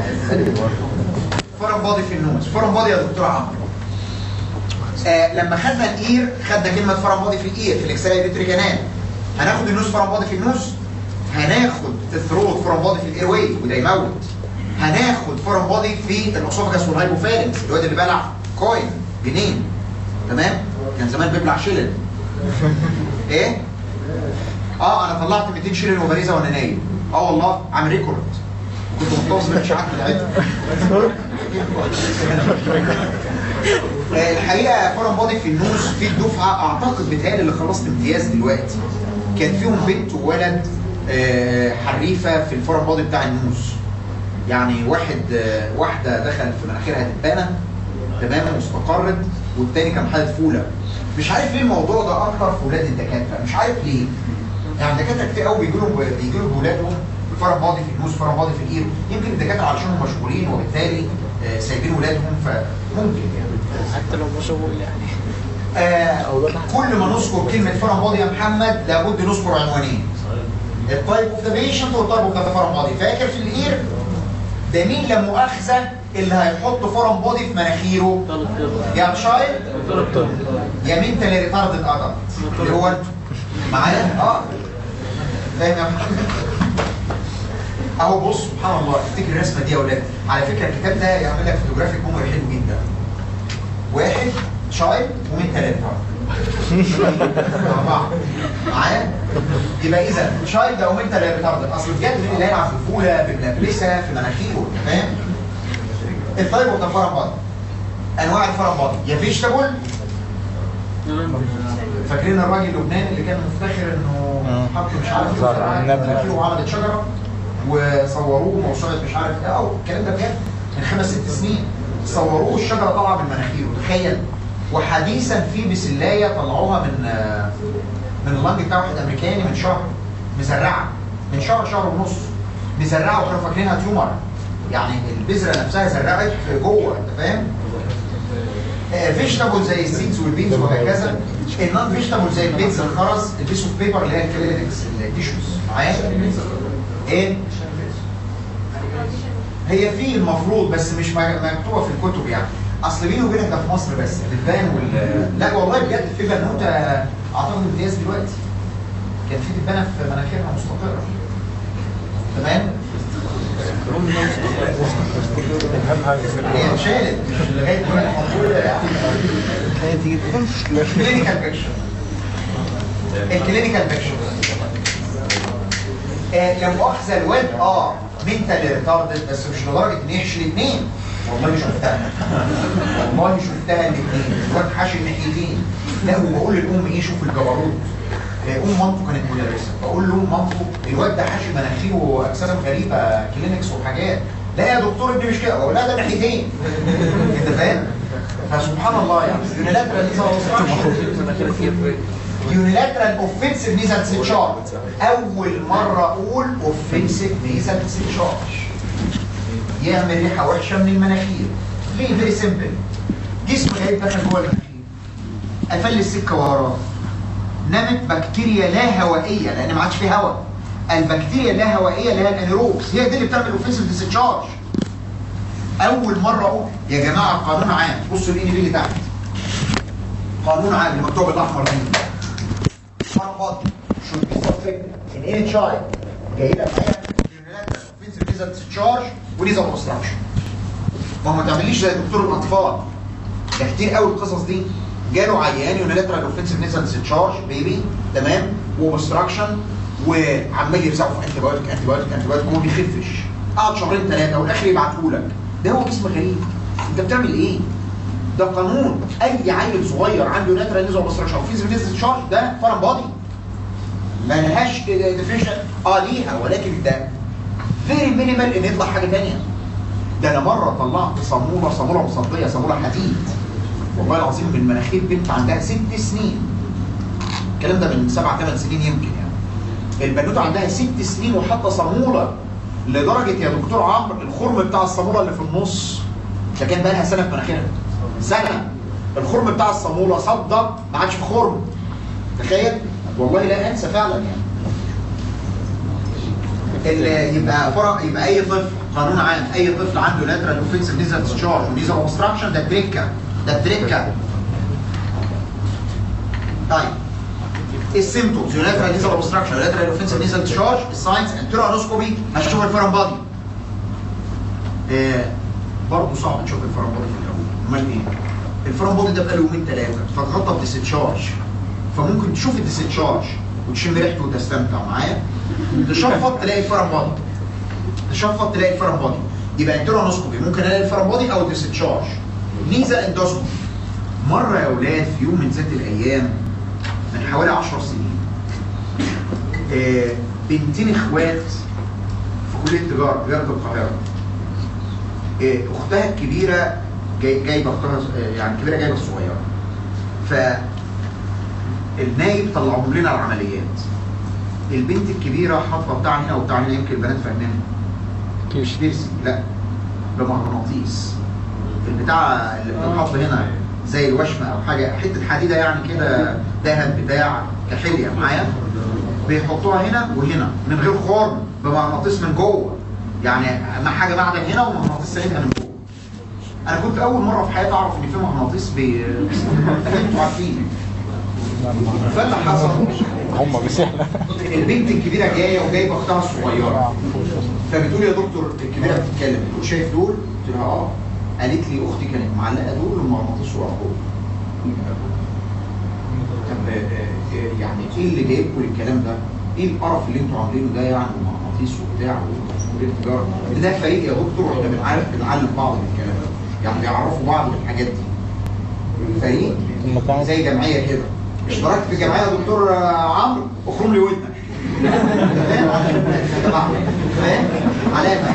فرم بادي في النوز فرم بادي يا دكتور عمرو آه لما خدنا الاير خدنا كلمه فرم بادي في الاير في الاكسراي بيتري كانال هناخد النوز فرم بادي في النوز هناخد الثروت فرم بادي في الاير واي وده يموت هناخد فرم بادي في الاسوفاجاس والهايبوفالنس الواد اللي بلع كوين جنين تمام كان زمان بيبلع شلل ايه اه انا طلعت 200 شلل وباريزه وانا نايم اه والله عامل ريكورد كنت محتفظ بالاشاعات بتاعتها آه، الحقيقه فورم بودي في النوز في الدفعه اعتقد بتهيألي اللي خلصت امتياز دلوقتي كان فيهم بنت وولد آه، حريفه في الفورم بودي بتاع النوز يعني واحد آه، واحده دخل في مناخيرها دبانه تمام واستقرت والتاني كان حاله فوله مش عارف ليه الموضوع ده اكتر في ولاد الدكاتره مش عارف ليه يعني الدكاتره كتير قوي بيجوا لهم بيجوا لهم بولادهم فرم باضي في النوز فرم باضي في الاير يمكن الدكاتره علشانهم مشغولين وبالتالي آه، سايبين ولادهم فممكن يعني حتى لو مشغول يعني آه كل ما نذكر كلمه فرم باضي يا محمد لابد نذكر عنوانين التايب اوف ذا بيشنت والتايب اوف ذا فرم باضي فاكر في الاير ده مين لا مؤاخذه اللي هيحط فرم بودي في مناخيره طالب طب يا تشايلد طالب طب يا مين تاني ريتاردد ادلت اللي هو انتوا معايا اه فاهم يا محمد اهو بص سبحان الله افتكر الرسمه دي يا اولاد على فكره الكتاب ده يعمل لك فوتوجرافيك ميموري حلو جدا واحد شايلد ومين ثلاثه مع بعض معايا يبقى اذا شايلد او مين ثلاثه ريتاردد اصل بجد مين اللي هيلعب في الفوله في البلابلسه في مناخيره أنت فاهم الطيب والفرم بادي انواع الفرم بادي يا فيجيتابل فاكرين الراجل اللبناني اللي كان مفتخر انه آه. حط مش عارف ايه زرع وزرع النبلة. مناخيره وعملت شجره وصوروه موسوعه مش عارف ايه او الكلام ده بجد من خمس ست سنين صوروه الشجره طالعه من مناخيره تخيل وحديثا في بسلايه طلعوها من آه، من اللنج بتاع واحد امريكاني من شهر مزرعه من شهر شهر ونص مزرعه وكانوا فاكرينها تيومر يعني البذره نفسها زرعت جوه انت فاهم؟ فيجيتابل زي السيدز والبينز وهكذا النون فيجيتابل زي البيتز الخرز البيس اوف بيبر اللي هي الكلينكس التيشوز معايا ايه هي في المفروض بس مش م- مكتوبه في الكتب يعني اصل بيني وبينك ده في مصر بس الدبان وال لا والله بجد في بنوته اعتقد امتياز دلوقتي كان في دبانه في مناخيرها مستقره تمام اهم حاجه هي اتشالت مش لغايه دلوقتي موجوده يعني هي تيجي الكلينيكال بيكشر الكلينيكال بيكشر آه لا مؤاخذه الواد اه منتال ريتاردد بس مش لدرجه ان يحشي الاثنين والله شفتها والله شفتها الاثنين الواد حاشي الناحيتين لا وبقول للام ايه شوف الجبروت آه، ام مامته كانت مدرسه بقول له مامته الواد ده حاشي مناخيره اجسام غريبه كلينكس وحاجات لا يا دكتور ابني مش كده بقول لا ده ناحيتين انت فاهم فسبحان الله يعني يونيلاترال يونيلاترال اوفنسيف نيزل سيتشارج اول مره اقول اوفنسيف نيزل سيتشارج يعمل ريحه وحشه من المناخير ليه فيري سيمبل جسم غريب دخل جوه المناخير قفل السكه وراه نمت بكتيريا لا هوائيه لان ما عادش فيه هواء البكتيريا اللا هوائيه اللي هي الانيروبس هي دي اللي بتعمل اوفنسيف ديسشارج اول مره اقول يا جماعه قانون عام بصوا الاي بي اللي تحت قانون عام المكتوب الاحمر دي فربط should be subject in any child جاي لك معايا unilateral offensive nasal discharge ونيزل obstruction ما هو ما تعمليش زي دكتور الاطفال ده كتير قوي القصص دي جاله عيان يونيلاترال اوفنسيف نيزل ديscharge بيبي تمام وبستراكشن وعمال يرزعه في انتي بايوتيك انتي بايوتيك انتي بايوتيك وما بيخفش قعد شهرين ثلاثه والاخر يبعته لك ده هو جسم غريب انت بتعمل ايه؟ ده قانون اي عيل صغير عنده يونيلاترال نيزل اوبستراكشن اوفنسيف نيزل ديscharge ده فارم بادي ملهاش ديفينيشن اه ليها ولكن ده فيري مينيمال ان يطلع حاجه ثانيه ده انا مره طلعت صاموله صاموله مصديه صاموله حديد والله العظيم من مناخير بنت عندها ست سنين الكلام ده من سبع ثمان سنين يمكن يعني البنوته عندها ست سنين وحاطه صاموله لدرجه يا دكتور عمرو الخرم بتاع الصاموله اللي في النص ده كان بقى لها سنه في مناخيرها سنه الخرم بتاع الصاموله صدى ما عادش في خرم تخيل والله لا انسى فعلا يعني ال- يبقى فرق يبقى اي طفل قانون عام اي طفل عنده لاترال اوفنسيف نيزل ديسشارج ونيزل اوبستراكشن ده تريكه ده تريكه طيب السيمتومز يوناترال نيزل اوبستراكشن يوناترال اوفنسيف نيزل ديسشارج الساينس انترانوسكوبي هتشوف الفرن بادي آه برضه صعب تشوف الفرن بادي في الاول امال ايه الفرن بادي ده بقاله يومين ثلاثه فتغطى بديسشارج فممكن تشوف الديسشارج وتشم ريحته وتستمتع معايا تشفط تلاقي الفرن بادي تشفط تلاقي الفرن بادي يبقى انترونوسكوبي ممكن الاقي الفرن بادي او ديستشارج نيزل اندوسكوبي مره يا اولاد في يوم من ذات الايام من حوالي 10 سنين آه، بنتين اخوات في كليه تجاره تجاره القاهره آه، اختها الكبيره جاي- جايبه اختها آه، يعني الكبيره جايبه الصغيره ف النايب طلعهم لنا العمليات البنت الكبيره حاطه بتاع هنا وبتاع هنا يمكن البنات فاهمين مش بيرسي لا بمغناطيس البتاع اللي بتتحط هنا زي الوشمه او حاجه حته حديده يعني كده ذهب بتاع كحليه معايا بيحطوها هنا وهنا من غير خرم بمغناطيس من جوه يعني ما حاجه معدن هنا ومغناطيس هنا من جوه انا كنت اول مره في حياتي اعرف ان في مغناطيس بي انتوا عارفين فاللي حصل هم بس احنا البنت الكبيره جايه وجايبه اختها الصغيره فبتقول يا دكتور الكبيره بتتكلم بتقول شايف دول؟ قلت لها اه قالت لي اختي كانت معلقه دول ومغناطيس ورا جوه طب آه، آه، يعني ايه اللي جايبكم للكلام ده؟ ايه القرف اللي انتوا عاملينه ده يعني ومغناطيس وبتاع وكليه تجاره؟ ده فريق يا دكتور واحنا بنعرف بنعلم بعض بالكلام ده يعني بيعرفوا بعض بالحاجات دي فريق المكان زي جمعيه كده اشتركت في الجمعيه يا دكتور آه، عمرو اخرم لي ودنك فاهم فاهم علامه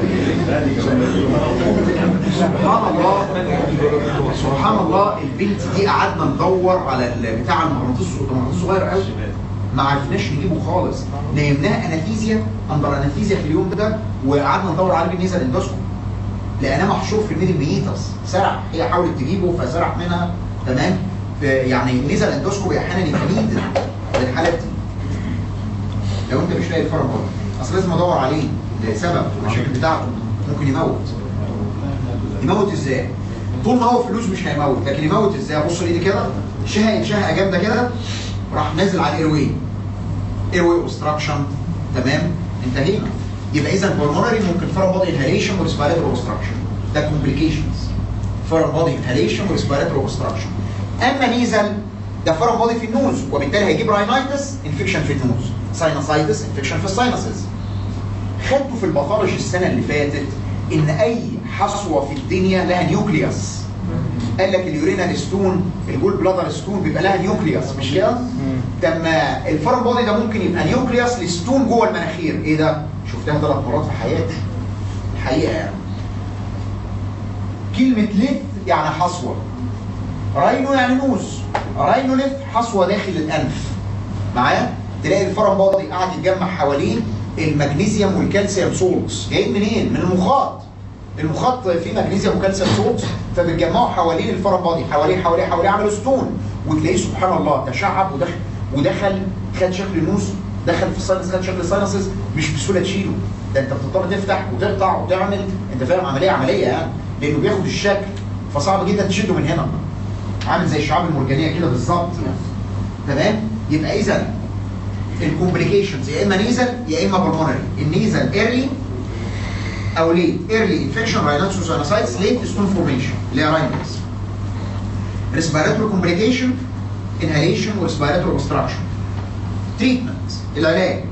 سبحان الله سبحان الله البنت دي قعدنا ندور على ال- بتاع المغناطيس المغناطيس صغير قوي ما عرفناش نجيبه خالص نيمناها انافيزيا اندر انافيزيا في اليوم ده وقعدنا ندور عليه بالنسبه للاندوسكوب لقيناه محشور في الميدل ميتس سرح هي حاولت تجيبه فسرح منها تمام ف- يعني نزل اندوسكوبي احيانا يبقى نيدل للحالات دي لو انت مش لاقي الفرق بره اصل لازم ادور عليه لسبب المشاكل بتاعته ممكن يموت يموت ازاي؟ طول ما هو فلوس مش هيموت لكن يموت ازاي؟ بص لايدي كده شهقت شهقه جامده كده راح نازل على الايروي ايروي اوبستراكشن تمام انتهينا يبقى اذا بالمونري ممكن فورم بودي انهاليشن وريسبيراتوري اوبستراكشن ده كومبليكيشنز فورم بودي انهاليشن وريسبيراتوري اوبستراكشن اما نيزل ده فورم بودي في النوز وبالتالي هيجيب راينايتس انفكشن في النوز ساينوسايتس انفكشن في الساينسز خدته في الباثولوجي السنه اللي فاتت ان اي حصوه في الدنيا لها نيوكليوس قال لك اليورينال ستون الجول بلادر ستون بيبقى لها نيوكليوس مش كده؟ لما الفرن بودي ده ممكن يبقى نيوكليوس لستون جوه المناخير ايه ده؟ شفتها ثلاث مرات في حياتي الحقيقه يعني كلمه ليف يعني حصوه راينو يعني نوز راينو ليف حصوه داخل الانف معايا تلاقي الفرن بودي قاعد يتجمع حوالين المغنيسيوم والكالسيوم سولتس جايين منين؟ من المخاط المخاط فيه مغنيسيوم وكالسيوم سولتس فبيتجمعوا حوالين الفرن بودي حواليه حواليه حواليه عملوا ستون وتلاقيه سبحان الله تشعب ودخل ودخل خد شكل نوز دخل في الساينس خد شكل الساينسز مش بسهوله تشيله ده انت بتضطر تفتح وتقطع وتعمل انت فاهم عمليه عمليه يعني لانه بياخد الشكل فصعب جدا تشده من هنا عامل زي الشعاب المرجانيه كده بالظبط يعني تمام يبقى اذا الكومبليكيشنز يا اما نيزل يا اما بالمونري النيزل ايرلي او ليه ايرلي انفكشن رايناتس وساينوسايتس ليت ستون فورميشن اللي هي رايناتس ريسبيراتوري كومبليكيشن انهاليشن وريسبيراتوري اوبستراكشن تريتمنت العلاج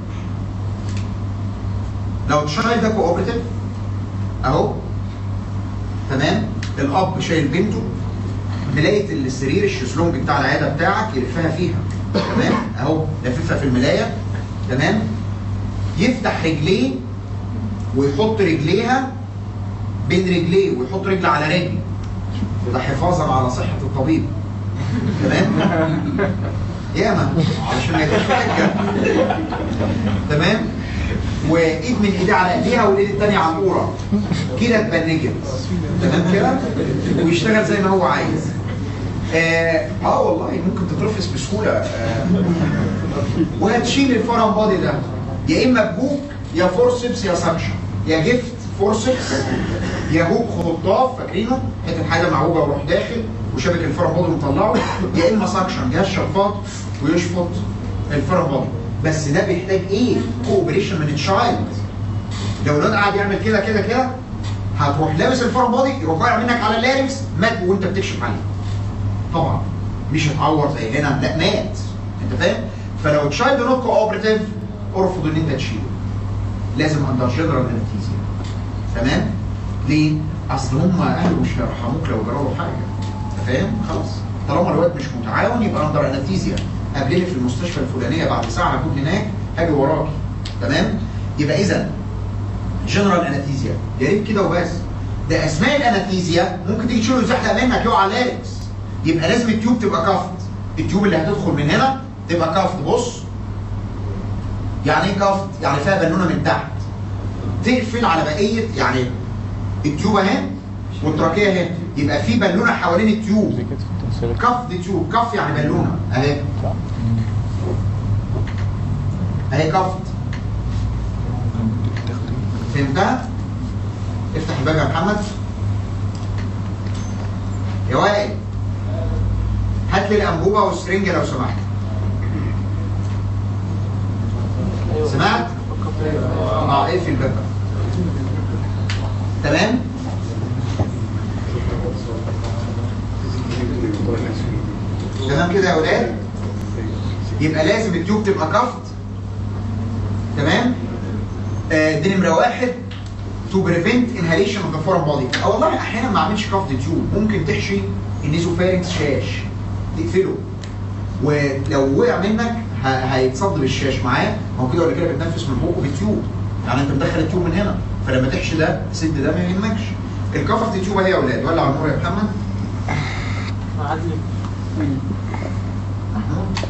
لو الشايلد ده كوبريتيف اهو تمام الاب شايل بنته ملايه السرير الشезлونج بتاع العياده بتاعك يلفها فيها تمام اهو لففها في الملايه تمام يفتح رجليه ويحط رجليها بين رجليه ويحط رجل على رجل ده حفاظا على صحه الطبيب تمام ياما علشان ما يبقاش في حاجه تمام وايد من ايديه على ايديها والايد الثانيه على القوره كده اتبنجت تمام كده ويشتغل زي ما هو عايز اه, آه والله ممكن تترفس بسهوله آه وهتشيل الفرن بادي ده يا اما بهوك يا فورسبس يا سكشن يا جفت فورسبس يا هوك خطاف فاكرينه حته حاجه معوجه ويروح داخل وشبك الفرن بادي ومطلعه يا اما سكشن جهاز شفاط ويشفط الفرن بادي بس ده بيحتاج ايه؟ كوبريشن من التشايلد لو الواد قاعد يعمل كده كده كده هتروح لابس الفرن بادي يروح واقع منك على اللارنكس مات وانت بتكشف عليه طبعا مش هتعور زي هنا لا مات انت فاهم فلو تشايلد نوت كوبريتيف ارفض ان انت تشيله لازم اندر جنرال انستيزيا تمام ليه اصل هم اهله مش هيرحموك لو جرى له حاجه انت فاهم خلاص طالما الواد مش متعاون يبقى اندر انستيزيا قابلني في المستشفى الفلانيه بعد ساعه هكون هناك هاجي وراكي تمام يبقى اذا جنرال انستيزيا يا ريت كده وبس ده اسماء الانستيزيا ممكن تيجي تشيله يزحلق منك يقع على اللاركس يبقى لازم التيوب تبقى كافت التيوب اللي هتدخل من هنا تبقى كافت بص يعني ايه كافت يعني فيها بالونه من تحت تقفل على بقيه يعني التيوب اهي والتراكيه اهي يبقى في بالونه حوالين زي التيوب كده في التنسيق كف دي تيوب كف يعني بالونه اهي اهي كفت فهمتها؟ افتح الباب يا محمد يا وائل هات لي الانبوبه والسرنجه لو سمحت سمعت؟ اه اقفل الباب بقى. تمام؟ تمام كده يا ولاد؟ يبقى لازم التيوب تبقى كفت تمام؟ آه، دي نمره واحد تو بريفنت انهاليشن اوف ذا فورن بودي اه والله احيانا ما اعملش كفت تيوب ممكن تحشي النيزوفارينكس شاش تقفله ولو وقع منك ه- هيتصد بالشاش معاه ما هو كده ولا كده بتنفس من بقه بالتيوب يعني انت مدخل التيوب من هنا فلما تحشي ده سد ده ما يهمكش الكفر تيوب اهي يا اولاد ولع النور يا محمد عدلي محمود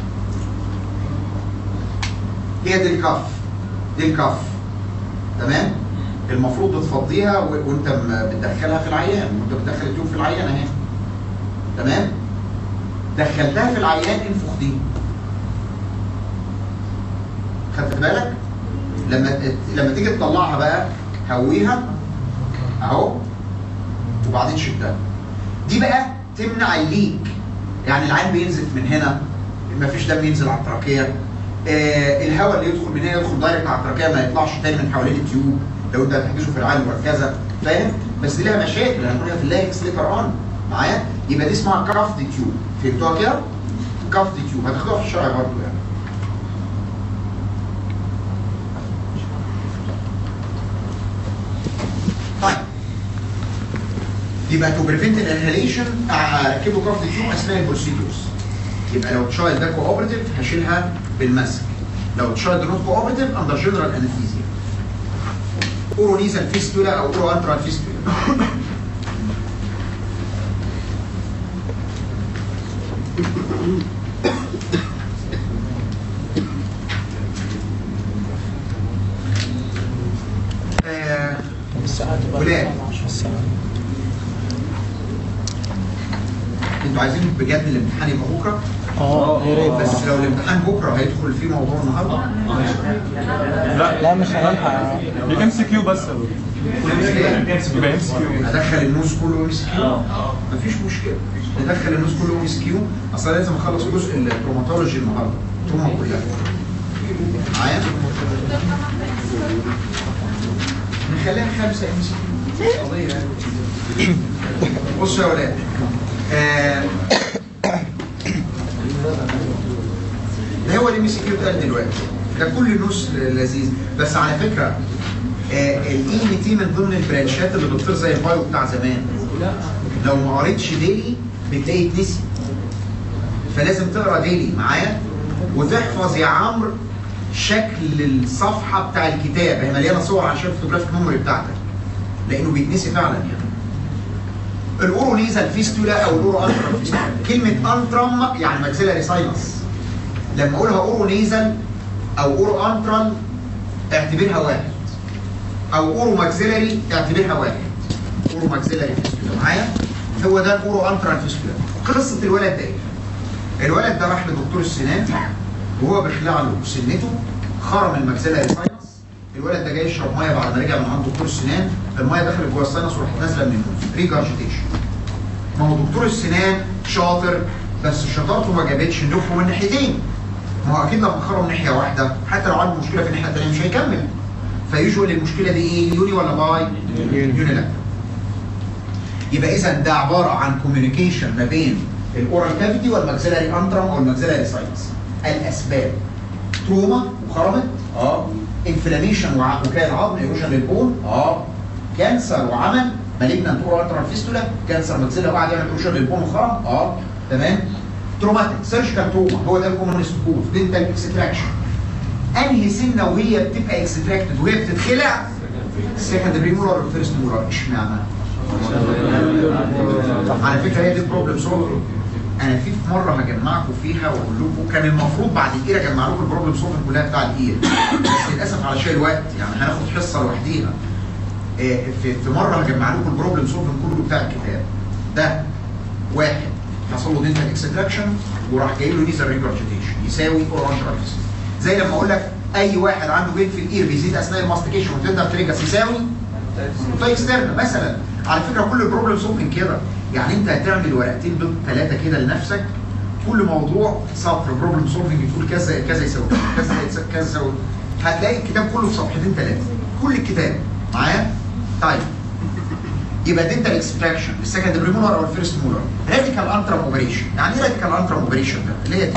هي دي الكف دي الكف تمام المفروض بتفضيها و... وانت م- بتدخلها في العيان وانت بتدخل التيوب في العيان اهي تمام دخلتها في العيان انفخ دي خدت بالك لما ت- لما تيجي تطلعها بقى هويها اهو وبعدين شدها دي بقى تمنع الليك يعني العين بينزف من هنا مفيش دم ينزل على التراكيه آه الهواء اللي يدخل من هنا يدخل دايركت على التراكيه ما يطلعش تاني من حوالين التيوب لو انت هتحجزه في العين مركزه فاهم بس دي لها مشاكل هنقولها في اللايكس ليتر اون معايا يبقى دي اسمها كافت تيوب فهمتوها كده؟ كافت تيوب هتاخدوها في الشرع برضه يعني طيب يبقى تو بريفنت الانهاليشن اركبه كافت تيوب اثناء البروسيدورز يبقى لو تشايلد ده كوبرتيف هشيلها بالمسك لو تشايلد نوت كوبرتيف اندر جنرال انستيزيا اورونيزال فيستولا او اورو انترال فيستولا آه، الساعات تبقى ولاد. 10 ساعات انتوا عايزين بجد الامتحان يبقى بكره اه يا ريت بس لو الامتحان بكره هيدخل فيه موضوع النهارده لا مش هنلحق ام سي كيو بس إيه؟ يبقى ام سي كيو ادخل النوز كله ام اس كيو مفيش مشكله ندخل النوز كله ام اس كيو اصل لازم اخلص جزء التروماتولوجي النهارده التروما كلها معايا نخليها خمسه ام اس كيو قضيه يعني. بصوا يا ولاد آه، ده هو الام سي كيو اتقال دلوقتي ده كل النص لذيذ بس على فكره الاي ام تي من ضمن البرانشات اللي بتطير زي البايو بتاع زمان لو ما قريتش ديلي بتلاقي اتنسي فلازم تقرا ديلي معايا وتحفظ يا عمرو شكل الصفحه بتاع الكتاب هي مليانه صور عشان فوتوغرافيك ميموري بتاعتك لانه بيتنسي فعلا يعني الاورو نيزل فيستولا او الاورو انترم فيستولا كلمه انترم يعني ماكسيلاري ساينس لما اقولها اورو نيزل او اورو انترال اعتبرها واحد او اورو ماكسيلاري اعتبرها واحد اورو ماكسيلاري فيستولا معايا هو ده الاورو انترال فيستولا قصه الولد ده ايه؟ الولد ده راح لدكتور السنان وهو بيخلع له سنته خرم الماكسيلاري ساينس الولد ده جاي يشرب ميه بعد ما رجع من عند دكتور السنان الميه دخلت جوه الساينس وراحت نازله من النوز ريجارجيتيشن ما هو دكتور السنان شاطر بس شطارته ما جابتش نفخه من ناحيتين ما هو اكيد لما خرم ناحيه واحده حتى لو عنده مشكله في الناحيه الثانيه مش هيكمل فيوجوال المشكله دي ايه يوني ولا باي يوني لا يبقى اذا ده عباره عن كوميونيكيشن ما بين الاورال كافيتي والماكسيلاري انترم او الماكسيلاري ساينس الاسباب تروما وخرمت اه انفلاميشن وكان عظم ايروجن للبون اه كانسر وعمل مالجنانت اورال فيستولا كانسر ماكسيلا وقعد يعمل ايروجن للبون وخرم اه تمام تروماتيك سيرجيكال تروما هو ده الكومونست كوز دنتال اكستراكشن انهي سنه وهي بتبقى اكستراكتد وهي بتتخلع السكند بريمولار والفيرست مولار اشمعنى؟ على فكره هي دي البروبلم سولفر انا في في مره هجمعكم فيها واقول لكم كان المفروض بعد كده اجمع لكم البروبلم سولفر كلها بتاع الاير بس للاسف علشان الوقت يعني هناخد حصه لوحديها آه، في في مره هجمع لكم البروبلم سولفر كله بتاع الكتاب ده واحد حصل له دنتال اكستراكشن وراح جاي له نيزل ريجرجيتيشن يساوي اورانترايتس زي لما اقول لك اي واحد عنده بين في الاير بيزيد اثناء الماستيكيشن وتندر تريجس يساوي طيب اكسترنال مثلا على فكره كل البروبلم سولفنج كده يعني انت هتعمل ورقتين دول ثلاثه كده لنفسك كل موضوع سطر بروبلم سولفنج يقول كذا كذا يساوي كذا يساوي كذا يساوي هتلاقي الكتاب كله في صفحتين ثلاثه كل الكتاب معايا طيب يبقى دنتال اكستراكشن السكند بريمولار او الفيرست مولار راديكال انترم اوبريشن يعني ايه راديكال انترم اوبريشن ده اللي هي دي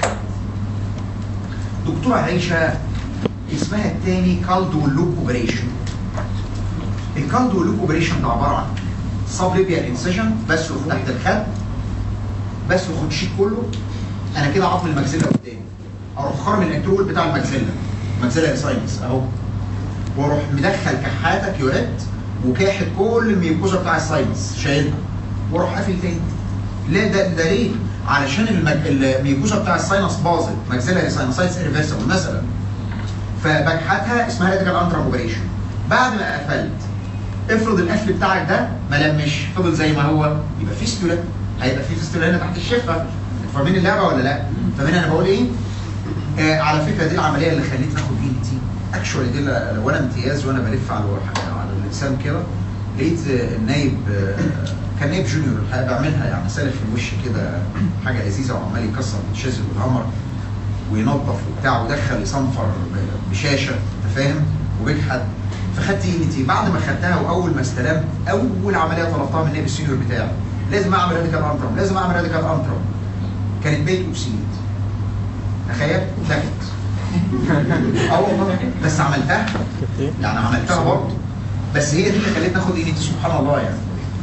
دكتوره عائشه اسمها الثاني كالدو لوب اوبريشن الكالدو لوب اوبريشن ده عباره عن سبليبيال انسيجن بس تحت الخد بس خد الشيك كله انا كده عظم المجزله قدامي اروح خرم الانترول بتاع المجزله المجزله ساينس اهو واروح مدخل كحاتك يوريت وكاحت كل الميوكوزا بتاع الساينس شايلها واروح قافل تاني لا ده ده ليه؟ علشان المج... الميوكوزا بتاع الساينس باظت مجزله ساينسايتس ريفرسبل مثلا فبكحتها اسمها راديكال انترا اوبريشن بعد ما قفلت افرض القفل بتاعك ده ما لمش فضل زي ما هو يبقى فيستولا هيبقى في فيستولا هنا تحت الشفه فاهمين اللعبه ولا لا؟ فاهمين انا بقول ايه؟ آه على فكره دي العمليه اللي خليت ناخد اي تي اكشولي دي ل- وانا امتياز وانا بلف على على اللسان كده لقيت آه، النايب آه، كان نايب جونيور الحقيقه بعملها يعني سالف في الوش كده حاجه لذيذه وعمال يكسر الشاذ والهمر وينظف وبتاع ودخل يصنفر ب- بشاشه انت فاهم وبيجحد فخدت اي تي بعد ما خدتها واول ما استلمت اول عمليه طلبتها من النائب السينيور بتاعي لازم اعمل راديكال انترم لازم اعمل راديكال انترم كانت بيت اوبسيد تخيل اتلغت اه والله بس عملتها يعني عملتها برضه بس هي دي اللي خلتني اخد اي تي سبحان الله يعني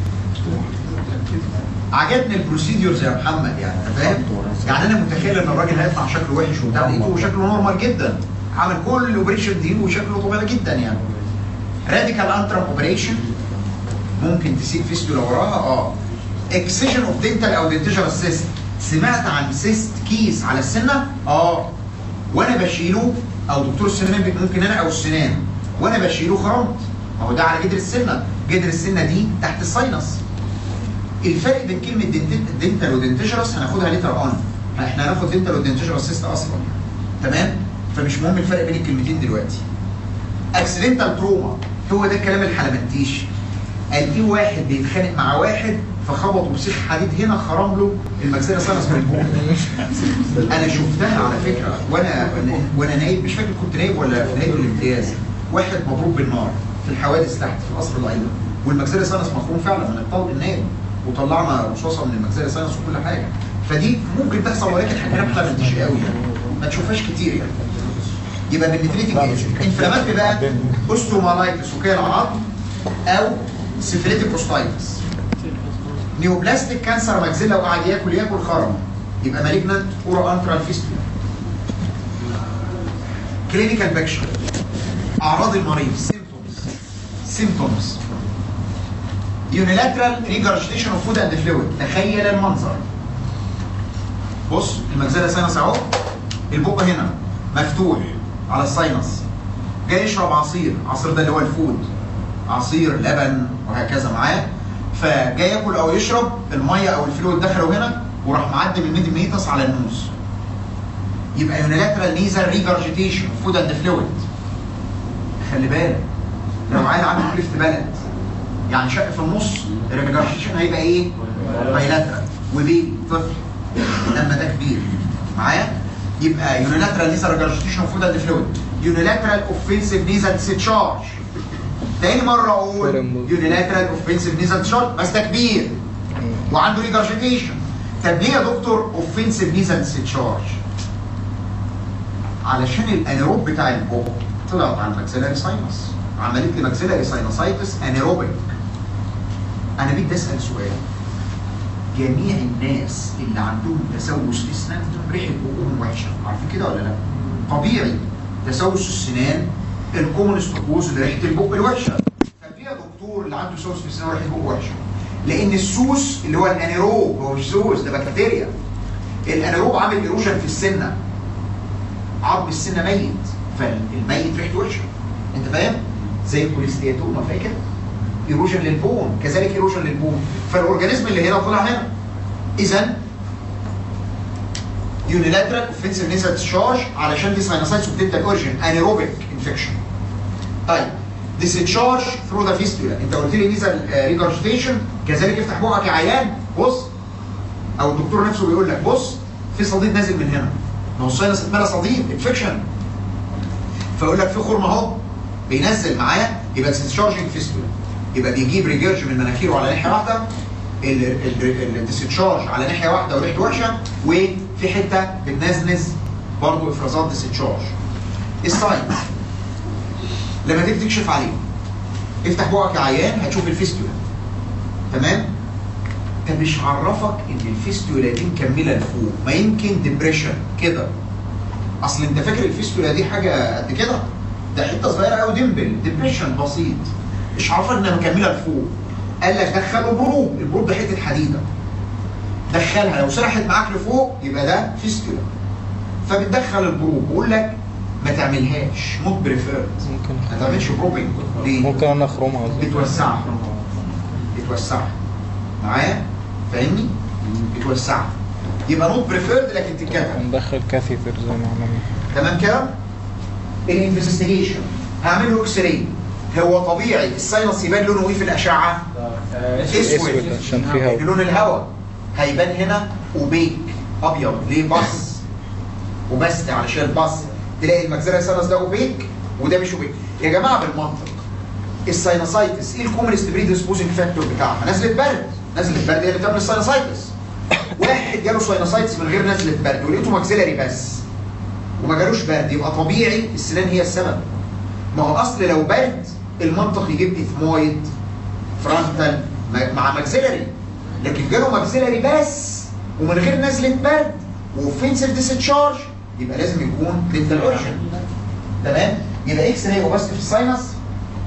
عجبني البروسيديورز يا محمد يعني أنت فاهم؟ يعني انا متخيل ان الراجل هيطلع شكله وحش وبتاع لقيته شكله نورمال جدا عمل كل الاوبريشن دي وشكله طبيعي جدا يعني راديكال انترم اوبريشن ممكن تسيب فيستولا وراها اه اكسجن اوف دنتال او دنتجر سيست سمعت عن سيست كيس على السنه اه وانا بشيله او دكتور السنان ممكن انا او السنان وانا بشيله خرمت ما هو ده على جدر السنه جدر السنه دي تحت الساينس الفرق بين كلمه دنت- دنتال ودنتجرس هناخدها ليتر اون احنا هناخد دنتال ودنتجرس سيست اصلا تمام فمش مهم الفرق بين الكلمتين دلوقتي اكسيدنتال تروما هو ده الكلام الحلمنتيش قال في واحد بيتخانق مع واحد فخبطه بسيخ حديد هنا خرم له المجزره سنس من البوق انا شفتها على فكره وانا وانا نايب مش فاكر كنت نايب ولا في نايب الامتياز واحد مضروب بالنار في الحوادث تحت في قصر العيله والمجزره سنس مخروم فعلا من الطلق النايب وطلعنا رصاصه من المجزره سنس وكل حاجه فدي ممكن تحصل ولكن كلام حلمنتيش قوي يعني ما تشوفهاش كتير يعني يبقى بالنتريتنج ايجنت انفلامات بقى اوستومالايتس وكيل العظم او سيفيليتيك اوستايتس نيوبلاستيك كانسر ماكسيلا وقعد ياكل ياكل خرم يبقى مالجنانت اورا انترال فيستولا كلينيكال بيكشر اعراض المريض سيمبتومز سيمبتومز يونيلاترال ريجرجيتيشن اوف فود اند فلويد تخيل المنظر بص المجزله ساينس اهو البق هنا مفتوح على الساينس جاي يشرب عصير عصير ده اللي هو الفود عصير لبن وهكذا معاه فجاي ياكل او يشرب الميه او الفلويد دخلوا هنا وراح معدي من الميديميتس على النوز يبقى يونيلاترال نيزل ريجرجيتيشن فود اند فلويد خلي بالك لو عيل عنده كليفت بلد يعني شق في النص الريجرجيتيشن هيبقى ايه؟ بايلاترال وبيبي طفل لما ده كبير معايا؟ يبقى يونيلاترال نيزل ريجرجيتيشن فود اند فلويد يونيلاترال اوفنسيف نيزل ديسشارج تاني مره اقول يونيلاترال اوفنسيف نيزل ديسشارج بس ده كبير وعنده ريجرجيتيشن طب ليه يا دكتور اوفنسيف نيزل ديسشارج؟ علشان الانيروب بتاع البق طلعت على الماكسيلاري ساينس عملت لي ماكسيلاري ساينوسايتس انيروبيك انا بدي اسال سؤال جميع الناس اللي عندهم تسوس في اسنانهم ريحه بقهم وحشه عارفين كده ولا لا؟ طبيعي تسوس السنان الكومونست كوز لريحه البق الوحشه ففي يا دكتور اللي عنده تسوس في السنان ريحه بقه وحشه لان السوس اللي هو الانيروب هو مش سوس ده بكتيريا الانيروب عامل ايروجن في السنه عظم السنه ميت فالميت ريحته وحشه انت فاهم؟ زي الكوليستياتوما فاكر؟ ايروجن للبون كذلك ايروجن للبون فالاورجانيزم اللي هنا طلع هنا اذا يونيلاترال اوفنسيف نيزل تشارج علشان دي ساينوسايتس وبتبدا اورجن انيروبيك انفكشن طيب discharge through the fistula انت قلت لي نيزل ريجرجيتيشن كذلك افتح بقك يا عيان بص او الدكتور نفسه بيقول لك بص في صديد نازل من هنا ما هو الساينس اتملى صديد انفكشن فيقول لك في خرم اهو بينزل معاه يبقى discharging فيستولا يبقى بيجيب ريجيرج من مناخيره على ناحيه واحده الديستشارج على ناحيه واحده وريحته وحشه وفي حته بتنزنز برضه افرازات ديستشارج الساينس لما تيجي تكشف عليه افتح بقك يا عيان هتشوف الفيستولا تمام طب مش عرفك ان الفيستولا دي مكمله لفوق ما يمكن ديبريشن كده اصل انت فاكر الفيستولا دي حاجه قد كده ده حته صغيره قوي ديمبل ديبريشن بسيط مش عارفك انها مكمله لفوق قال لك دخله بروب البروب ده حته حديده دخلها لو سرحت معاك لفوق يبقى ده فيستولا فبتدخل البروب بقول لك ما تعملهاش نوت بريفيرد ممكن ما تعملش بروبنج ليه؟ ممكن انا اخرمها قصدي. بتوسعها بتوسعها معايا فاهمني بتوسعها يبقى نوت بريفيرد لكن تتكتب ندخل كاثيتر زي ما عملنا تمام كده الانفستيجيشن هعمل له اكس راي هو طبيعي الساينس يبان لونه ايه في الاشعه اسود عشان فيها لون الهواء هيبان هنا اوبيك ابيض ليه بص وبس علشان بص تلاقي المجزره ساينس ده اوبيك وده مش اوبيك يا جماعه بالمنطق الساينسايتس ايه الكومنست بريدسبوزنج فاكتور بتاعها نزله برد نزله برد هي اللي بتعمل الساينسايتس واحد جاله ساينسايتس من غير نزله برد ولقيته ماكسيلاري بس وما جالوش برد يبقى طبيعي السنان هي السبب ما هو اصل لو برد المنطق يجيب اثمويد فرونتال مع ماكسيلاري لكن جاله ماكسيلاري بس ومن غير نزله برد وفينسر ديستشارج يبقى لازم يكون دينتال اوريجن تمام يبقى اكس راي وبس في الساينس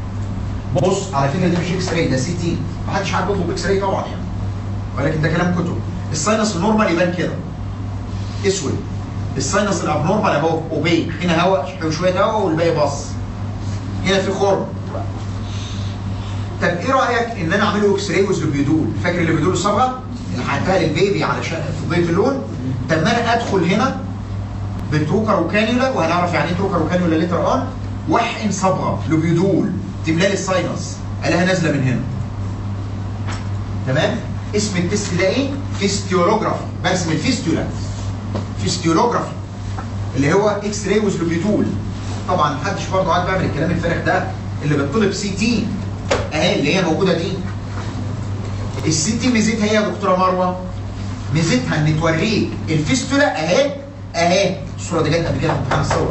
بص على فكره دي مش اكس راي ده سي تي ما حدش عارف يطلب اكس راي طبعا يعني ولكن ده كلام كتب الساينس النورمال يبان كده اسود الساينس الابنورمال اهو اوبيك هنا هواء وشويه هواء والباقي باص هنا في خرم طب ايه رايك ان انا اعمله اكس راي وزلوبيدول فاكر اللي الصبغه اللي حطها للبيبي علشان في ضيف اللون طب ما انا ادخل هنا بتروكر وكانيولا وهنعرف يعني ايه تروكر وكانيولا ليتر اون واحقن صبغه لوبيدول تملى لي الساينس الاقيها نازله من هنا تمام اسم التست ده ايه فيستيولوجرافي برسم الفيستولا فيستيولوجرافي اللي هو اكس راي وزلوبيدول طبعا محدش برضه قاعد بيعمل الكلام الفارغ ده اللي بتطلب سي تي اهي اللي هي موجوده دي السي تي ميزتها ايه يا دكتوره مروه ميزتها ان توريك الفيستولا اهي اهي الصوره دي جت قبل كده في امتحان الصور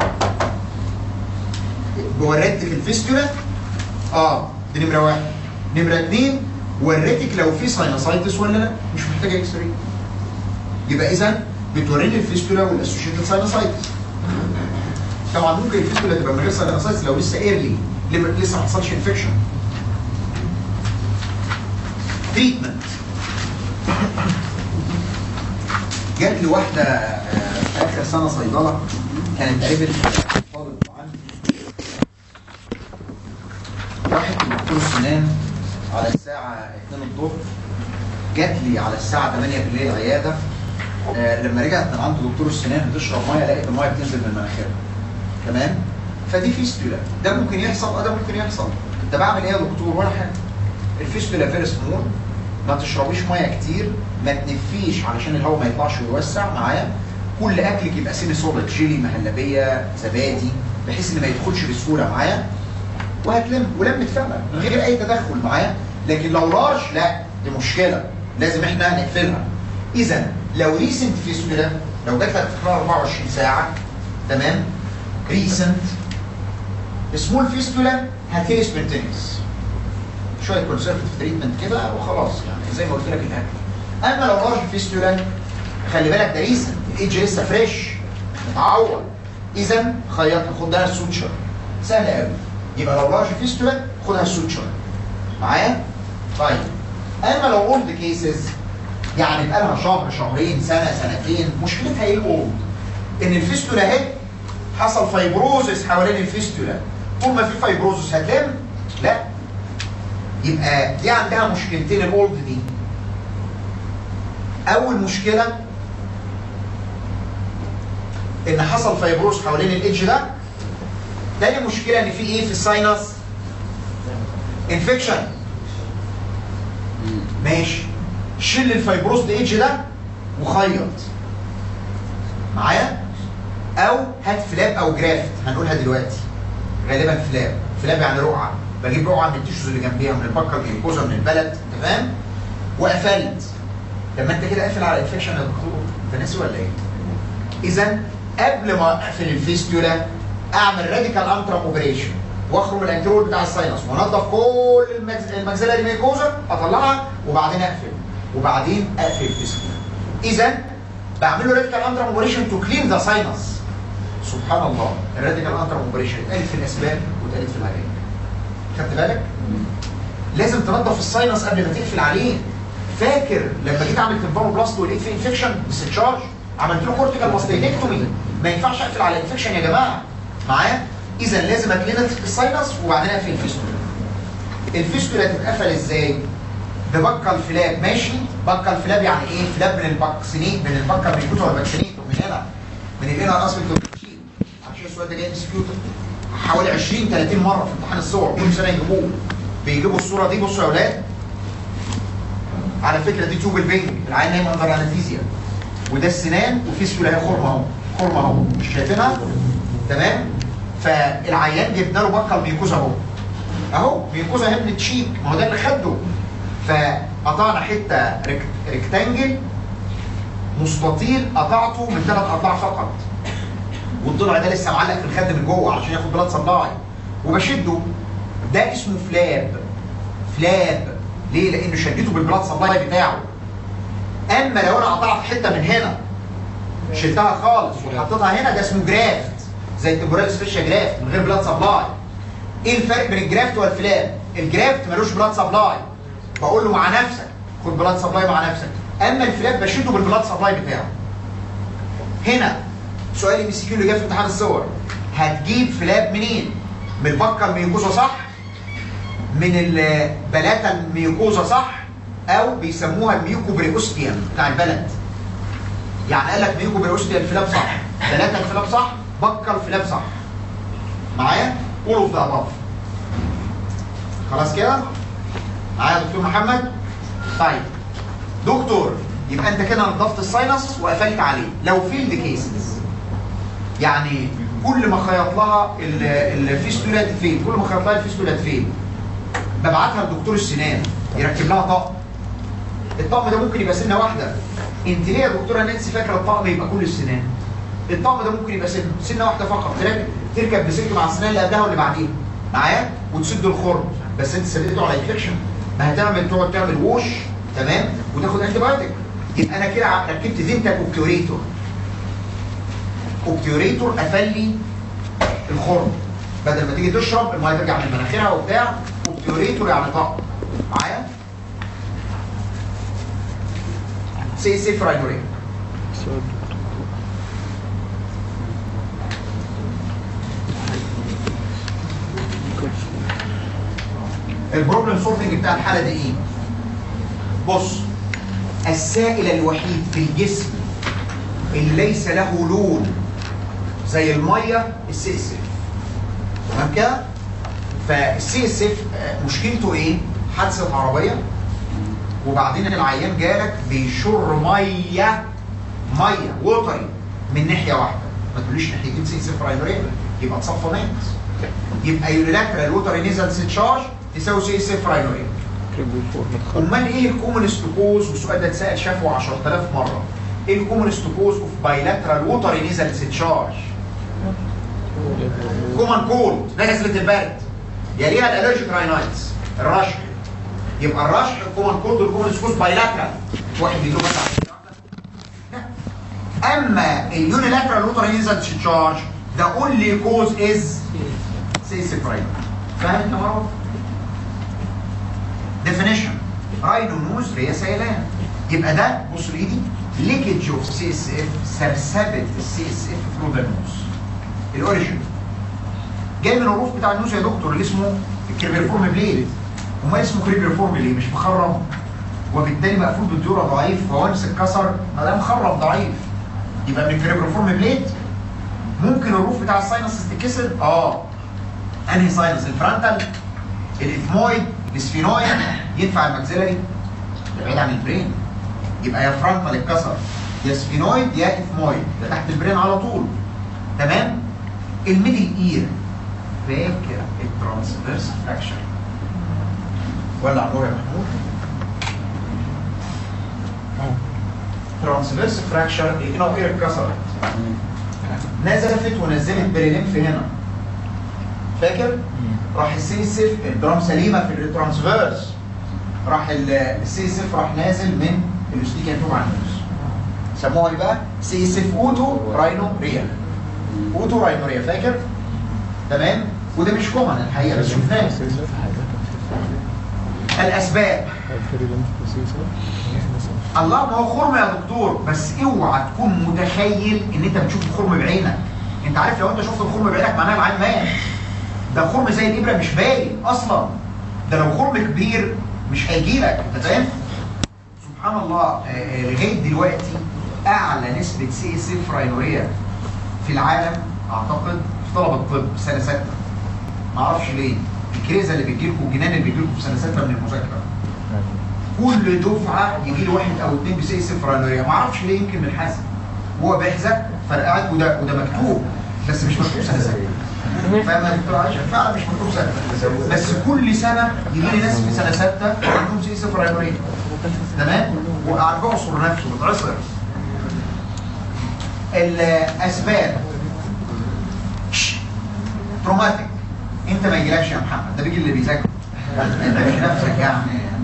وريتك الفيستولا اه دي نمره واحد نمره اثنين وريتك لو في ساينوسايتس ولا لا مش محتاجه اكس راي يبقى اذا بتوريني الفيستولا والاسوشيتد ساينوسايتس طبعا ممكن الفيستولا تبقى من غير ساينوسايتس لو لسه ايرلي لسه ما حصلش انفكشن تريتمنت جات لي واحده آه، في اخر سنه صيدله كانت قريبه طالب عندي راحت لدكتور السنان على الساعه 2 الظهر جات لي على الساعه 8 بالليل عياده آه، لما رجعت من عند دكتور السنان بتشرب ميه لقيت الميه بتنزل من مناخيرها تمام فدي فيستولا ده ممكن يحصل اه ده ممكن يحصل طب اعمل ايه يا دكتور ولا حاجه الفيستولا فيري سمول ما تشربيش ميه كتير ما تنفيش علشان الهواء ما يطلعش ويوسع معايا كل اكلك يبقى سيمي سوليد جيلي مهلبيه زبادي بحيث ان ما يدخلش بسهوله معايا وهتلم ولمت فعلا من غير اي تدخل معايا لكن لو لارج لا دي مشكله لازم احنا نقفلها اذا لو ريسنت فيستولا لو جات لك في خلال 24 ساعه تمام ريسنت سمول فيستولا هتيري سبنتينيس شويه كونسرفتيف تريتمنت كده وخلاص يعني زي ما قلت لك الاكل اما لو لارج فيستولا خلي بالك ده ريسنت الايدج لسه فريش متعور اذا خيطها خد لها السوتشر سهل قوي يبقى لو لارج فيستولا خدها السوتشر معايا طيب اما لو اولد كيسز يعني بقى لها شهر شهرين سنه سنتين مشكلتها ايه الاولد ان الفيستولا اهي حصل فايبروزس حوالين الفيستولا طول ما في فايبروزس هتلم لا يبقى دي عندها مشكلتين الاولد دي اول مشكله ان حصل فايبروز حوالين الايدج ده تاني مشكله ان في ايه في الساينس انفكشن ماشي شيل الفايبروز الايدج ده وخيط معايا او هات فلاب او جرافت هنقولها دلوقتي غالبا فلاب فلاب يعني رقعه بجيب رقعه من التيشوز اللي جنبيها من البكر من الجوزه من البلد انت فاهم وقفلت لما انت كده قافل على الانفكشن يا دكتور انت ناسي ولا ايه اذا قبل ما اقفل الفيستولا اعمل راديكال انترم اوبريشن واخرج الانترول بتاع الساينس وانضف كل المجز... المجزله اللي ميكوزا اطلعها وبعدين اقفل وبعدين اقفل الفيستولا اذا بعمل له راديكال انترم اوبريشن تو كلين ذا ساينس سبحان الله الراديكال انترم اوبريشن اتقالت في الاسباب واتقالت في العلاج خدت بالك؟ لازم تنظف الساينس قبل ما تقفل عليه فاكر لما جيت اعمل تنفورم بلاست ولقيت فيه انفكشن ديسشارج عملت له كورتيكال ماستيدكتومي ما ينفعش اقفل على الانفكشن يا جماعه معايا اذا لازم اكلينت الساينس وبعدين اقفل الفيستولا الفيستولا تتقفل ازاي ببكر فلاب ماشي بكر فلاب يعني ايه فلاب من الباكسينيت من البكر من الكتب الباكسينيت من هنا من الانر اسفل عشان السؤال ده جاي ديسبيوتر حوالي 20 30 مره في امتحان الصور كل سنه يجيبوه بيجيبوا الصوره دي بصوا يا اولاد على فكره دي تيوب البنج العين نايم اندر انستيزيا وده السنان وفيستولا هي خرم اهو خرم اهو مش شايفينها تمام فالعيان جبنا له بكر ميكوزا اهو اهو ميكوزا هي من التشيك ما هو ده اللي خده فقطعنا حته ريك- ريكتانجل مستطيل قطعته من ثلاث اضلاع فقط والضلع ده لسه معلق في الخد من جوه عشان ياخد بلاد سبلاي وبشده ده اسمه فلاب فلاب ليه؟ لانه شدته بالبلاد سبلاي بتاعه اما لو انا قطعت حته من هنا شلتها خالص وحطيتها هنا ده اسمه جرافت زي التمبورال سبيشال جرافت من غير بلاد سبلاي ايه الفرق بين الجرافت والفلاب؟ الجرافت ملوش بلاد سبلاي بقول له مع نفسك خد بلاد سبلاي مع نفسك اما الفلاب بشده بالبلاد سبلاي بتاعه هنا سؤال ام سي كيو اللي جه في امتحان الصور هتجيب فلاب منين؟ من البكر الميوكوزا صح؟ من البلاتا الميوكوزا صح؟ او بيسموها الميوكو بريوستيوم بتاع البلد يعني قال لك ميوكو بريوستيوم فلاب صح بلاتا الفلاب صح بكر الفلاب صح معايا؟ قولوا اوف ذا above خلاص كده؟ معايا يا دكتور محمد؟ طيب دكتور يبقى انت كده نظفت الساينس وقفلت عليه لو فيلد كيسز يعني كل ما خيط لها ال- الفيستولات فين كل ما خيط لها الفيستولات فين ببعتها لدكتور السنان يركب لها طقم الطقم ده ممكن يبقى سنه واحده انت ليه يا دكتوره نانسي فاكره الطقم يبقى كل السنان الطقم ده ممكن يبقى سنه سنه واحده فقط تركب تركب بسلك مع السنان اللي قبلها واللي بعديها معايا وتسد الخرم بس انت سددته على انفكشن ما هتعمل تقعد تعمل ووش تمام وتاخد انتي بايوتيك يبقى انا كده ركبت دينتال اوبتيوريتور اوبتيوريتور قفل لي الخرم بدل ما تيجي تشرب الميه ترجع من مناخيرها وبتاع اوبتيوريتور يعني طقم معايا سي سي فراينوري سؤال البروبلم سولفنج بتاع الحاله دي ايه؟ بص السائل الوحيد في الجسم اللي ليس له لون زي الميه السي اس اف تمام كده؟ فالسي اس اف مشكلته ايه؟ حادثه عربيه وبعدين العيان جالك بيشر ميه ميه ووتري من ناحيه واحده ما تقوليش ناحيتين سي اس اف برايمري يبقى تصفى مات يبقى يونيلاترال ووتري نيزل تشارج تساوي سي اس اف برايمري كريبل فور متخرج امال ايه الكومونست كوز والسؤال ده اتسال شافه 10000 مره ايه الكومونست كوز اوف بايلاترال ووتري نيزل تشارج كومان كولد نزله البرد يليها الالرجيك راينايتس الرشح يبقى الرشح الكومان كولد والكومان سكوز بايلاترال واحد بيجيله بس على لا. اما اليونيلاترال لوتر انزل تشارج ده اونلي كوز از سيسيفراين فاهم انت مروه؟ ديفينيشن راينونوز ريا سيلان يبقى ده بص لايدي ليكج اوف سي اس اف سرسبه السي اس اف ثرو ذا نوز الاوريجن جاي من الروف بتاع النوز يا دكتور اللي اسمه الكريبيرفورم بليد امال اسمه كريبيرفورم ليه مش مخرم وبالتالي مقفول بالديوره ضعيف فوانس اتكسر ما ده مخرم ضعيف يبقى من الكريبيرفورم بليد ممكن الروف بتاع الساينس تتكسر اه انهي ساينس الفرونتال الاثمويد السفينويد ينفع الماكسيلري بعيد عن البرين يبقى يا فرونتال اتكسر يا سفينويد يا اثمويد ده تحت البرين على طول تمام الميدل اير فاكر الترانسفيرس فراكشر ولع النور يا محمود ترانسفيرس فراكشر هنا اير اتكسرت نزفت ونزلت بريليمف هنا فاكر؟ راح السي سيف الدرام سليمه في الترانسفيرس راح ال- السي سيف راح نازل من الاستيكا ينتوب عن النص سموها ايه بقى؟ سي سيف اوتو راينو ريا اوتو راينو ريا فاكر؟ تمام؟ وده مش كومن الحقيقه بس شفناه الاسباب الله ما هو خرم يا دكتور بس اوعى تكون متخيل ان انت بتشوف الخرم بعينك انت عارف لو انت شفت الخرم بعينك معناها العين مات ده خرم زي الابره مش باين اصلا ده لو خرم كبير مش هيجي لك انت فاهم سبحان الله آه، آه، لغايه دلوقتي اعلى نسبه سي اس اف راينوريا في العالم اعتقد في طلبه الطب سنه سته ما اعرفش ليه الكريزه اللي بتجي لكم الجنان اللي بيجي لكم في سنه سته من المذاكره كل دفعه يجي له واحد او اثنين بسي صفر رانويه ما اعرفش ليه يمكن من حسن هو بيحزق فرقعت وده وده مكتوب بس مش مكتوب سنه سنه فاهم يا دكتور عائشه فعلا مش مكتوب سنه بس كل سنه يجي لي ناس في سنه سته عندهم سي صفر رانويه تمام وقاعد بعصر نفسه بتعصر الاسباب تروماتيك انت ما يجيلكش يا محمد ده بيجي اللي بيذاكر انت مش نفسك يعني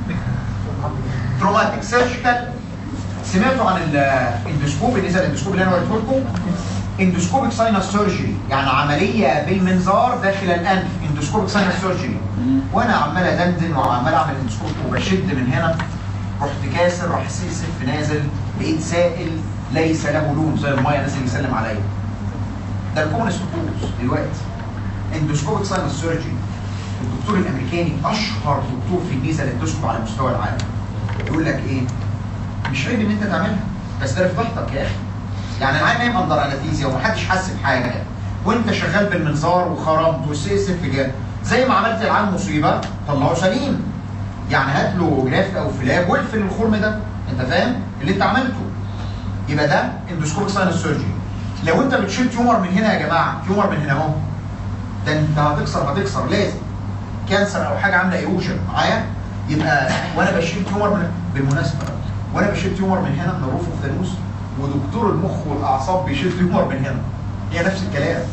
تروماتيك سيرجيكال سمعتوا عن الاندوسكوب اللي نزل الاندوسكوب اللي انا وريته لكم اندوسكوبيك ساينس سيرجري يعني عمليه بالمنظار داخل الانف اندوسكوبيك ساينس سيرجري وانا عمال ادندن وعمال اعمل اندوسكوب وبشد من هنا رحت كاسر راح السي سف نازل لقيت سائل ليس له لون زي الميه نازل يسلم عليا ده الكومنست كوز دلوقتي اندوسكوبيك ساينس سيرجري الدكتور الامريكاني اشهر دكتور في الميزه الاندوسكوب على مستوى العالم يقول لك ايه مش عيب ان انت تعملها بس ده فضحتك يا اخي يعني العين نايم اندر انستيزيا ومحدش حس بحاجه وانت شغال بالمنظار وخرمت والسيسف جاب زي ما عملت العين مصيبه طلعه سليم يعني هات له جرافت او فلاب واقفل الخرم ده انت فاهم اللي انت عملته يبقى ده اندوسكوبيك ساينس سيرجري لو انت بتشيل تيومر من هنا يا جماعه تيومر من هنا اهو ده انت هتكسر هتكسر لازم كانسر او حاجه عامله ايروجن معايا يبقى وانا بشيل تيومر من بالمناسبه وانا بشيل تيومر من هنا من الروف اوف ذا ودكتور المخ والاعصاب بيشيل تيومر من هنا هي نفس الكلام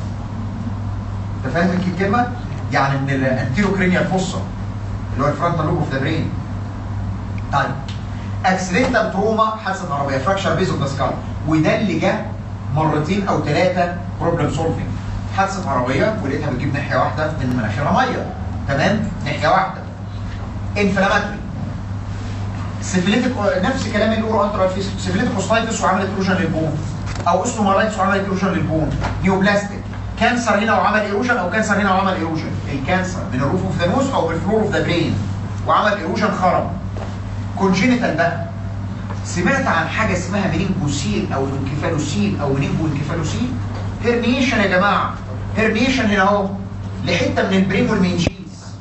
انت فاهم الكلمه؟ يعني من الانتيرو كرينيال فوسا اللي هو الفرونتال لوب اوف ذا برين طيب اكسيدنتال تروما حادثه عربيه فراكشر بيز اوف ذا سكال وده اللي جه مرتين او ثلاثه بروبلم سولفنج حادثه عربيه ولقيتها بتجيب ناحيه واحده من مناخيرها ميه تمام ناحيه واحده انفلاماتوري سيفيليتك نفس كلام الاورو انترا سيفيليتك اوستايتس وعملت ايروجن للبون او اوستومالايتس وعملت ايروجن للبون نيوبلاستيك كانسر هنا وعمل ايروجن او كانسر هنا وعمل ايروجن الكانسر من الروف اوف ذا نوز او بالفلور اوف ذا برين وعمل ايروجن خرم كونجينيتال بقى سمعت عن حاجه اسمها منينجوسيل او انكفالوسيل او منينجو انكفالوسيل هرنيشن يا جماعه هرنيشن هنا اهو لحته من البرين والمنجيز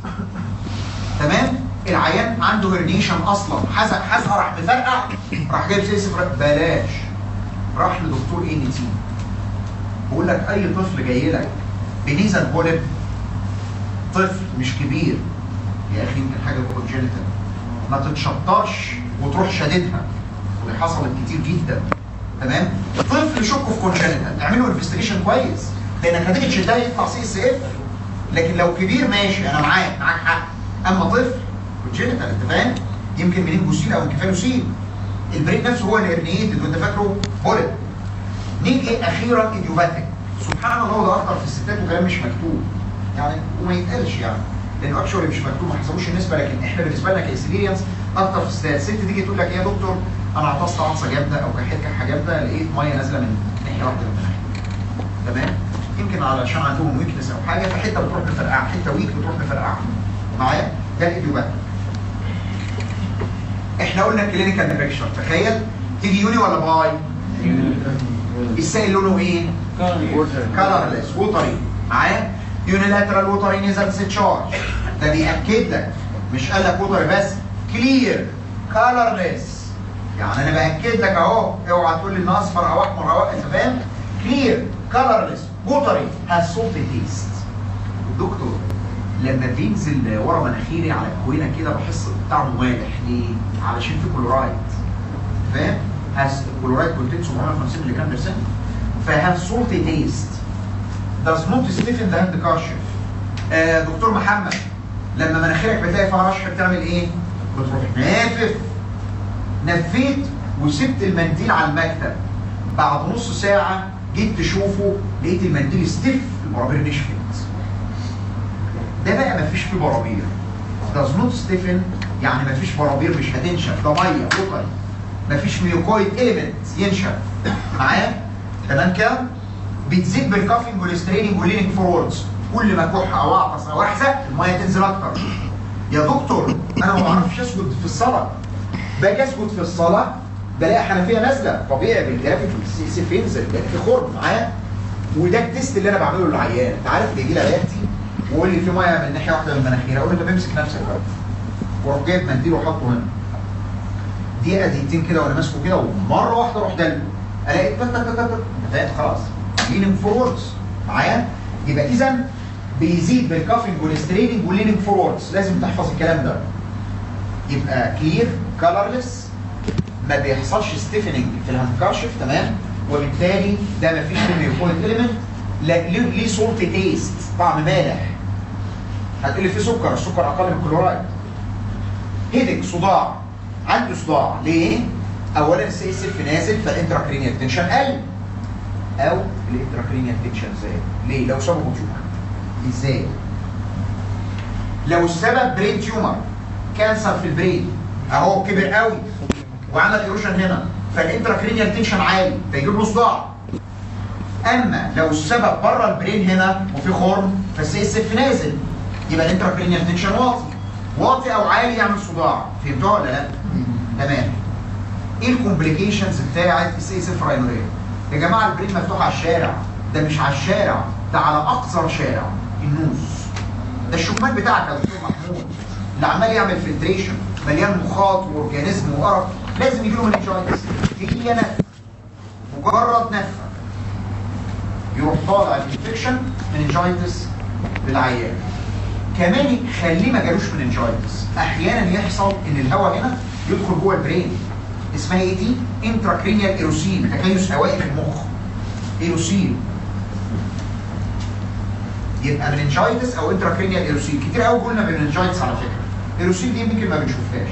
تمام العيان عنده هرنيشن اصلا حزق حزقه راح مفرقع راح جايب سي صفر بلاش راح لدكتور اي ان تي بقول لك اي طفل جاي لك بنيزل بولب طفل مش كبير يا اخي يمكن حاجه كونجنتال ما تتشطرش وتروح شاددها ودي حصلت كتير جدا تمام طفل شكه في كونجنتال اعملوا انفستيجيشن كويس لانك هتيجي تشدها يطلع سي اس اف لكن لو كبير ماشي انا معاك معاك حق اما طفل كونجينيتال انت فاهم يمكن منين جوسيل او انكفالوسيل البرين نفسه هو اللي ارنيتد وانت فاكره بولت نيجي اخيرا ايديوباتيك سبحان الله وده اكتر في الستات وكلام مش مكتوب يعني وما يتقالش يعني لان اكشولي مش مكتوب ما حسبوش النسبه لكن احنا بالنسبه لنا كاكسبيرينس اكتر في الستات الست تيجي تقول لك ايه يا دكتور انا عطست عطسه جامده او كحيت كحه جامده لقيت ميه نازله من ناحيه واحده من الناحيه تمام يمكن علشان عندهم ويكنس او حاجه فحته بتروح مفرقعه حته ويك بتروح مفرقعه معايا ده الايديوباتيك احنا قلنا كلينيكال بيكتشر تخيل تيجي يوني ولا باي السائل لونه ايه كلرلس ووتري معايا يونيلاترال ووتري نزل تشارج ده بيأكد لك مش قال لك ووتري بس كلير كلرلس يعني انا باكد لك اهو اوعى تقول لي ان اصفر او احمر او انت فاهم كلير كلرلس ووتري هاز سولت تيست دكتور لما بينزل ورا مناخيري على الكوينه كده بحس طعمه مالح ليه؟ علشان في كلورايد فاهم؟ هاز كلورايد كونتنت 750 ملي جرام برسنت فهاف سولت تيست does not stiffen the hand كاشف آه دكتور محمد لما مناخيرك بتلاقي فيها رشح بتعمل ايه؟ بتروح نافف نفيت وسبت المنديل على المكتب بعد نص ساعة جيت تشوفه لقيت المنديل ستيف البرابير نشفت ده بقى مفيش فيه برابير does not stiffen يعني مفيش برابير مش هتنشف ده ميه وطري مفيش ميوكويد element ينشف معايا تمام كده بتزيد بالكافينج والستريننج والليننج فوروردز كل ما كح او اعطس او احزق الميه تنزل اكتر يا دكتور انا ما بعرفش اسجد في الصلاه باجي اسجد في الصلاه بلاقي حنفيه نازله طبيعي بالجرافيك السيف ينزل بلاقي في خرم معايا وده التيست اللي انا بعمله للعيان انت عارف بيجي لي عيادتي ويقول لي في ميه من ناحيه واحده من المناخير اقول له طب امسك نفسك بقى واروح جايب منديل واحطه هنا دقيقه دقيقتين كده وانا ماسكه كده ومره واحده اروح دلو الاقي تك تك تك تك انت فاهم خلاص ليننج فوروردز معايا يبقى اذا بيزيد بالكافنج والستريننج والليننج فوروردز لازم تحفظ الكلام ده يبقى كلير كلرلس ما بيحصلش ستيفننج في الهاندكاشف تمام وبالتالي ده ما فيش منه يكون اليمنت ليه ليه سولت تيست طعم مالح هتقول لي في سكر السكر اقل من الكلورايد هيدك صداع عنده صداع ليه؟ اولا السي اس اف نازل فالانتراكرينيال تنشن قل او الانتراكرينيال تنشن زاد ليه؟ لو سببه تيومر ازاي؟ لو السبب برين تيومر كانسر في البرين اهو كبر قوي وعمل ايروشن هنا فالانتراكرينيال تنشن عالي فيجيب له صداع اما لو السبب بره البرين هنا وفي خرم فالسي اس اف نازل يبقى الانتراكرينيال تنشن واطي واطي او عالي يعمل صداع فهمتوها ولا لا؟ تمام ايه الكومبليكيشنز بتاعت السي اس اف راينوريا؟ يا جماعه البرين مفتوح على الشارع ده مش على الشارع ده على اقصر شارع النوز ده الشكمان بتاعك يا دكتور محمود اللي عمال يعمل فلتريشن مليان مخاط واورجانيزم وقرف لازم يجي له مننجايتس هي نفخ مجرد نفخه يروح طالع الانفكشن مننجايتس للعيان كمان خليه ما جالوش مننجايتس احيانا يحصل ان الهواء هنا يدخل جوه البرين اسمها ايه دي؟ انتراكرينيال ايروسيل تكيس هوائي في المخ ايروسيل يبقى مننجايتس او انتراكرينيال ايروسيل كتير قوي قلنا مننجايتس على فكره ايروسيل دي يمكن ما بنشوفهاش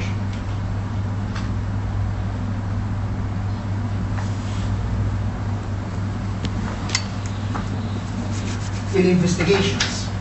الانفستيجيشنز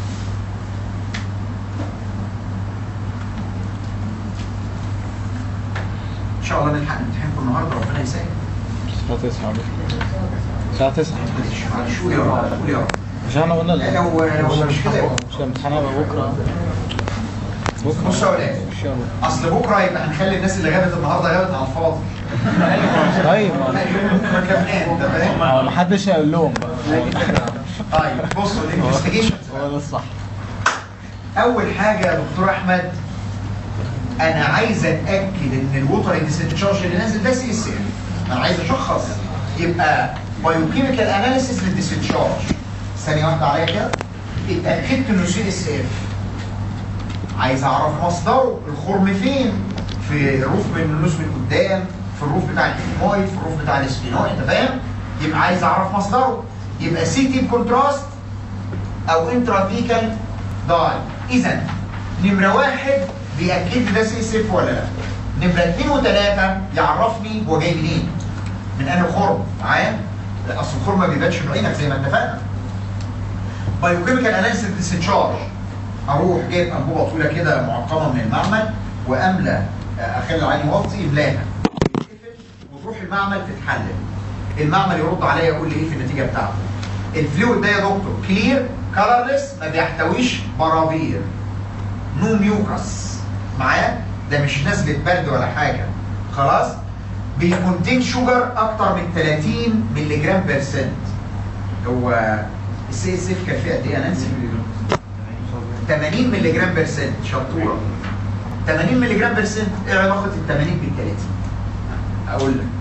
ان شاء الله نلحق نمتحنكم النهارده ربنا يسهل الساعة 9 الساعة 9 معلش قول يا رب قول يا رب مش احنا قلنا لا لو لو مش كده يبقى مش الامتحان هيبقى بكرة بكرة بص يا ولاد ان شاء الله اصل بكره يبقى هنخلي الناس اللي غابت النهارده غابت على الفاضي طيب لا، بكره كمان انت فاهم ما ما حدش هيقول لهم بقى طيب بصوا الانفستيجيشنز هو ده الصح اول حاجه يا دكتور احمد انا عايز اتاكد ان الوتر ديسنشارج اللي نازل ده سي اس اف انا عايز اشخص يبقى بايوكيميكال اناليسيس للديسنشارج ثانيه واحده عليا كده اتاكدت انه سي اس اف عايز اعرف مصدره الخرم فين في الروف من النص من قدام في الروف بتاع الكيمويد في الروف بتاع الاسفينويد انت فاهم يبقى عايز اعرف مصدره يبقى سي تي بكونتراست او انترافيكال داي اذا نمره واحد بيأكد لي ده سي اس اف ولا لا نمره اثنين وثلاثه يعرفني هو جاي منين من انهي خرم معايا لا اصل الخرم ما بيبانش في عينك زي ما اتفقنا بايوكيميكال اناليسيس ديسشارج اروح جايب انبوبه طويله كده معقمه من المعمل واملى اخلي العين يوطي يملاها وتروح المعمل تتحلل المعمل يرد عليا يقول لي ايه في النتيجه بتاعته الفلويد ده يا دكتور كلير كلرلس ما بيحتويش برابير نو ميوكس معايا ده مش نسبه برد ولا حاجه خلاص بيكونتين شوجر اكتر من 30 مللي جرام بيرسنت هو السي اس اف كان فيه قد ايه يا نانسي 80 مللي جرام بيرسنت شطوره 80 مللي جرام بيرسنت ايه علاقه ال 80 بال 30 اقول لك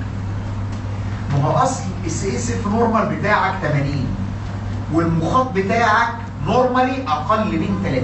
ما هو اصل السي اس اف نورمال بتاعك 80 والمخاط بتاعك نورمالي اقل من 30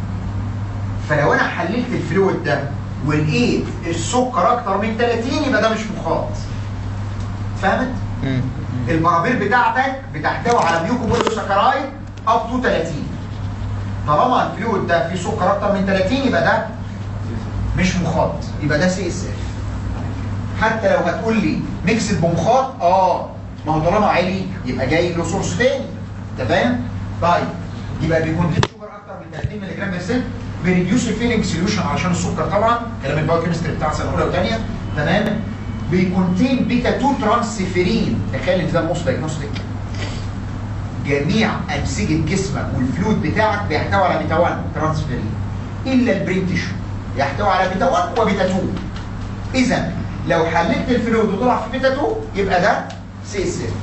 فلو انا حللت الفلويد ده ولقيت السكر اكتر من 30 يبقى ده مش مخاط فهمت؟ البرابير بتاعتك بتحتوي على ميوكوبوليساكرايد اب تو 30 طالما الفلويد ده فيه سكر اكتر من 30 يبقى ده مش مخاط يبقى ده سي اس اف حتى لو هتقول لي ميكسد بمخاط اه ما هو طالما عالي يبقى جاي له سورس تاني انت فاهم؟ طيب يبقى بيكون شوجر اكتر من 30 مللي جرام بير بيريديوس الفيلينج سوليوشن علشان السكر طبعا كلام البايوكيمستري بتاع سنه اولى وثانيه تمام بيكونتين بيتا 2 ترانسفيرين تخيل ان ده موس دايجنوستيك جميع انسجه جسمك والفلويد بتاعك بيحتوي على بيتا 1 ترانسفيرين الا البرين تيشو يحتوي على بيتا 1 وبيتا 2 اذا لو حللت الفلويد وطلع في بيتا 2 يبقى ده سي اس اف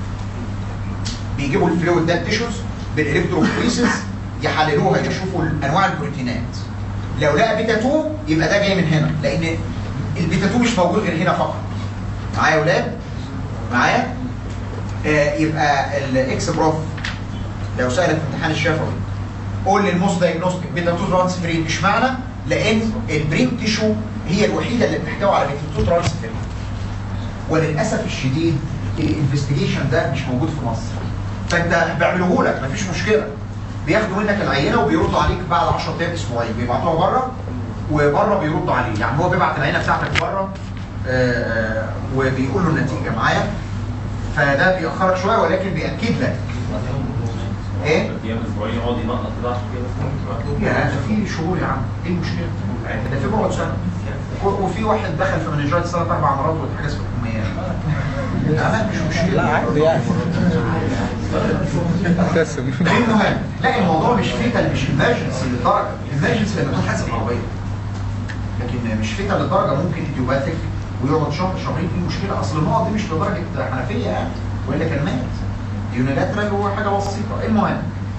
بيجيبوا الفلويد ده التيشوز بالالكتروفوريسيس يحللوها يشوفوا انواع البروتينات لو لقى بيتا 2 يبقى ده جاي من هنا لان البيتا 2 مش موجود غير هنا فقط معايا يا ولاد معايا آه يبقى الاكس بروف لو سالت في امتحان الشفوي قول لي الموست دايجنوستيك بيتا 2 ترانسفيرين اشمعنى لان البرين تيشو هي الوحيده اللي بتحتوي على بيتا 2 ترانسفيرين وللاسف الشديد الانفستيجيشن ده مش موجود في مصر فانت بيعملوه لك مفيش مشكله بياخدوا منك العينه وبيردوا عليك بعد 10 ايام اسبوعين بيبعتوها بره وبره بيردوا عليه يعني هو بيبعت العينه بتاعتك بره آه، وبيقول له النتيجه معايا فده بيأخرك شويه ولكن بيأكد لك ايه؟ ايام اسبوعين يقعد ينقط كده عشان كده يا ده في شهور يا عم ايه المشكله؟ ده في بقعد سنه وفي واحد دخل في منجات ثلاث اربع مرات واتحجز في الحميات لا مش مشكله لا عادي يعني ابتسم المهم لا الموضوع مش فيتال مش امرجنسي للدرجه امرجنسي لما تكون حاسب عربيه لكن مش فيتال للدرجه ممكن ايديوباثيك ويقعد شهر شهرين في مشكله اصل النقط دي مش لدرجه حنفيه يعني والا كان مات يونيلاترال هو حاجه بسيطه المهم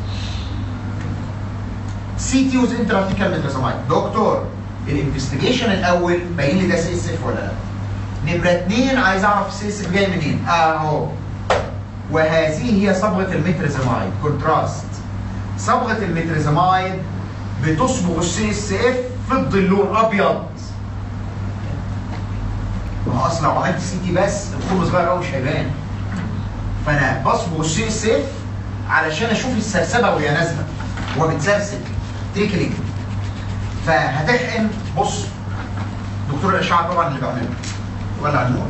سي تي وز انترافيكال ميترازامايد دكتور الانفستيجيشن الاول باين لي ده سي اس اف ولا لا نمره اثنين عايز اعرف السي اس اف جاي منين اهو وهذه هي صبغه الميترازامايد كونتراست صبغه الميترازامايد بتصبغ السي اس اف في الضلون ابيض ما هو اصلا لو عملت سي تي بس الخرم صغير قوي مش هيبان فانا بصبغ السي اس اف علشان اشوف السرسبه وهي نازله هو بتسرسب تريكلينج فهتحقن بص دكتور الاشعه طبعا اللي بعمله ولع النور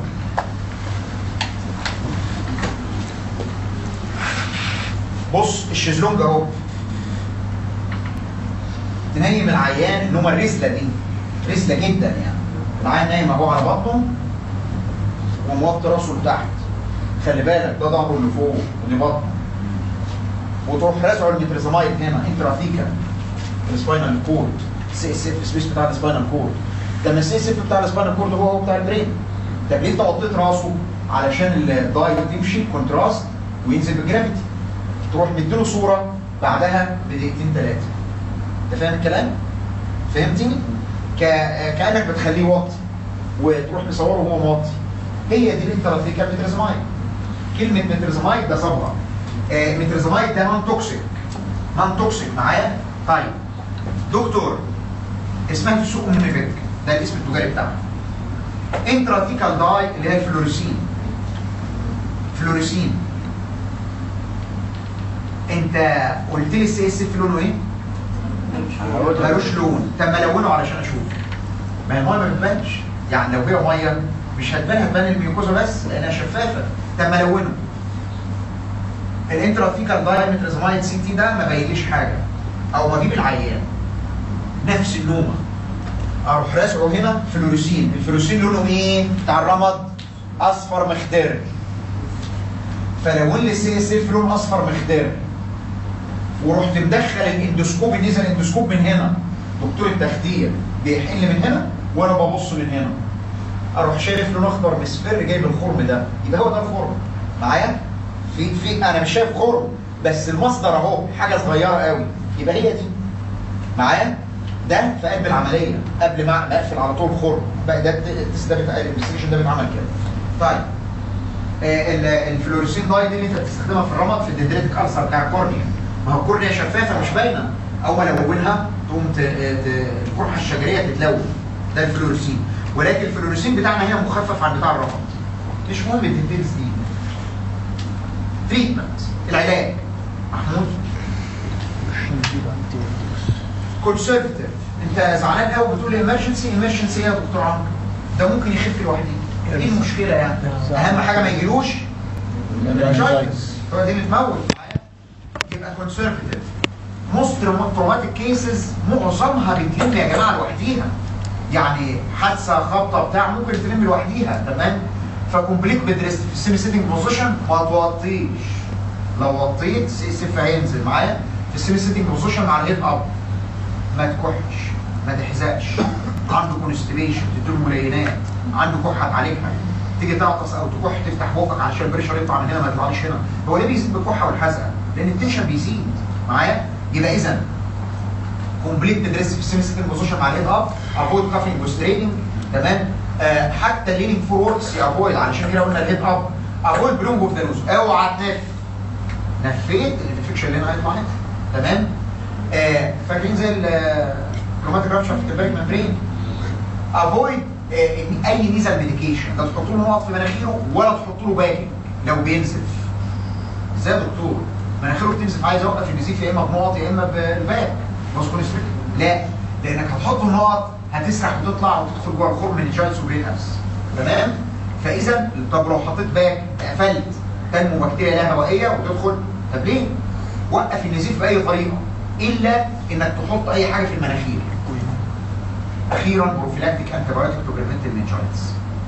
بص الشезлونج اهو تنيم العيان اللي هم الرسله دي رسله جدا يعني العيان نايم اهو على بطنه وموطي راسه لتحت خلي بالك ده ظهره اللي فوق اللي بطنه وتروح رازعه الميتريزامايد هنا انترافيكا السباينال كورد سي اس اف سبيس بتاع السباينال كورد لما السي اس اف بتاع السباينال كورد هو هو بتاع البرين طب ليه انت وطيت راسه علشان الدايت تمشي كونتراست وينزل بالجرافيتي تروح مديله صوره بعدها بدقيقتين ثلاثه انت فاهم الكلام؟ فهمتني؟ ك... كانك بتخليه واطي وتروح مصوره وهو موطي هي دي الانترافيكال ميتريزمايد كلمه ميتريزمايد ده صبغه آه ميتريزمايد ده نون توكسيك نون توكسيك معايا؟ طيب دكتور اسمها في السوق مونيفيك ده الاسم التجاري بتاعها انترافيكال داي اللي هي الفلوريسين فلوريسين انت قلت لي السي اس اف لونه ايه؟ ملوش لون طب ما لونه علشان اشوف ما هي الميه ما بتبانش يعني لو هي ميه مش هتبان هتبان الميوكوزا بس لانها شفافه طب ما لونه الانترافيكال دايمترزمايد سي تي ده ما بينليش حاجه او بجيب العيان نفس النومه اروح راسعه هنا فلوريسين الفلوريسين لونه ايه بتاع الرمد اصفر مخضر فلو لي سي اس اف لون اصفر مخضر ورحت مدخل الاندوسكوب نزل الاندوسكوب من هنا دكتور التخدير بيحل من هنا وانا ببص من هنا اروح شايف لون اخضر مصفر جايب الخرم ده يبقى هو ده الخرم معايا في في انا مش شايف خرم بس المصدر اهو حاجه صغيره قوي يبقى هي دي معايا ده في قلب العمليه قبل ما ما اقفل على طول خرم بقى ده التست ده بتاع الانفستيجيشن ده بيتعمل كده طيب آه، ال- الفلوريسين داي دي اللي انت بتستخدمها في الرمد في الدندريتك السر بتاع الكورنيا ما هو الكورنيا شفافه مش باينه اول ما الونها تقوم ت- ت- القرحه الشجريه تتلون ده الفلوريسين ولكن الفلوريسين بتاعنا هنا مخفف عن بتاع الرمد مش مهم الديتيلز دي تريتمنت العلاج محمود كونسرفتيف انت زعلان قوي بتقول ايمرجنسي ايمرجنسي ايه يا دكتور عمرو ده ممكن يخف لوحده دي المشكله يعني اهم حاجه ما يجيلوش meningitis. هو دي اللي تموت معايا يبقى كونسرفتيف موست تروماتيك كيسز معظمها بتلم يا جماعه لوحديها يعني حادثه خبطه بتاع ممكن تلم لوحديها تمام فكومبليت بدريست في السيمي سيتنج بوزيشن ما توطيش لو وطيت سي اس اف هينزل معايا في السيمي سيتنج بوزيشن مع الهيد اب ما تكحش ما تحزقش عنده كونستيبيشن تديله ملينات عنده كحه تعالجها تيجي تعطس او تكح تفتح بوقك علشان البريشر يطلع من هنا ما يطلعليش هنا هو ليه بيزيد بالكحه والحزقه؟ لان التنشن بيزيد معايا يبقى اذا كومبليت تدرس في السيمي سيتنج بوزيشن مع الهيد اب افويد كافينج وستريننج تمام آه حتى ليننج فورورد افويد علشان كده قلنا الهيد اب افويد بلونج اوف ذا نوز اوعى تنف نفيت الانفكشن اللي هنا هيطلع هنا تمام آه فاكرين زي الروماتيك رابشر في التباك ممبرين افويد ان اي نيزل ميديكيشن لا تحط له نقط في مناخيره ولا تحط له باكي لو بينزف ازاي يا دكتور مناخيره بتنزف عايز اوقف النزيف يا اما بنقط يا اما بالباك باسكو لا لانك هتحط النقط هتسرح وتطلع وتدخل جوه الخرم من جايتس وبريتابس تمام فاذا طب لو حطيت باك قفلت تنمو بكتيريا لا هوائيه وتدخل طب ليه؟ وقف النزيف باي طريقه الا انك تحط اي حاجه في المناخير اخيرا بروفيلاكتيك انتيبيوتيك تو بريفنت المنجايتس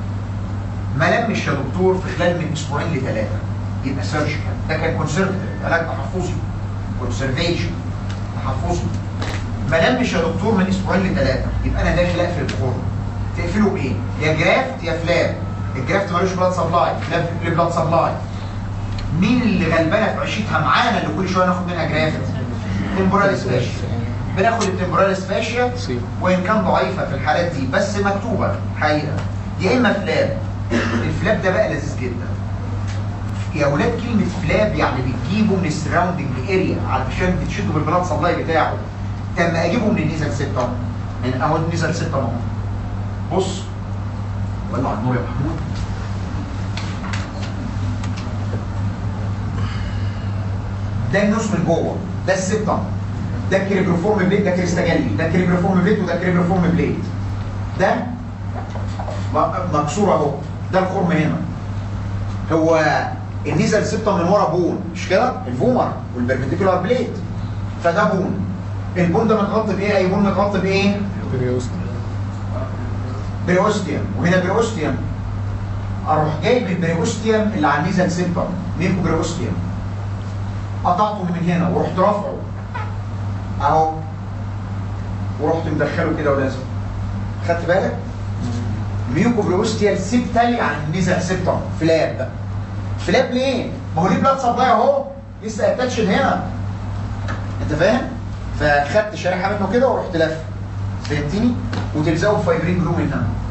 ما لمش يا دكتور في خلال من اسبوعين لثلاثه يبقى سيرجيكال ده كان كونسرفتيف علاج تحفظي كونسرفيشن تحفظي ما لمش يا دكتور من اسبوعين لثلاثه يبقى انا داخل اقفل الخرم تقفله بايه؟ يا جرافت يا فلاب الجرافت ملوش بلاد سبلاي فلاب ليه بلاد سبلاي مين اللي غلبانه في عيشتها معانا اللي كل شويه ناخد منها جرافت؟ تمبورال سباشيا بناخد التمبورال سباشيا وان كان ضعيفه في الحالات دي بس مكتوبه حقيقه يا اما فلاب الفلاب ده بقى لذيذ جدا يا اولاد كلمه فلاب يعني بتجيبه من السراوندنج اريا علشان بتشده بالبلاد سبلاي بتاعه طب ما اجيبه من النيزل 6 من اهو النيزل 6 اهو بص ولع النور يا محمود ده النص من جوه ده السبتم ده كريبروفورم بليد ده كريستاجالي ده كريبروفورم بليد وده كريبروفورم بليد ده م- مكسور اهو ده الخرم هنا هو النيزل سبتم من ورا بون مش كده الفومر والبربنديكولار بليد فده بون البون ده متغطي بايه اي بون متغطي بايه بريوستيوم وهنا بريوستيوم اروح جايب البريوستيوم اللي على النيزل سبتم ميكو بريوستيوم قطعته من هنا ورحت رافعه اهو ورحت مدخله كده ولازم خدت بالك ميوكو بروستيال سيبتال يعني النزع سيبتم فلاب فلاب ليه؟ ما هو ليه بلاد سبلاي اهو لسه اتاتشد هنا انت فاهم؟ فخدت شريحه منه كده ورحت لف فهمتني؟ وتلزقه بفايبرين جلو من هنا